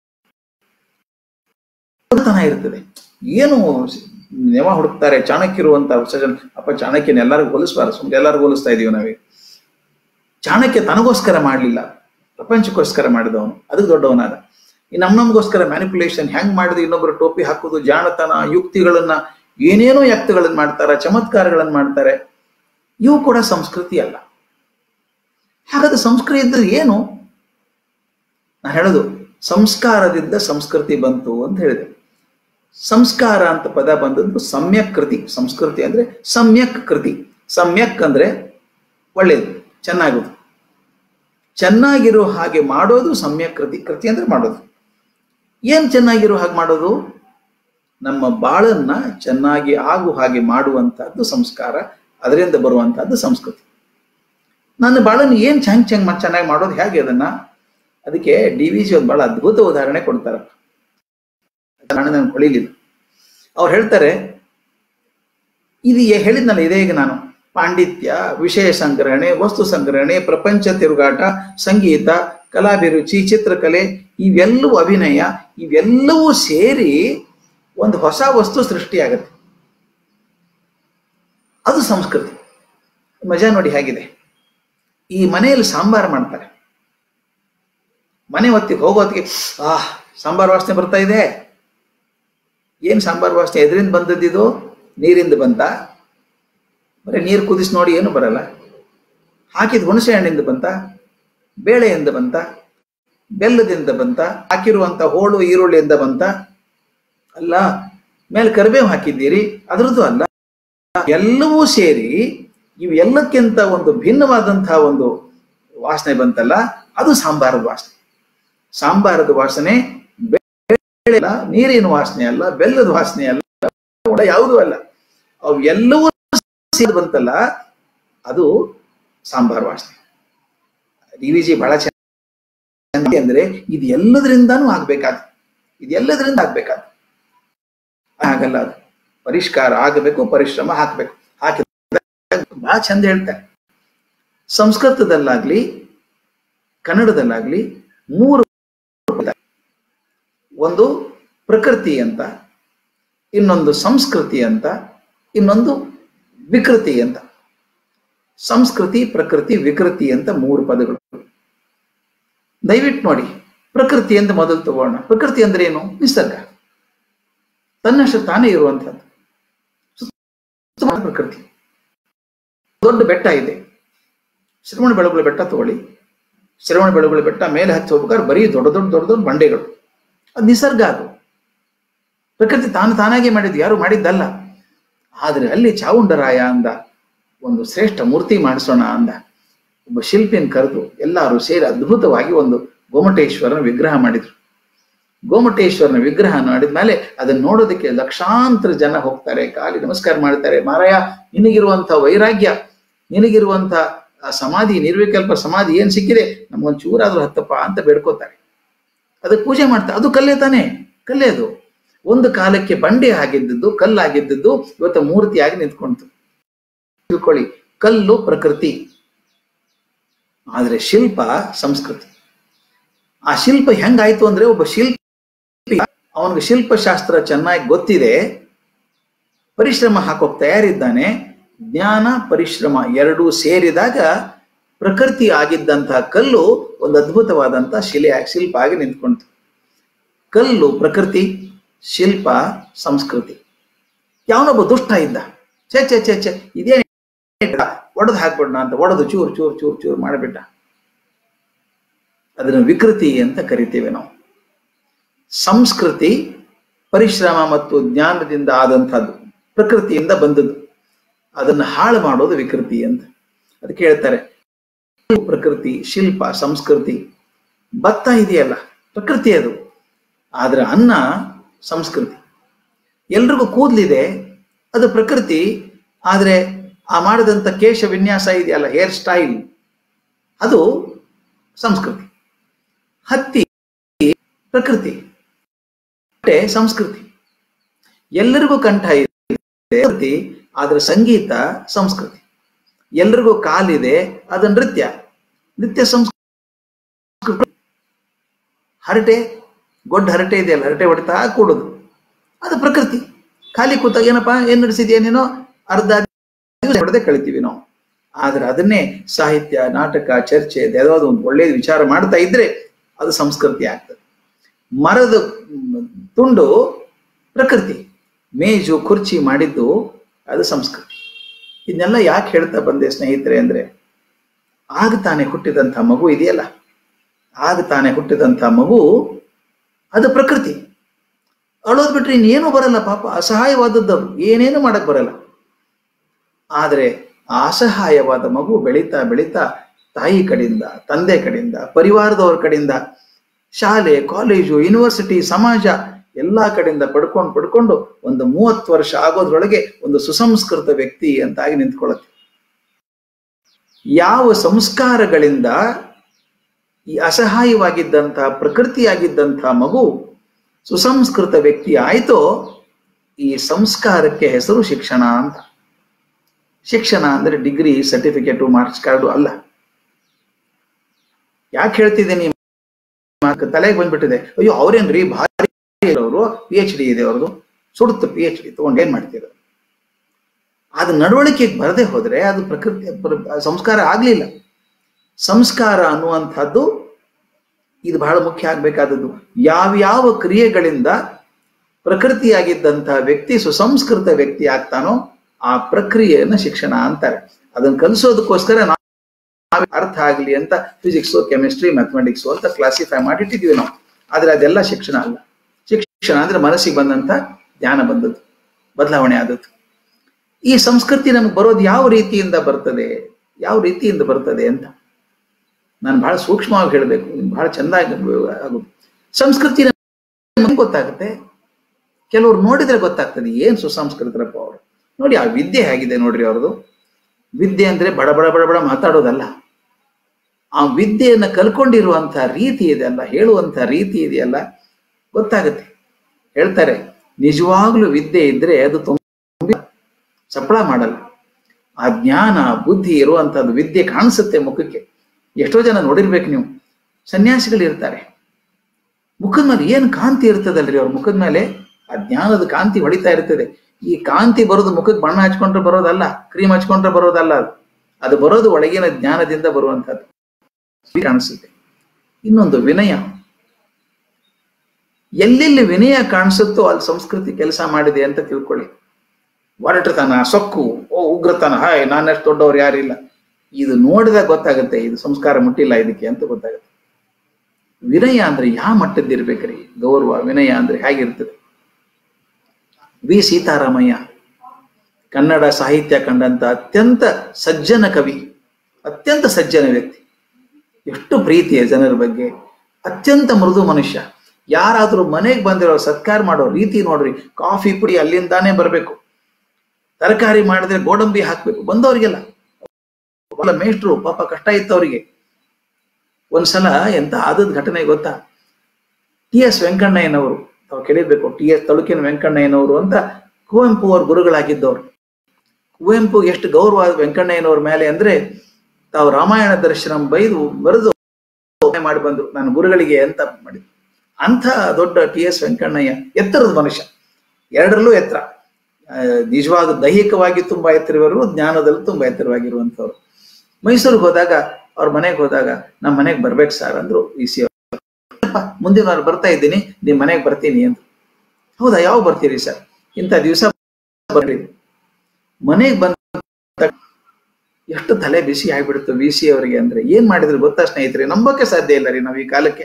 ತನ ಇರ್ತದೆ ಏನು ನೆವ ಹುಡುಕ್ತಾರೆ ಚಾಣಕ್ಯರು ಅಂತ ಜನ ಅಪ್ಪ ಚಾಣಕ್ಯನ ಎಲ್ಲರಿಗೂ ಹೋಲಿಸ್ಬಾರ ಸುಮ್ಮನೆ ಎಲ್ಲರಿಗೂ ಹೋಲಿಸ್ತಾ ಇದೀವಿ ನಾವೇ ಚಾಣಕ್ಯ ತನಗೋಸ್ಕರ ಮಾಡಲಿಲ್ಲ ಪ್ರಪಂಚಕ್ಕೋಸ್ಕರ ಮಾಡಿದವನು ಅದಕ್ಕೆ ದೊಡ್ಡವನಾದ ಈ ನಮ್ ನಮ್ಗೋಸ್ಕರ ಮ್ಯಾನಿಪುಲೇಷನ್ ಹೆಂಗ್ ಮಾಡಿದ್ರೆ ಇನ್ನೊಬ್ಬರು ಟೋಪಿ ಹಾಕೋದು ಜಾಣತನ ಯುಕ್ತಿಗಳನ್ನ ಏನೇನೋ ಯಕ್ತಗಳನ್ನ ಮಾಡ್ತಾರ ಚಮತ್ಕಾರಗಳನ್ನ ಮಾಡ್ತಾರೆ ಇವು ಕೂಡ ಸಂಸ್ಕೃತಿ ಅಲ್ಲ ಹಾಗಾದ್ರೆ ಸಂಸ್ಕೃತಿ ಇದ್ರೆ ಏನು ನಾನು ಹೇಳೋದು ಸಂಸ್ಕಾರದಿಂದ ಸಂಸ್ಕೃತಿ ಬಂತು ಅಂತ ಹೇಳಿದೆ ಸಂಸ್ಕಾರ ಅಂತ ಪದ ಬಂದದ್ದು ಸಮ್ಯಕ್ ಕೃತಿ ಸಂಸ್ಕೃತಿ ಅಂದ್ರೆ ಸಮ್ಯಕ್ ಕೃತಿ ಸಮ್ಯಕ್ ಅಂದ್ರೆ ಒಳ್ಳೇದು ಚೆನ್ನಾಗೋದು ಚೆನ್ನಾಗಿರೋ ಹಾಗೆ ಮಾಡೋದು ಸಮ್ಯಕ್ ಕೃತಿ ಕೃತಿ ಅಂದ್ರೆ ಮಾಡೋದು ಏನ್ ಚೆನ್ನಾಗಿರೋ ಹಾಗೆ ಮಾಡೋದು ನಮ್ಮ ಬಾಳನ್ನ ಚೆನ್ನಾಗಿ ಆಗು ಹಾಗೆ ಮಾಡುವಂತಹದ್ದು ಸಂಸ್ಕಾರ ಅದರಿಂದ ಬರುವಂತಹದ್ದು ಸಂಸ್ಕೃತಿ ನನ್ನ ಬಾಳನ್ನು ಏನ್ ಚಂಗ್ ಚಂಗ್ ಚೆನ್ನಾಗಿ ಮಾಡೋದು ಹೇಗೆ ಅದನ್ನ ಅದಕ್ಕೆ ಡಿ ವಿ ಜಿ ಒಂದು ಬಹಳ ಅದ್ಭುತ ಉದಾಹರಣೆ ಕೊಡ್ತಾರಪ್ಪ ನಾನು ಕೊಳಿಲಿಲ್ಲ ಅವ್ರು ಹೇಳ್ತಾರೆ ಇದು ಏ- ಹೇಳಿದ್ನಲ್ಲ ಇದೇ ಈಗ ನಾನು ಪಾಂಡಿತ್ಯ ವಿಷಯ ಸಂಗ್ರಹಣೆ ವಸ್ತು ಸಂಗ್ರಹಣೆ ಪ್ರಪಂಚ ತಿರುಗಾಟ ಸಂಗೀತ ಕಲಾಭಿರುಚಿ ಚಿತ್ರಕಲೆ ಇವೆಲ್ಲವೂ ಅಭಿನಯ ಇವೆಲ್ಲವೂ ಸೇರಿ ಒಂದು ಹೊಸ ವಸ್ತು ಸೃಷ್ಟಿಯಾಗತ್ತೆ ಅದು ಸಂಸ್ಕೃತಿ ಮಜಾ ನೋಡಿ ಹೇಗಿದೆ ಈ ಮನೆಯಲ್ಲಿ ಸಾಂಬಾರ್ ಮಾಡ್ತಾರೆ ಮನೆ ಹೊತ್ತಿಗೆ ಹೋಗೋ ಹೊತ್ತಿಗೆ ಆಹ್ ಸಾಂಬಾರ್ ವಾಸನೆ ಬರ್ತಾ ಇದೆ ಏನ್ ಸಾಂಬಾರ್ ವಾಸನೆ ಎದರಿಂದ ಬಂದದ್ದಿದು ನೀರಿಂದ ಬಂತ ಬರೀ ನೀರು ಕುದಿಸಿ ನೋಡಿ ಏನು ಬರಲ್ಲ ಹಾಕಿದ ಹುಣಸೆ ಹಣ್ಣಿಂದ ಬಂತ ಬೇಳೆಯಿಂದ ಬಂತ ಬೆಲ್ಲದಿಂದ ಬಂತ ಹಾಕಿರುವಂತ ಹೋಳು ಈರುಳ್ಳಿಯಿಂದ ಬಂತ ಅಲ್ಲ ಮೇಲೆ ಕರಿಬೇವು ಹಾಕಿದ್ದೀರಿ ಅದ್ರದ್ದು ಅಲ್ಲ ಎಲ್ಲವೂ ಸೇರಿ ಇವು ಎಲ್ಲಕ್ಕಿಂತ ಒಂದು ಭಿನ್ನವಾದಂತಹ ಒಂದು ವಾಸನೆ ಬಂತಲ್ಲ ಅದು ಸಾಂಬಾರದ ವಾಸನೆ ಸಾಂಬಾರದ ವಾಸನೆ ಬೇಳೆ ಅಲ್ಲ ನೀರಿನ ವಾಸನೆ ಅಲ್ಲ ಬೆಲ್ಲದ ವಾಸನೆ ಅಲ್ಲ ಕೂಡ ಯಾವುದೂ ಅಲ್ಲ ಅವು ಎಲ್ಲವೂ ಸೇರಿ ಬಂತಲ್ಲ ಅದು ಸಾಂಬಾರ್ ವಾಸನೆ ಡಿ ವಿ ಜಿ ಬಹಳ ಚೆನ್ನಾಗಿ ಅಂದ್ರೆ ಇದು ಎಲ್ಲದರಿಂದಾನು ಆಗ್ಬೇಕಾದ ಇದು ಎಲ್ಲದರಿಂದ ಆಗ್ಬೇಕಾದ ಆಗಲ್ಲ ಅದು ಪರಿಷ್ಕಾರ ಆಗಬೇಕು ಪರಿಶ್ರಮ ಹಾಕಬೇಕು ಹಾಕಿ ಬಹಳ ಚಂದ ಹೇಳ್ತಾರೆ ಸಂಸ್ಕೃತದಲ್ಲಾಗ್ಲಿ ಕನ್ನಡದಲ್ಲಾಗ್ಲಿ ಮೂರು ಒಂದು ಪ್ರಕೃತಿ ಅಂತ ಇನ್ನೊಂದು ಸಂಸ್ಕೃತಿ ಅಂತ ಇನ್ನೊಂದು ವಿಕೃತಿ ಅಂತ ಸಂಸ್ಕೃತಿ ಪ್ರಕೃತಿ ವಿಕೃತಿ ಅಂತ ಮೂರು ಪದಗಳು ದಯವಿಟ್ಟು ನೋಡಿ ಪ್ರಕೃತಿ ಅಂತ ಮೊದಲು ತಗೋಣ ಪ್ರಕೃತಿ ಅಂದ್ರೆ ಏನು ನಿಸರ್ಗ ತನ್ನಷ್ಟು ತಾನೇ ಇರುವಂತಹದ್ದು ಸುತ್ತಮುತ್ತ ಪ್ರಕೃತಿ ದೊಡ್ಡ ಬೆಟ್ಟ ಇದೆ ಶ್ರವಣ ಬೆಳಗುಳ ಬೆಟ್ಟ ತಗೊಳ್ಳಿ ಶ್ರವಣ ಬೆಳಗುಳ ಬೆಟ್ಟ ಮೇಲೆ ಹತ್ತಿ ಹೋಗ್ಬೇಕಾದ್ರೆ ಬರೀ ದೊಡ್ಡ ದೊಡ್ಡ ದೊಡ್ಡ ದೊಡ್ಡ ಬಂಡೆಗಳು ಅದು ನಿಸರ್ಗ ಅದು ಪ್ರಕೃತಿ ತಾನು ತಾನಾಗೆ ಮಾಡಿದ್ದು ಯಾರು ಮಾಡಿದ್ದಲ್ಲ ಆದ್ರೆ ಅಲ್ಲಿ ಚಾವುಂಡರಾಯ ಅಂದ ಒಂದು ಶ್ರೇಷ್ಠ ಮೂರ್ತಿ ಮಾಡಿಸೋಣ ಅಂದ ಒಬ್ಬ ಶಿಲ್ಪಿನ ಕರೆದು ಎಲ್ಲರೂ ಸೇರಿ ಅದ್ಭುತವಾಗಿ ಒಂದು ಗೋಮಟೇಶ್ವರನ ವಿಗ್ರಹ ಮಾಡಿದ್ರು ಗೋಮಟೇಶ್ವರನ ವಿಗ್ರಹ ಮಾಡಿದ್ಮೇಲೆ ಅದನ್ನ ನೋಡೋದಕ್ಕೆ ಲಕ್ಷಾಂತರ ಜನ ಹೋಗ್ತಾರೆ ಕಾಲಿ ನಮಸ್ಕಾರ ಮಾಡ್ತಾರೆ ಮಾರಾಯ ನಿನಗಿರುವಂತ ವೈರಾಗ್ಯ ನಿನಗಿರುವಂತ ಆ ಸಮಾಧಿ ನಿರ್ವಿಕಲ್ಪ ಸಮಾಧಿ ಏನ್ ಸಿಕ್ಕಿದೆ ನಮ್ಗೊಂದ್ ಚೂರಾದ್ರೂ ಹತ್ತಪ್ಪ ಅಂತ ಬೇಡ್ಕೋತಾರೆ ಅದಕ್ಕೆ ಪೂಜೆ ಮಾಡ್ತಾರೆ ಅದು ಕಲ್ಲೇ ತಾನೇ ಕಲ್ಲೇ ಅದು ಒಂದು ಕಾಲಕ್ಕೆ ಬಂಡೆ ಆಗಿದ್ದದ್ದು ಕಲ್ಲಾಗಿದ್ದದ್ದು ಇವತ್ತು ಮೂರ್ತಿಯಾಗಿ ನಿಂತ್ಕೊಂತು ತಿಳ್ಕೊಳ್ಳಿ ಕಲ್ಲು ಪ್ರಕೃತಿ ಆದ್ರೆ ಶಿಲ್ಪ ಸಂಸ್ಕೃತಿ ಆ ಶಿಲ್ಪ ಹೆಂಗಾಯ್ತು ಅಂದ್ರೆ ಒಬ್ಬ ಶಿಲ್ಪಿ ಅವನಿಗೆ ಶಿಲ್ಪಶಾಸ್ತ್ರ ಚೆನ್ನಾಗಿ ಗೊತ್ತಿದೆ ಪರಿಶ್ರಮ ಹಾಕೋಕ್ ತಯಾರಿದ್ದಾನೆ ಜ್ಞಾನ ಪರಿಶ್ರಮ ಎರಡೂ ಸೇರಿದಾಗ ಪ್ರಕೃತಿ ಆಗಿದ್ದಂತಹ ಕಲ್ಲು ಒಂದು ಅದ್ಭುತವಾದಂತಹ ಶಿಲೆ ಶಿಲ್ಪ ಆಗಿ ನಿಂತ್ಕೊಂತು ಕಲ್ಲು ಪ್ರಕೃತಿ ಶಿಲ್ಪ ಸಂಸ್ಕೃತಿ ಯಾವನೊಬ್ಬ ದುಷ್ಟ ಇದ್ದ ಛೆ ಛೆ ಛೆ ಛೆ ಇದೇನು ಒಡೆದು ಹಾಕ್ಬಿಡೋಣ ಅಂತ ಒಡೆದು ಚೂರು ಚೂರು ಚೂರು ಚೂರು ಮಾಡಿಬಿಟ್ಟ ಅದನ್ನು ವಿಕೃತಿ ಅಂತ ಕರಿತೇವೆ ನಾವು ಸಂಸ್ಕೃತಿ ಪರಿಶ್ರಮ ಮತ್ತು ಜ್ಞಾನದಿಂದ ಆದಂಥದ್ದು ಪ್ರಕೃತಿಯಿಂದ ಬಂದದ್ದು ಅದನ್ನು ಹಾಳು ಮಾಡೋದು ವಿಕೃತಿ ಅಂತ ಅದಕ್ಕೆ ಹೇಳ್ತಾರೆ ಪ್ರಕೃತಿ ಶಿಲ್ಪ ಸಂಸ್ಕೃತಿ ಭತ್ತ ಇದೆಯಲ್ಲ ಪ್ರಕೃತಿ ಅದು ಆದ್ರೆ ಅನ್ನ ಸಂಸ್ಕೃತಿ ಎಲ್ರಿಗೂ ಕೂದಲಿದೆ ಅದು ಪ್ರಕೃತಿ ಆದ್ರೆ ಆ ಮಾಡಿದಂಥ ಕೇಶ ವಿನ್ಯಾಸ ಇದೆಯಲ್ಲ ಹೇರ್ ಸ್ಟೈಲ್ ಅದು ಸಂಸ್ಕೃತಿ ಹತ್ತಿ ಪ್ರಕೃತಿ ಬಟ್ಟೆ ಸಂಸ್ಕೃತಿ ಎಲ್ಲರಿಗೂ ಕಂಠ ಇದೆ ಪ್ರಕೃತಿ ಆದ್ರೆ ಸಂಗೀತ ಸಂಸ್ಕೃತಿ ಎಲ್ರಿಗೂ ಕಾಲಿದೆ ಅದು ನೃತ್ಯ ನೃತ್ಯ ಸಂಸ್ಕೃತಿ ಹರಟೆ ಗೊಡ್ಡ ಹರಟೆ ಇದೆಯಲ್ಲ ಹರಟೆ ಹೊಡಿತಾ ಕೂಡುದು ಅದು ಪ್ರಕೃತಿ ಖಾಲಿ ಕೂತಾಗ ಏನಪ್ಪಾ ಏನ್ ನಡೆಸಿದ್ಯಾ ನೀನು ಅರ್ಧ ಹೊಡೆದೇ ಕಳಿತೀವಿ ನಾವು ಆದ್ರೆ ಅದನ್ನೇ ಸಾಹಿತ್ಯ ನಾಟಕ ಚರ್ಚೆ ಯಾವುದಾದ್ರು ಒಂದು ಒಳ್ಳೆಯ ವಿಚಾರ ಮಾಡ್ತಾ ಇದ್ರೆ ಅದು ಸಂಸ್ಕೃತಿ ಆಗ್ತದೆ ಮರದ ತುಂಡು ಪ್ರಕೃತಿ ಮೇಜು ಕುರ್ಚಿ ಮಾಡಿದ್ದು ಅದು ಸಂಸ್ಕೃತಿ ಇದನ್ನೆಲ್ಲ ಯಾಕೆ ಹೇಳ್ತಾ ಬಂದೆ ಸ್ನೇಹಿತರೆ ಅಂದ್ರೆ ಆಗ ತಾನೇ ಹುಟ್ಟಿದಂಥ ಮಗು ಇದೆಯಲ್ಲ ಆಗ ತಾನೇ ಹುಟ್ಟಿದಂಥ ಮಗು ಅದು ಪ್ರಕೃತಿ ಅಳೋದ್ ಬಿಟ್ರೆ ಇನ್ನೇನು ಬರಲ್ಲ ಪಾಪ ಅಸಹಾಯವಾದದ್ದು ಏನೇನು ಮಾಡಕ್ ಬರಲ್ಲ ಆದ್ರೆ ಆ ಅಸಹಾಯವಾದ ಮಗು ಬೆಳೀತಾ ಬೆಳೀತಾ ತಾಯಿ ಕಡೆಯಿಂದ ತಂದೆ ಕಡೆಯಿಂದ ಪರಿವಾರದವ್ರ ಕಡೆಯಿಂದ ಶಾಲೆ ಕಾಲೇಜು ಯೂನಿವರ್ಸಿಟಿ ಸಮಾಜ ಎಲ್ಲಾ ಕಡೆಯಿಂದ ಪಡ್ಕೊಂಡು ಪಡ್ಕೊಂಡು ಒಂದು ಮೂವತ್ತು ವರ್ಷ ಆಗೋದ್ರೊಳಗೆ ಒಂದು ಸುಸಂಸ್ಕೃತ ವ್ಯಕ್ತಿ ಅಂತಾಗಿ ನಿಂತ್ಕೊಳ್ಳುತ್ತೆ ಯಾವ ಸಂಸ್ಕಾರಗಳಿಂದ ಈ ಅಸಹಾಯವಾಗಿದ್ದಂತಹ ಪ್ರಕೃತಿಯಾಗಿದ್ದಂತಹ ಮಗು ಸುಸಂಸ್ಕೃತ ವ್ಯಕ್ತಿ ಆಯ್ತೋ ಈ ಸಂಸ್ಕಾರಕ್ಕೆ ಹೆಸರು ಶಿಕ್ಷಣ ಅಂತ ಶಿಕ್ಷಣ ಅಂದ್ರೆ ಡಿಗ್ರಿ ಸರ್ಟಿಫಿಕೇಟು ಮಾರ್ಕ್ಸ್ ಕಾರ್ಡು ಅಲ್ಲ ಯಾಕೆ ಹೇಳ್ತಿದ್ದೀನಿ ತಲೆಗೆ ಬಂದ್ಬಿಟ್ಟಿದೆ ಅಯ್ಯೋ ಅವ್ರೇನ್ರಿ ಭಾರಿ ಅವರು ಪಿ ಎಚ್ ಡಿ ಇದೆ ಅವ್ರದ್ದು ಸುಡುತ್ತೆ ಪಿ ಎಚ್ ಡಿ ತಗೊಂಡು ಏನ್ ಮಾಡ್ತೀರ ಅದು ನಡವಳಿಕೆಗೆ ಬರದೆ ಹೋದ್ರೆ ಅದು ಪ್ರಕೃತಿ ಸಂಸ್ಕಾರ ಆಗ್ಲಿಲ್ಲ ಸಂಸ್ಕಾರ ಅನ್ನುವಂಥದ್ದು ಇದು ಬಹಳ ಮುಖ್ಯ ಆಗ್ಬೇಕಾದದ್ದು ಯಾವ್ಯಾವ ಕ್ರಿಯೆಗಳಿಂದ ಪ್ರಕೃತಿಯಾಗಿದ್ದಂತಹ ವ್ಯಕ್ತಿ ಸುಸಂಸ್ಕೃತ ವ್ಯಕ್ತಿ ಆಗ್ತಾನೋ ಆ ಪ್ರಕ್ರಿಯೆಯನ್ನ ಶಿಕ್ಷಣ ಅಂತಾರೆ ಅದನ್ನು ಕಲಿಸೋದಕ್ಕೋಸ್ಕರ ನಾವು ಅರ್ಥ ಆಗಲಿ ಅಂತ ಫಿಸಿಕ್ಸ್ ಕೆಮಿಸ್ಟ್ರಿ ಮ್ಯಾಥಮೆಟಿಕ್ಸ್ ಅಂತ ಕ್ಲಾಸಿಫೈ ಮಾಡಿಟ್ಟಿದ್ವಿ ನಾವು ಆದ್ರೆ ಅದೆಲ್ಲ ಶಿಕ್ಷಣ ಅಲ್ಲ ಶಿಕ್ಷಣ ಅಂದ್ರೆ ಮನಸ್ಸಿಗೆ ಬಂದಂತ ಜ್ಞಾನ ಬಂದದ್ದು ಬದಲಾವಣೆ ಆದದ್ದು ಈ ಸಂಸ್ಕೃತಿ ನಮ್ಗೆ ಬರೋದು ಯಾವ ರೀತಿಯಿಂದ ಬರ್ತದೆ ಯಾವ ರೀತಿಯಿಂದ ಬರ್ತದೆ ಅಂತ ನಾನು ಬಹಳ ಸೂಕ್ಷ್ಮವಾಗಿ ಹೇಳಬೇಕು ಬಹಳ ಚೆಂದಾಗಿ ಆಗುದು ಸಂಸ್ಕೃತಿ ನಮ್ಗೆ ಗೊತ್ತಾಗುತ್ತೆ ಕೆಲವ್ರು ನೋಡಿದ್ರೆ ಗೊತ್ತಾಗ್ತದೆ ಏನ್ ಸುಸಂಸ್ಕೃತರಪ್ಪ ಅವರು ನೋಡಿ ಆ ವಿದ್ಯೆ ಹೇಗಿದೆ ನೋಡ್ರಿ ಅವ್ರದ್ದು ವಿದ್ಯೆ ಅಂದ್ರೆ ಬಡ ಬಡ ಬಡ ಬಡ ಮಾತಾಡೋದಲ್ಲ ಆ ವಿದ್ಯೆಯನ್ನ ಕಲ್ಕೊಂಡಿರುವಂತ ರೀತಿ ಇದೆಯಲ್ಲ ಹೇಳುವಂತ ರೀತಿ ಇದೆಯಲ್ಲ ಗೊತ್ತಾಗುತ್ತೆ ಹೇಳ್ತಾರೆ ನಿಜವಾಗ್ಲೂ ವಿದ್ಯೆ ಇದ್ರೆ ಅದು ತುಂಬ ಸಫಳ ಮಾಡಲ್ಲ ಆ ಜ್ಞಾನ ಬುದ್ಧಿ ಇರುವಂತದ್ದು ವಿದ್ಯೆ ಕಾಣಿಸುತ್ತೆ ಮುಖಕ್ಕೆ ಎಷ್ಟೋ ಜನ ನೋಡಿರ್ಬೇಕು ನೀವು ಸನ್ಯಾಸಿಗಳು ಇರ್ತಾರೆ ಮುಖದ ಮೇಲೆ ಏನ್ ಕಾಂತಿ ಇರ್ತದಲ್ರಿ ಅವ್ರ ಮುಖದ ಮೇಲೆ ಆ ಜ್ಞಾನದ ಕಾಂತಿ ಹೊಡಿತಾ ಇರ್ತದೆ ಈ ಕಾಂತಿ ಬರೋದು ಮುಖಕ್ಕೆ ಬಣ್ಣ ಹಚ್ಕೊಂಡ್ರೆ ಬರೋದಲ್ಲ ಕ್ರೀಮ್ ಹಚ್ಕೊಂಡ್ರೆ ಬರೋದಲ್ಲ ಅದು ಅದು ಬರೋದು ಒಳಗಿನ ಜ್ಞಾನದಿಂದ ಬರುವಂತದ್ದು ಕಾಣಿಸುತ್ತೆ ಇನ್ನೊಂದು ವಿನಯ ಎಲ್ಲೆಲ್ಲಿ ವಿನಯ ಕಾಣಿಸುತ್ತೋ ಅಲ್ಲಿ ಸಂಸ್ಕೃತಿ ಕೆಲಸ ಮಾಡಿದೆ ಅಂತ ತಿಳ್ಕೊಳ್ಳಿ ಒರಟತನ ಸೊಕ್ಕು ಓ ಉಗ್ರತನ ಹಾಯ್ ನಾನಷ್ಟು ದೊಡ್ಡವ್ರು ಯಾರಿಲ್ಲ ಇದು ನೋಡಿದಾಗ ಗೊತ್ತಾಗುತ್ತೆ ಇದು ಸಂಸ್ಕಾರ ಮುಟ್ಟಿಲ್ಲ ಇದಕ್ಕೆ ಅಂತ ಗೊತ್ತಾಗುತ್ತೆ ವಿನಯ ಅಂದ್ರೆ ಯಾವ ಮಟ್ಟದ್ದಿರ್ಬೇಕ್ರಿ ಗೌರವ ವಿನಯ ಅಂದ್ರೆ ಹೇಗಿರ್ತದೆ ವಿ ಸೀತಾರಾಮಯ್ಯ ಕನ್ನಡ ಸಾಹಿತ್ಯ ಕಂಡಂತ ಅತ್ಯಂತ ಸಜ್ಜನ ಕವಿ ಅತ್ಯಂತ ಸಜ್ಜನ ವ್ಯಕ್ತಿ ಎಷ್ಟು ಪ್ರೀತಿಯ ಜನರ ಬಗ್ಗೆ ಅತ್ಯಂತ ಮೃದು ಮನುಷ್ಯ ಯಾರಾದ್ರೂ ಮನೆಗೆ ಬಂದಿರೋ ಸತ್ಕಾರ ಮಾಡೋ ರೀತಿ ನೋಡ್ರಿ ಕಾಫಿ ಪುಡಿ ಅಲ್ಲಿಂದಾನೇ ಬರಬೇಕು ತರಕಾರಿ ಮಾಡಿದ್ರೆ ಗೋಡಂಬಿ ಹಾಕ್ಬೇಕು ಬಂದವರಿಗೆಲ್ಲ ಮೇಷ್ಟ್ರು ಪಾಪ ಕಷ್ಟ ಇತ್ತು ಅವರಿಗೆ ಒಂದ್ಸಲ ಎಂತ ಆದದ್ ಘಟನೆ ಗೊತ್ತಾ ಟಿ ಎಸ್ ವೆಂಕಣ್ಣಯ್ಯನವರು ತಾವು ಕೇಳಿರ್ಬೇಕು ಟಿ ಎಸ್ ತಳುಕಿನ ವೆಂಕಣ್ಣಯ್ಯನವರು ಅಂತ ಕುವೆಂಪು ಅವ್ರ ಗುರುಗಳಾಗಿದ್ದವ್ರು ಕುವೆಂಪು ಎಷ್ಟು ಗೌರವ ವೆಂಕಣ್ಣಯ್ಯನವ್ರ ಮೇಲೆ ಅಂದ್ರೆ ತಾವು ರಾಮಾಯಣ ದರ್ಶನ ಬೈದು ಬರೆದು ಮಾಡಿ ಬಂದ್ರು ನಾನು ಗುರುಗಳಿಗೆ ಅಂತ ಮಾಡಿ ಅಂಥ ದೊಡ್ಡ ಟಿ ಎಸ್ ವೆಂಕಣ್ಣಯ್ಯ ಎತ್ತರದ ಮನುಷ್ಯ ಎರಡರಲ್ಲೂ ಎತ್ತರ ನಿಜವಾದ ದೈಹಿಕವಾಗಿ ತುಂಬಾ ಎತ್ತರವರು ಜ್ಞಾನದಲ್ಲೂ ತುಂಬಾ ಎತ್ತರವಾಗಿರುವಂಥವ್ರು ಮೈಸೂರಿಗೆ ಹೋದಾಗ ಅವ್ರ ಮನೆಗೆ ಹೋದಾಗ ನಮ್ಮ ಮನೆಗೆ ಬರ್ಬೇಕು ಸರ್ ಅಂದ್ರು ಈ ಸಿ ಮುಂದಿನ ವಾರ ಬರ್ತಾ ಇದ್ದೀನಿ ನಿಮ್ ಮನೆಗೆ ಬರ್ತೀನಿ ಅಂತ ಹೌದಾ ಯಾವ ಬರ್ತೀರಿ ಸರ್ ಇಂಥ ದಿವಸ ಬರ್ರಿ ಮನೆಗೆ ಬಂದ ಎಷ್ಟು ತಲೆ ಬಿಸಿ ಆಗ್ಬಿಡ್ತು ಬಿ ಸಿ ಅವರಿಗೆ ಅಂದ್ರೆ ಏನ್ ಮಾಡಿದ್ರು ಗೊತ್ತಾ ಸ್ನೇಹಿತರೆ ನಂಬಕ್ಕೆ ಸಾಧ್ಯ ಇಲ್ಲ ರೀ ನಾವು ಈ ಕಾಲಕ್ಕೆ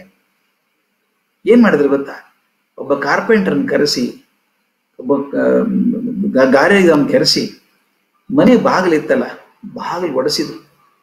ಏನ್ ಮಾಡಿದ್ರು ಗೊತ್ತಾ ಒಬ್ಬ ಕಾರ್ಪೆಂಟರ್ನ ಕರೆಸಿ ಒಬ್ಬ ಗಾರೆಗಮ್ ಕೆರೆಸಿ ಮನೆ ಬಾಗಿಲಿತ್ತಲ್ಲ ಬಾಗಿಲು ಒಡಿಸಿದ್ರು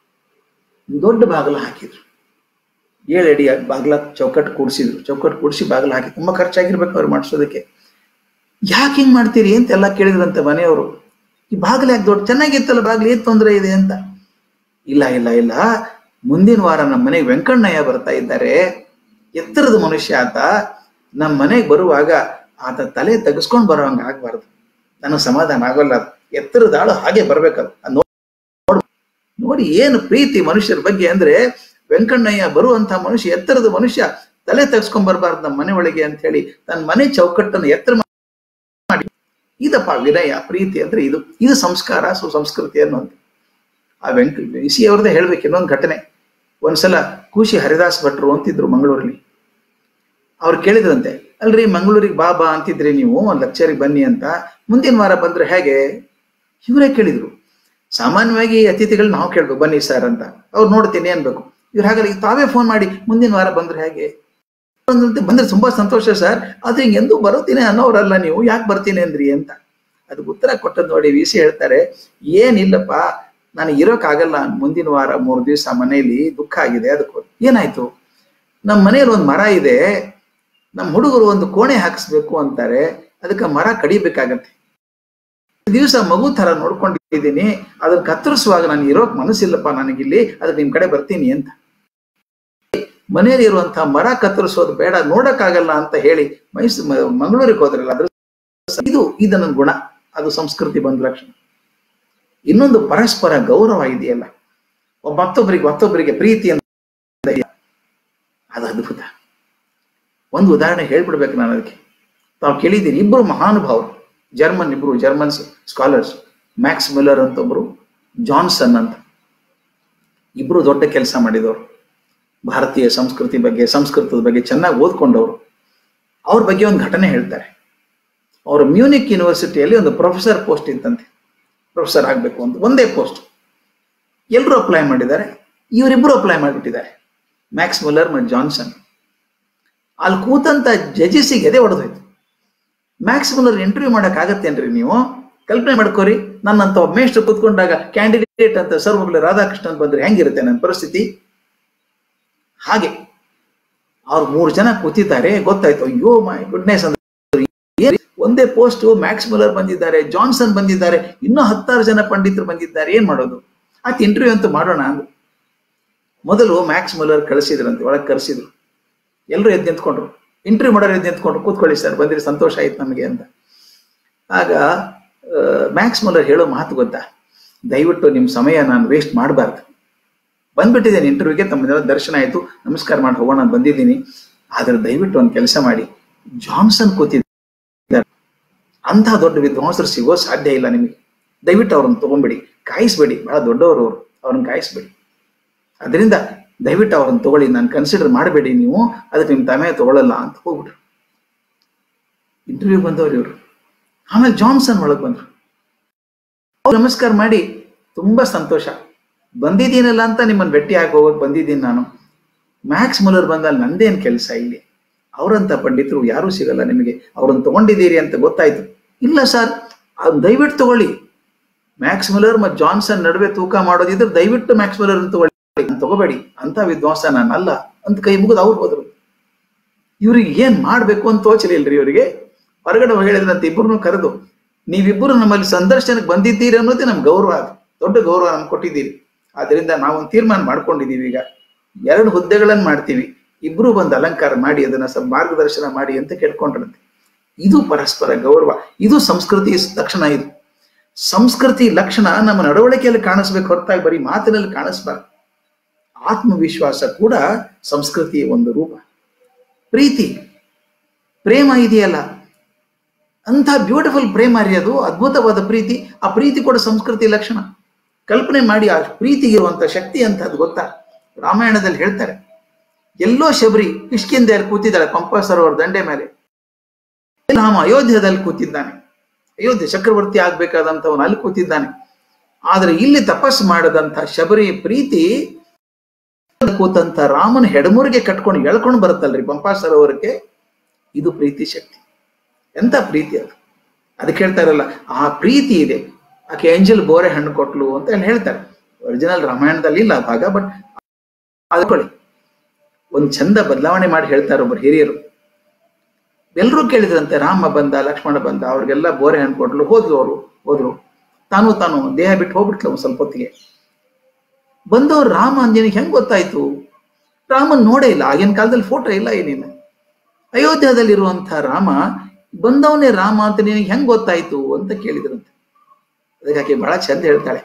ದೊಡ್ಡ ಬಾಗಿಲು ಹಾಕಿದ್ರು ಏಳು ಅಡಿ ಬಾಗಿಲ ಚೌಕಟ್ಟು ಕೂಡಿಸಿದ್ರು ಚೌಕಟ್ಟು ಕೂಡಿಸಿ ಬಾಗಿಲು ಹಾಕಿ ತುಂಬಾ ಖರ್ಚಾಗಿರ್ಬೇಕು ಅವ್ರು ಮಾಡಿಸೋದಕ್ಕೆ ಯಾಕೆ ಹಿಂಗ್ ಮಾಡ್ತೀರಿ ಅಂತ ಎಲ್ಲ ಕೇಳಿದ್ರಂತೆ ಮನೆಯವರು ಈ ಬಾಗಿಲು ಯಾಕೆ ದೊಡ್ಡ ಚೆನ್ನಾಗಿತ್ತಲ್ಲ ಬಾಗಿಲು ಏನ್ ತೊಂದರೆ ಇದೆ ಅಂತ ಇಲ್ಲ ಇಲ್ಲ ಇಲ್ಲ ಮುಂದಿನ ವಾರ ನಮ್ಮ ಮನೆಗೆ ವೆಂಕಣ್ಣಯ್ಯ ಬರ್ತಾ ಇದ್ದಾರೆ ಎತ್ತರದ ಮನುಷ್ಯ ಆತ ನಮ್ಮ ಮನೆಗೆ ಬರುವಾಗ ಆತ ತಲೆ ತೆಗೆಸ್ಕೊಂಡ್ ಬರೋಂಗ ಆಗ್ಬಾರ್ದು ನನಗೆ ಸಮಾಧಾನ ಆಗೋಲ್ಲ ಅದು ಎತ್ತರದ ಆಳು ಹಾಗೆ ಬರ್ಬೇಕದು ಅದ್ ನೋಡ್ ನೋಡಿ ಏನು ಪ್ರೀತಿ ಮನುಷ್ಯರ ಬಗ್ಗೆ ಅಂದ್ರೆ ವೆಂಕಣ್ಣಯ್ಯ ಬರುವಂತ ಮನುಷ್ಯ ಎತ್ತರದ ಮನುಷ್ಯ ತಲೆ ತೆಗೆಸ್ಕೊಂಡ್ ಬರಬಾರ್ದು ನಮ್ಮ ಮನೆ ಒಳಗೆ ಅಂತ ಹೇಳಿ ತನ್ನ ಮನೆ ಚೌಕಟ್ಟನ್ನು ಎತ್ತರ ಮಾಡಿ ಇದಪ್ಪ ವಿನಯ ಪ್ರೀತಿ ಅಂದ್ರೆ ಇದು ಇದು ಸಂಸ್ಕಾರ ಸುಸಂಸ್ಕೃತಿ ಅನ್ನೋದು ಆ ವೆಂಕ ಸಿ ಅವ್ರದ್ದೇ ಹೇಳ್ಬೇಕು ಇನ್ನೊಂದು ಘಟನೆ ಒಂದ್ಸಲ ಖುಷಿ ಹರಿದಾಸ್ ಭಟ್ರು ಅಂತಿದ್ರು ಮಂಗಳೂರಲ್ಲಿ ಅವ್ರು ಕೇಳಿದ್ರಂತೆ ಅಲ್ರಿ ಮಂಗಳೂರಿಗೆ ಬಾ ಬಾ ಅಂತಿದ್ರಿ ನೀವು ಒಂದು ಲೆಕ್ಚರಿಗೆ ಬನ್ನಿ ಅಂತ ಮುಂದಿನ ವಾರ ಬಂದ್ರೆ ಹೇಗೆ ಇವರೇ ಕೇಳಿದ್ರು ಸಾಮಾನ್ಯವಾಗಿ ಅತಿಥಿಗಳು ನಾವು ಕೇಳ್ಬೇಕು ಬನ್ನಿ ಸರ್ ಅಂತ ಅವ್ರು ನೋಡ್ತೀನಿ ಅನ್ಬೇಕು ಇವ್ರು ಹಾಗಲ್ಲ ಈಗ ತಾವೇ ಫೋನ್ ಮಾಡಿ ಮುಂದಿನ ವಾರ ಬಂದ್ರೆ ಹೇಗೆ ಬಂದ್ರೆ ತುಂಬಾ ಸಂತೋಷ ಸರ್ ಆದ್ರೆ ಹಿಂಗೆ ಎಂದೂ ಬರುತ್ತೀನಿ ಅನ್ನೋರಲ್ಲ ನೀವು ಯಾಕೆ ಬರ್ತೀನಿ ಅಂದ್ರಿ ಅಂತ ಅದಕ್ಕೆ ಉತ್ತರ ಕೊಟ್ಟದ್ ನೋಡಿ ವಿ ಸಿ ಹೇಳ್ತಾರೆ ಏನಿಲ್ಲಪ್ಪ ನಾನು ಇರೋಕ್ಕಾಗಲ್ಲ ಮುಂದಿನ ವಾರ ಮೂರು ದಿವಸ ಮನೆಯಲ್ಲಿ ದುಃಖ ಆಗಿದೆ ಅದಕ್ಕೆ ಏನಾಯ್ತು ನಮ್ಮ ಮನೆಯಲ್ಲಿ ಒಂದು ಮರ ಇದೆ ನಮ್ಮ ಹುಡುಗರು ಒಂದು ಕೋಣೆ ಹಾಕಿಸ್ಬೇಕು ಅಂತಾರೆ ಅದಕ್ಕೆ ಮರ ಕಡಿಬೇಕಾಗತ್ತೆ ದಿವಸ ಮಗು ತರ ನೋಡ್ಕೊಂಡಿದ್ದೀನಿ ಅದನ್ನ ಕತ್ತರಿಸುವಾಗ ನಾನು ಇರೋಕ್ ಮನಸ್ಸಿಲ್ಲಪ್ಪ ನನಗಿಲ್ಲಿ ಅದಕ್ಕೆ ನಿಮ್ ಕಡೆ ಬರ್ತೀನಿ ಅಂತ ಮನೆಯಲ್ಲಿ ಇರುವಂತಹ ಮರ ಕತ್ತರಿಸೋದು ಬೇಡ ನೋಡಕ್ಕಾಗಲ್ಲ ಅಂತ ಹೇಳಿ ಮೈಸೂರು ಮಂಗಳೂರಿಗೆ ಹೋದ್ರಲ್ಲ ಅದ್ರ ಇದು ಇದು ನನ್ನ ಗುಣ ಅದು ಸಂಸ್ಕೃತಿ ಬಂದ ಲಕ್ಷಣ ಇನ್ನೊಂದು ಪರಸ್ಪರ ಗೌರವ ಇದೆಯಲ್ಲ ಒಬ್ಬ ಮತ್ತೊಬ್ಬರಿಗೆ ಮತ್ತೊಬ್ಬರಿಗೆ ಪ್ರೀತಿ ಅಂತ ಅದು ಅದ್ಭುತ ಒಂದು ಉದಾಹರಣೆ ಹೇಳ್ಬಿಡ್ಬೇಕು ನಾನು ಅದಕ್ಕೆ ತಾವು ಕೇಳಿದ್ದೀರಿ ಇಬ್ಬರು ಮಹಾನುಭಾವರು ಜರ್ಮನ್ ಇಬ್ರು ಜರ್ಮನ್ಸ್ ಸ್ಕಾಲರ್ಸ್ ಮ್ಯಾಕ್ಸ್ ಮಿಲ್ಲರ್ ಅಂತ ಒಬ್ರು ಜಾನ್ಸನ್ ಅಂತ ಇಬ್ರು ದೊಡ್ಡ ಕೆಲಸ ಮಾಡಿದವರು ಭಾರತೀಯ ಸಂಸ್ಕೃತಿ ಬಗ್ಗೆ ಸಂಸ್ಕೃತದ ಬಗ್ಗೆ ಚೆನ್ನಾಗಿ ಓದ್ಕೊಂಡವರು ಅವ್ರ ಬಗ್ಗೆ ಒಂದು ಘಟನೆ ಹೇಳ್ತಾರೆ ಅವರು ಮ್ಯೂನಿಕ್ ಯೂನಿವರ್ಸಿಟಿಯಲ್ಲಿ ಒಂದು ಪ್ರೊಫೆಸರ್ ಪೋಸ್ಟ್ ಇತ್ತಂತೆ ಪ್ರೊಫೆಸರ್ ಆಗಬೇಕು ಅಂತ ಒಂದೇ ಪೋಸ್ಟ್ ಎಲ್ಲರೂ ಅಪ್ಲೈ ಮಾಡಿದ್ದಾರೆ ಇವರಿಬ್ಬರು ಅಪ್ಲೈ ಮಾಡಿಬಿಟ್ಟಿದ್ದಾರೆ ಮ್ಯಾಕ್ಸ್ ಮುಲ್ಲರ್ ಮತ್ತು ಜಾನ್ಸನ್ ಅಲ್ಲಿ ಕೂತಂತ ಜಜಸ್ಸಿಗೆ ಎದೆ ಹೊಡೆದೋಯ್ತು ಮ್ಯಾಕ್ಸ್ ಮುಲ್ಲರ್ ಇಂಟರ್ವ್ಯೂ ಮಾಡಕ್ಕಾಗತ್ತೇನ್ರಿ ನೀವು ಕಲ್ಪನೆ ಮಾಡ್ಕೋರಿ ನನ್ನಂತ ಒಬ್ಬ ಮೇಷ್ಟ್ರು ಕೂತ್ಕೊಂಡಾಗ ಕ್ಯಾಂಡಿಡೇಟ್ ಅಂತ ಸರ್ವಮೂಲ ರಾಧಾಕೃಷ್ಣನ್ ಬಂದ್ರೆ ಹೆಂಗಿರುತ್ತೆ ನನ್ನ ಪರಿಸ್ಥಿತಿ ಹಾಗೆ ಅವ್ರು ಮೂರು ಜನ ಕೂತಿದ್ದಾರೆ ಗೊತ್ತಾಯ್ತು ಅಯ್ಯೋ ಮೈ ಗುಡ್ನೆಸ್ ಅಂದ್ರೆ ಒಂದೇ ಪೋಸ್ಟ್ ಮ್ಯಾಕ್ಸ್ ಮುಲ್ಲರ್ ಬಂದಿದ್ದಾರೆ ಜಾನ್ಸನ್ ಬಂದಿದ್ದಾರೆ ಇನ್ನೂ ಹತ್ತಾರು ಜನ ಪಂಡಿತರು ಬಂದಿದ್ದಾರೆ ಏನ್ ಮಾಡೋದು ಆಯ್ತು ಇಂಟರ್ವ್ಯೂ ಅಂತೂ ಮಾಡೋಣ ಅಂದ್ರು ಮೊದಲು ಮ್ಯಾಕ್ಸ್ ಮುಲ್ಲರ್ ಕಳಿಸಿದ್ರಂತೆ ಒಳಗೆ ಕರೆಸಿದ್ರು ಎಲ್ಲರೂ ಎದ್ದು ನಿಂತ್ಕೊಂಡ್ರು ಇಂಟರ್ವ್ಯೂ ಮಾಡೋರು ಎದ್ದು ನಿಂತ್ಕೊಂಡ್ರು ಕೂತ್ಕೊಳ್ಳಿ ಸರ್ ಬಂದಿರಿ ಸಂತೋಷ ಆಯ್ತು ನಮಗೆ ಅಂತ ಆಗ ಮ್ಯಾಕ್ಸ್ ಮುಲ್ಲರ್ ಹೇಳೋ ಮಾತು ಗೊತ್ತಾ ದಯವಿಟ್ಟು ನಿಮ್ಮ ಸಮಯ ನಾನು ವೇಸ್ಟ್ ಮಾಡಬಾರ್ದು ಬಂದ್ಬಿಟ್ಟಿದ್ದೇನೆ ಇಂಟರ್ವ್ಯೂಗೆ ತಮ್ಮ ದರ್ಶನ ಆಯ್ತು ನಮಸ್ಕಾರ ಮಾಡಿ ಹೋಗೋಣ ಅಂತ ಬಂದಿದ್ದೀನಿ ಆದ್ರೆ ದಯವಿಟ್ಟು ಒಂದು ಕೆಲಸ ಮಾಡಿ ಜಾನ್ಸನ್ ಕೂತಿದ್ದಾರೆ ಅಂಥ ದೊಡ್ಡ ವಿದ್ವಾಂಸರು ಸಿಗೋ ಸಾಧ್ಯ ಇಲ್ಲ ನಿಮಗೆ ದಯವಿಟ್ಟು ಅವ್ರನ್ನ ತಗೊಂಡ್ಬಿಡಿ ಕಾಯಿಸ್ಬೇಡಿ ಬಹಳ ದೊಡ್ಡವರು ಅವರು ಅವ್ರನ್ನ ಕಾಯಿಸ್ಬೇಡಿ ಅದರಿಂದ ದಯವಿಟ್ಟು ಅವ್ರನ್ನ ತಗೊಳ್ಳಿ ನಾನು ಕನ್ಸಿಡರ್ ಮಾಡಬೇಡಿ ನೀವು ಅದಕ್ಕೆ ನಿಮ್ಮ ತಮೆ ತಗೊಳ್ಳಲ್ಲ ಅಂತ ಹೋಗ್ಬಿಟ್ರು ಇಂಟರ್ವ್ಯೂ ಬಂದವ್ರು ಇವರು ಆಮೇಲೆ ಜಾನ್ಸನ್ ಒಳಗೆ ಬಂದ್ರು ಅವ್ರು ನಮಸ್ಕಾರ ಮಾಡಿ ತುಂಬಾ ಸಂತೋಷ ಬಂದಿದ್ದೀನಲ್ಲ ಅಂತ ನಿಮ್ಮನ್ನು ಭೇಟಿ ಆಗಿ ಹೋಗಕ್ ಬಂದಿದ್ದೀನಿ ನಾನು ಮ್ಯಾಕ್ಸ್ ಮುಲರ್ ಬಂದಲ್ಲಿ ನಂದೇನ್ ಕೆಲಸ ಇಲ್ಲಿ ಅವರಂತ ಪಂಡಿತರು ಯಾರೂ ಸಿಗಲ್ಲ ನಿಮಗೆ ಅವ್ರನ್ನ ತಗೊಂಡಿದ್ದೀರಿ ಅಂತ ಗೊತ್ತಾಯ್ತು ಇಲ್ಲ ಸರ್ ಅದು ದಯವಿಟ್ಟು ತಗೊಳ್ಳಿ ಮ್ಯಾಕ್ಸ್ ಮುಲರ್ ಮತ್ತು ಜಾನ್ಸನ್ ನಡುವೆ ತೂಕ ಮಾಡೋದಿದ್ರೆ ದಯವಿಟ್ಟು ಮ್ಯಾಕ್ಸ್ ಮುಲರ್ ಅಂತ ತಗೊಳ್ಳಿ ತಗೋಬೇಡಿ ಅಂತ ವಿದ್ವಾಂಸ ನಾನಲ್ಲ ಅಂತ ಕೈ ಮುಗಿದು ಅವ್ರು ಹೋದ್ರು ಇವ್ರಿಗೆ ಏನ್ ಮಾಡ್ಬೇಕು ಅಂತ ತೋಚಲಿಲ್ರಿ ಇವರಿಗೆ ಹೊರಗಡೆ ಹೇಳಿದ್ರಂತ ಇಬ್ಬರನ್ನು ಕರೆದು ನೀವಿಬ್ಬರು ನಮ್ಮಲ್ಲಿ ಸಂದರ್ಶನಕ್ಕೆ ಬಂದಿದ್ದೀರಿ ಅನ್ನೋದೇ ನಮ್ಗೆ ಗೌರವ ಅದು ದೊಡ್ಡ ಗೌರವ ನಮ್ಗೆ ಕೊಟ್ಟಿದ್ದೀರಿ ಆದ್ರಿಂದ ನಾವೊಂದು ತೀರ್ಮಾನ ಮಾಡ್ಕೊಂಡಿದೀವಿ ಈಗ ಎರಡು ಹುದ್ದೆಗಳನ್ನ ಮಾಡ್ತೀವಿ ಇಬ್ರು ಬಂದು ಅಲಂಕಾರ ಮಾಡಿ ಅದನ್ನ ಸ್ವಲ್ಪ ಮಾರ್ಗದರ್ಶನ ಮಾಡಿ ಅಂತ ಕೇಳ್ಕೊಂಡ್ರಂತೆ ಇದು ಪರಸ್ಪರ ಗೌರವ ಇದು ಸಂಸ್ಕೃತಿ ಲಕ್ಷಣ ಇದು ಸಂಸ್ಕೃತಿ ಲಕ್ಷಣ ನಮ್ಮ ನಡವಳಿಕೆಯಲ್ಲಿ ಕಾಣಿಸ್ಬೇಕು ಹೊರತಾಗಿ ಬರೀ ಮಾತಿನಲ್ಲಿ ಕಾಣಿಸ್ಬಾರ್ದು ಆತ್ಮವಿಶ್ವಾಸ ಕೂಡ ಸಂಸ್ಕೃತಿಯ ಒಂದು ರೂಪ ಪ್ರೀತಿ ಪ್ರೇಮ ಇದೆಯಲ್ಲ ಅಂಥ ಬ್ಯೂಟಿಫುಲ್ ಪ್ರೇಮ ರೀ ಅದು ಅದ್ಭುತವಾದ ಪ್ರೀತಿ ಆ ಪ್ರೀತಿ ಕೂಡ ಸಂಸ್ಕೃತಿ ಲಕ್ಷಣ ಕಲ್ಪನೆ ಮಾಡಿ ಆ ಪ್ರೀತಿಗಿರುವಂತ ಶಕ್ತಿ ಅಂತದ್ದು ಗೊತ್ತಾ ರಾಮಾಯಣದಲ್ಲಿ ಹೇಳ್ತಾರೆ ಎಲ್ಲೋ ಶಬರಿ ಕಿಷ್ಕಿಂದೆಯಲ್ಲಿ ಕೂತಿದ್ದಾಳೆ ಪಂಪ ಸರೋವರ ದಂಡೆ ಮೇಲೆ ರಾಮ ಅಯೋಧ್ಯದಲ್ಲಿ ಕೂತಿದ್ದಾನೆ ಅಯೋಧ್ಯೆ ಚಕ್ರವರ್ತಿ ಆಗ್ಬೇಕಾದಂಥವನು ಅಲ್ಲಿ ಕೂತಿದ್ದಾನೆ ಆದ್ರೆ ಇಲ್ಲಿ ತಪಸ್ಸು ಮಾಡದಂತ ಶಬರಿ ಪ್ರೀತಿ ಕೂತಂತ ರಾಮನ ಹೆಡಮುರಿಗೆ ಕಟ್ಕೊಂಡು ಎಳ್ಕೊಂಡು ಬರುತ್ತಲ್ರಿ ಪಂಪಾ ಸರೋವರಕ್ಕೆ ಇದು ಪ್ರೀತಿ ಶಕ್ತಿ ಎಂತ ಪ್ರೀತಿ ಅದು ಅದಕ್ಕೆ ಹೇಳ್ತಾರಲ್ಲ ಆ ಪ್ರೀತಿ ಇದೆ ಆಕೆ ಏಂಜಲ್ ಬೋರೆ ಹಣ್ಣು ಕೊಟ್ಲು ಅಂತ ಹೇಳಿ ಹೇಳ್ತಾರೆ ಒರಿಜಿನಲ್ ರಾಮಾಯಣದಲ್ಲಿ ಇಲ್ಲ ಆ ಭಾಗ ಬಟ್ ಅದ್ಕೊಳ್ಳಿ ಒಂದ್ ಚಂದ ಬದಲಾವಣೆ ಮಾಡಿ ಹೇಳ್ತಾರೆ ಒಬ್ಬರು ಹಿರಿಯರು ಎಲ್ಲರೂ ಕೇಳಿದ್ರಂತೆ ರಾಮ ಬಂದ ಲಕ್ಷ್ಮಣ ಬಂದ ಅವ್ರಿಗೆಲ್ಲ ಬೋರೆ ಹಣ್ಣು ಕೊಟ್ಲು ಹೋದ್ರು ಅವರು ಹೋದ್ರು ತಾನು ತಾನು ದೇಹ ಬಿಟ್ಟು ಹೋಗ್ಬಿಟ್ಲು ಒಂದ್ ಸ್ವಲ್ಪ ಹೊತ್ತಿಗೆ ಬಂದವ್ರು ರಾಮ ಅಂಜನಿಗೆ ಹೆಂಗ್ ಗೊತ್ತಾಯ್ತು ರಾಮನ್ ನೋಡೇ ಇಲ್ಲ ಆಗಿನ ಕಾಲದಲ್ಲಿ ಫೋಟೋ ಇಲ್ಲ ಏನಿಲ್ಲ ಅಯೋಧ್ಯದಲ್ಲಿರುವಂತಹ ರಾಮ ಬಂದವನೇ ರಾಮ ಅಂತ ನಿನಗೆ ಹೆಂಗ್ ಗೊತ್ತಾಯ್ತು ಅಂತ ಕೇಳಿದ್ರಂತೆ ಅದಕ್ಕೆ ಆಕೆ ಬಹಳ ಚಂದ ಹೇಳ್ತಾಳೆ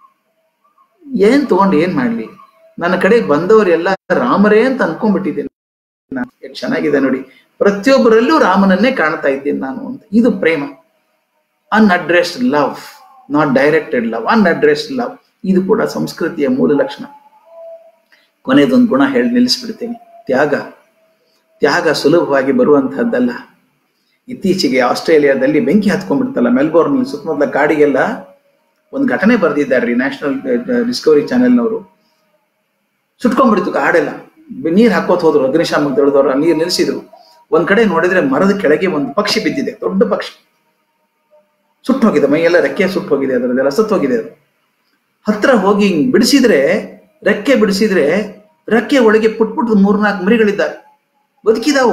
ಏನ್ ತಗೊಂಡು ಏನ್ ಮಾಡ್ಲಿ ನನ್ನ ಕಡೆ ಬಂದವರೆಲ್ಲ ರಾಮರೇ ಅಂತ ಅನ್ಕೊಂಡ್ಬಿಟ್ಟಿದ್ದೇನೆ ನಾನು ಎಷ್ಟು ಚೆನ್ನಾಗಿದೆ ನೋಡಿ ಪ್ರತಿಯೊಬ್ಬರಲ್ಲೂ ರಾಮನನ್ನೇ ಕಾಣ್ತಾ ಇದ್ದೇನೆ ನಾನು ಅಂತ ಇದು ಪ್ರೇಮ unaddressed love not directed love unaddressed love ಇದು ಕೂಡ ಸಂಸ್ಕೃತಿಯ ಮೂಲ ಲಕ್ಷಣ ಕೊನೆದೊಂದು ಗುಣ ಹೇಳಿ ನಿಲ್ಲಿಸ್ಬಿಡ್ತೇನೆ ತ್ಯಾಗ ತ್ಯಾಗ ಸುಲಭವಾಗಿ ಬರುವಂತಹದ್ದಲ್ಲ ಇತ್ತೀಚೆಗೆ ಆಸ್ಟ್ರೇಲಿಯಾದಲ್ಲಿ ಬೆಂಕಿ ಹತ್ಕೊಂಡ್ಬಿಡ್ತಲ್ಲ ಮೆಲ್ಬೋರ್ನ್ ಸುತ್ತಮುತ್ತಲ ಕಾಡಿಗೆಲ್ಲ ಒಂದು ಘಟನೆ ಬರೆದಿದ್ದಾರೆ ನ್ಯಾಷನಲ್ ಡಿಸ್ಕವರಿ ಚಾನೆಲ್ನವರು ಸುಟ್ಕೊಂಡ್ಬಿಡ್ತು ಕಾಡೆಲ್ಲ ನೀರ್ ಹಾಕೋತ್ ಹೋದ್ರು ಅಗ್ನಿಶಾಮಕ ದಳದವ್ರು ನೀರ್ ನಿಲ್ಸಿದ್ರು ಒಂದ್ ಕಡೆ ನೋಡಿದ್ರೆ ಮರದ ಕೆಳಗೆ ಒಂದು ಪಕ್ಷಿ ಬಿದ್ದಿದೆ ದೊಡ್ಡ ಪಕ್ಷಿ ಸುಟ್ಟು ಹೋಗಿದೆ ಮೈಯೆಲ್ಲ ರೆಕ್ಕೆ ಸುಟ್ಟು ಹೋಗಿದೆ ಅದರದೆಲ್ಲ ಸತ್ತು ಹೋಗಿದೆ ಅದು ಹತ್ರ ಹೋಗಿ ಹಿಂಗ್ ಬಿಡಿಸಿದ್ರೆ ರೆಕ್ಕೆ ಬಿಡಿಸಿದ್ರೆ ರೆಕ್ಕೆ ಒಳಗೆ ಪುಟ್ ಪುಟ್ ಮೂರ್ನಾಲ್ಕು ಮರಿಗಳಿದ್ದಾವೆ ಬದುಕಿದಾವು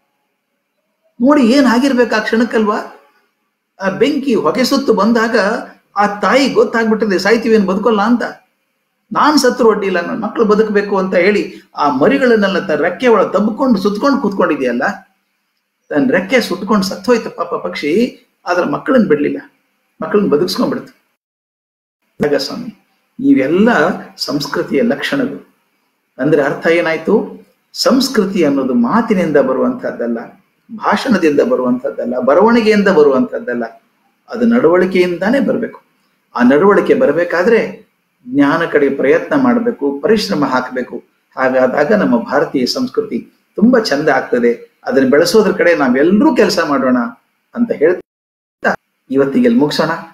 ನೋಡಿ ಏನ್ ಆಗಿರ್ಬೇಕು ಆ ಕ್ಷಣಕ್ಕಲ್ವಾ ಆ ಬೆಂಕಿ ಹೊಗೆ ಸುತ್ತು ಬಂದಾಗ ಆ ತಾಯಿ ಗೊತ್ತಾಗ್ಬಿಟ್ಟಿದೆ ಸಾಯ್ತೀವಿ ಏನ್ ಬದುಕೋಲ್ಲ ಅಂತ ನಾನ್ ಸತ್ರು ಅಡ್ಡಿಲ್ಲ ನನ್ನ ಮಕ್ಕಳು ಬದುಕಬೇಕು ಅಂತ ಹೇಳಿ ಆ ಮರಿಗಳನ್ನೆಲ್ಲ ತನ್ನ ರೆಕ್ಕೆ ಒಳಗೆ ತಬ್ಕೊಂಡು ಸುತ್ಕೊಂಡು ಕೂತ್ಕೊಂಡಿದೆಯಲ್ಲ ತನ್ನ ರೆಕ್ಕೆ ಸುಟ್ಕೊಂಡು ಸತ್ತೋಯ್ತು ಪಾಪ ಪಕ್ಷಿ ಆದ್ರೆ ಮಕ್ಕಳನ್ನ ಬಿಡ್ಲಿಲ್ಲ ಮಕ್ಕಳನ್ನ ಬದುಕಿಸ್ಕೊಂಡ್ಬಿಡ್ತು ಹಾಗ ಸ್ವಾಮಿ ಇವೆಲ್ಲ ಸಂಸ್ಕೃತಿಯ ಲಕ್ಷಣಗಳು ಅಂದ್ರೆ ಅರ್ಥ ಏನಾಯ್ತು ಸಂಸ್ಕೃತಿ ಅನ್ನೋದು ಮಾತಿನಿಂದ ಬರುವಂತಹದ್ದಲ್ಲ ಭಾಷಣದಿಂದ ಬರುವಂತಹದ್ದಲ್ಲ ಬರವಣಿಗೆಯಿಂದ ಬರುವಂತಹದ್ದಲ್ಲ ಅದು ನಡವಳಿಕೆಯಿಂದಾನೇ ಬರಬೇಕು ಆ ನಡವಳಿಕೆ ಬರಬೇಕಾದ್ರೆ ಜ್ಞಾನ ಕಡೆ ಪ್ರಯತ್ನ ಮಾಡಬೇಕು ಪರಿಶ್ರಮ ಹಾಕಬೇಕು ಹಾಗಾದಾಗ ನಮ್ಮ ಭಾರತೀಯ ಸಂಸ್ಕೃತಿ ತುಂಬಾ ಚಂದ ಆಗ್ತದೆ ಅದನ್ನ ಬೆಳೆಸೋದ್ರ ಕಡೆ ನಾವೆಲ್ಲರೂ ಕೆಲಸ ಮಾಡೋಣ ಅಂತ ಹೇಳ್ತಾ ಇವತ್ತಿಗೆ ಮುಗಿಸೋಣ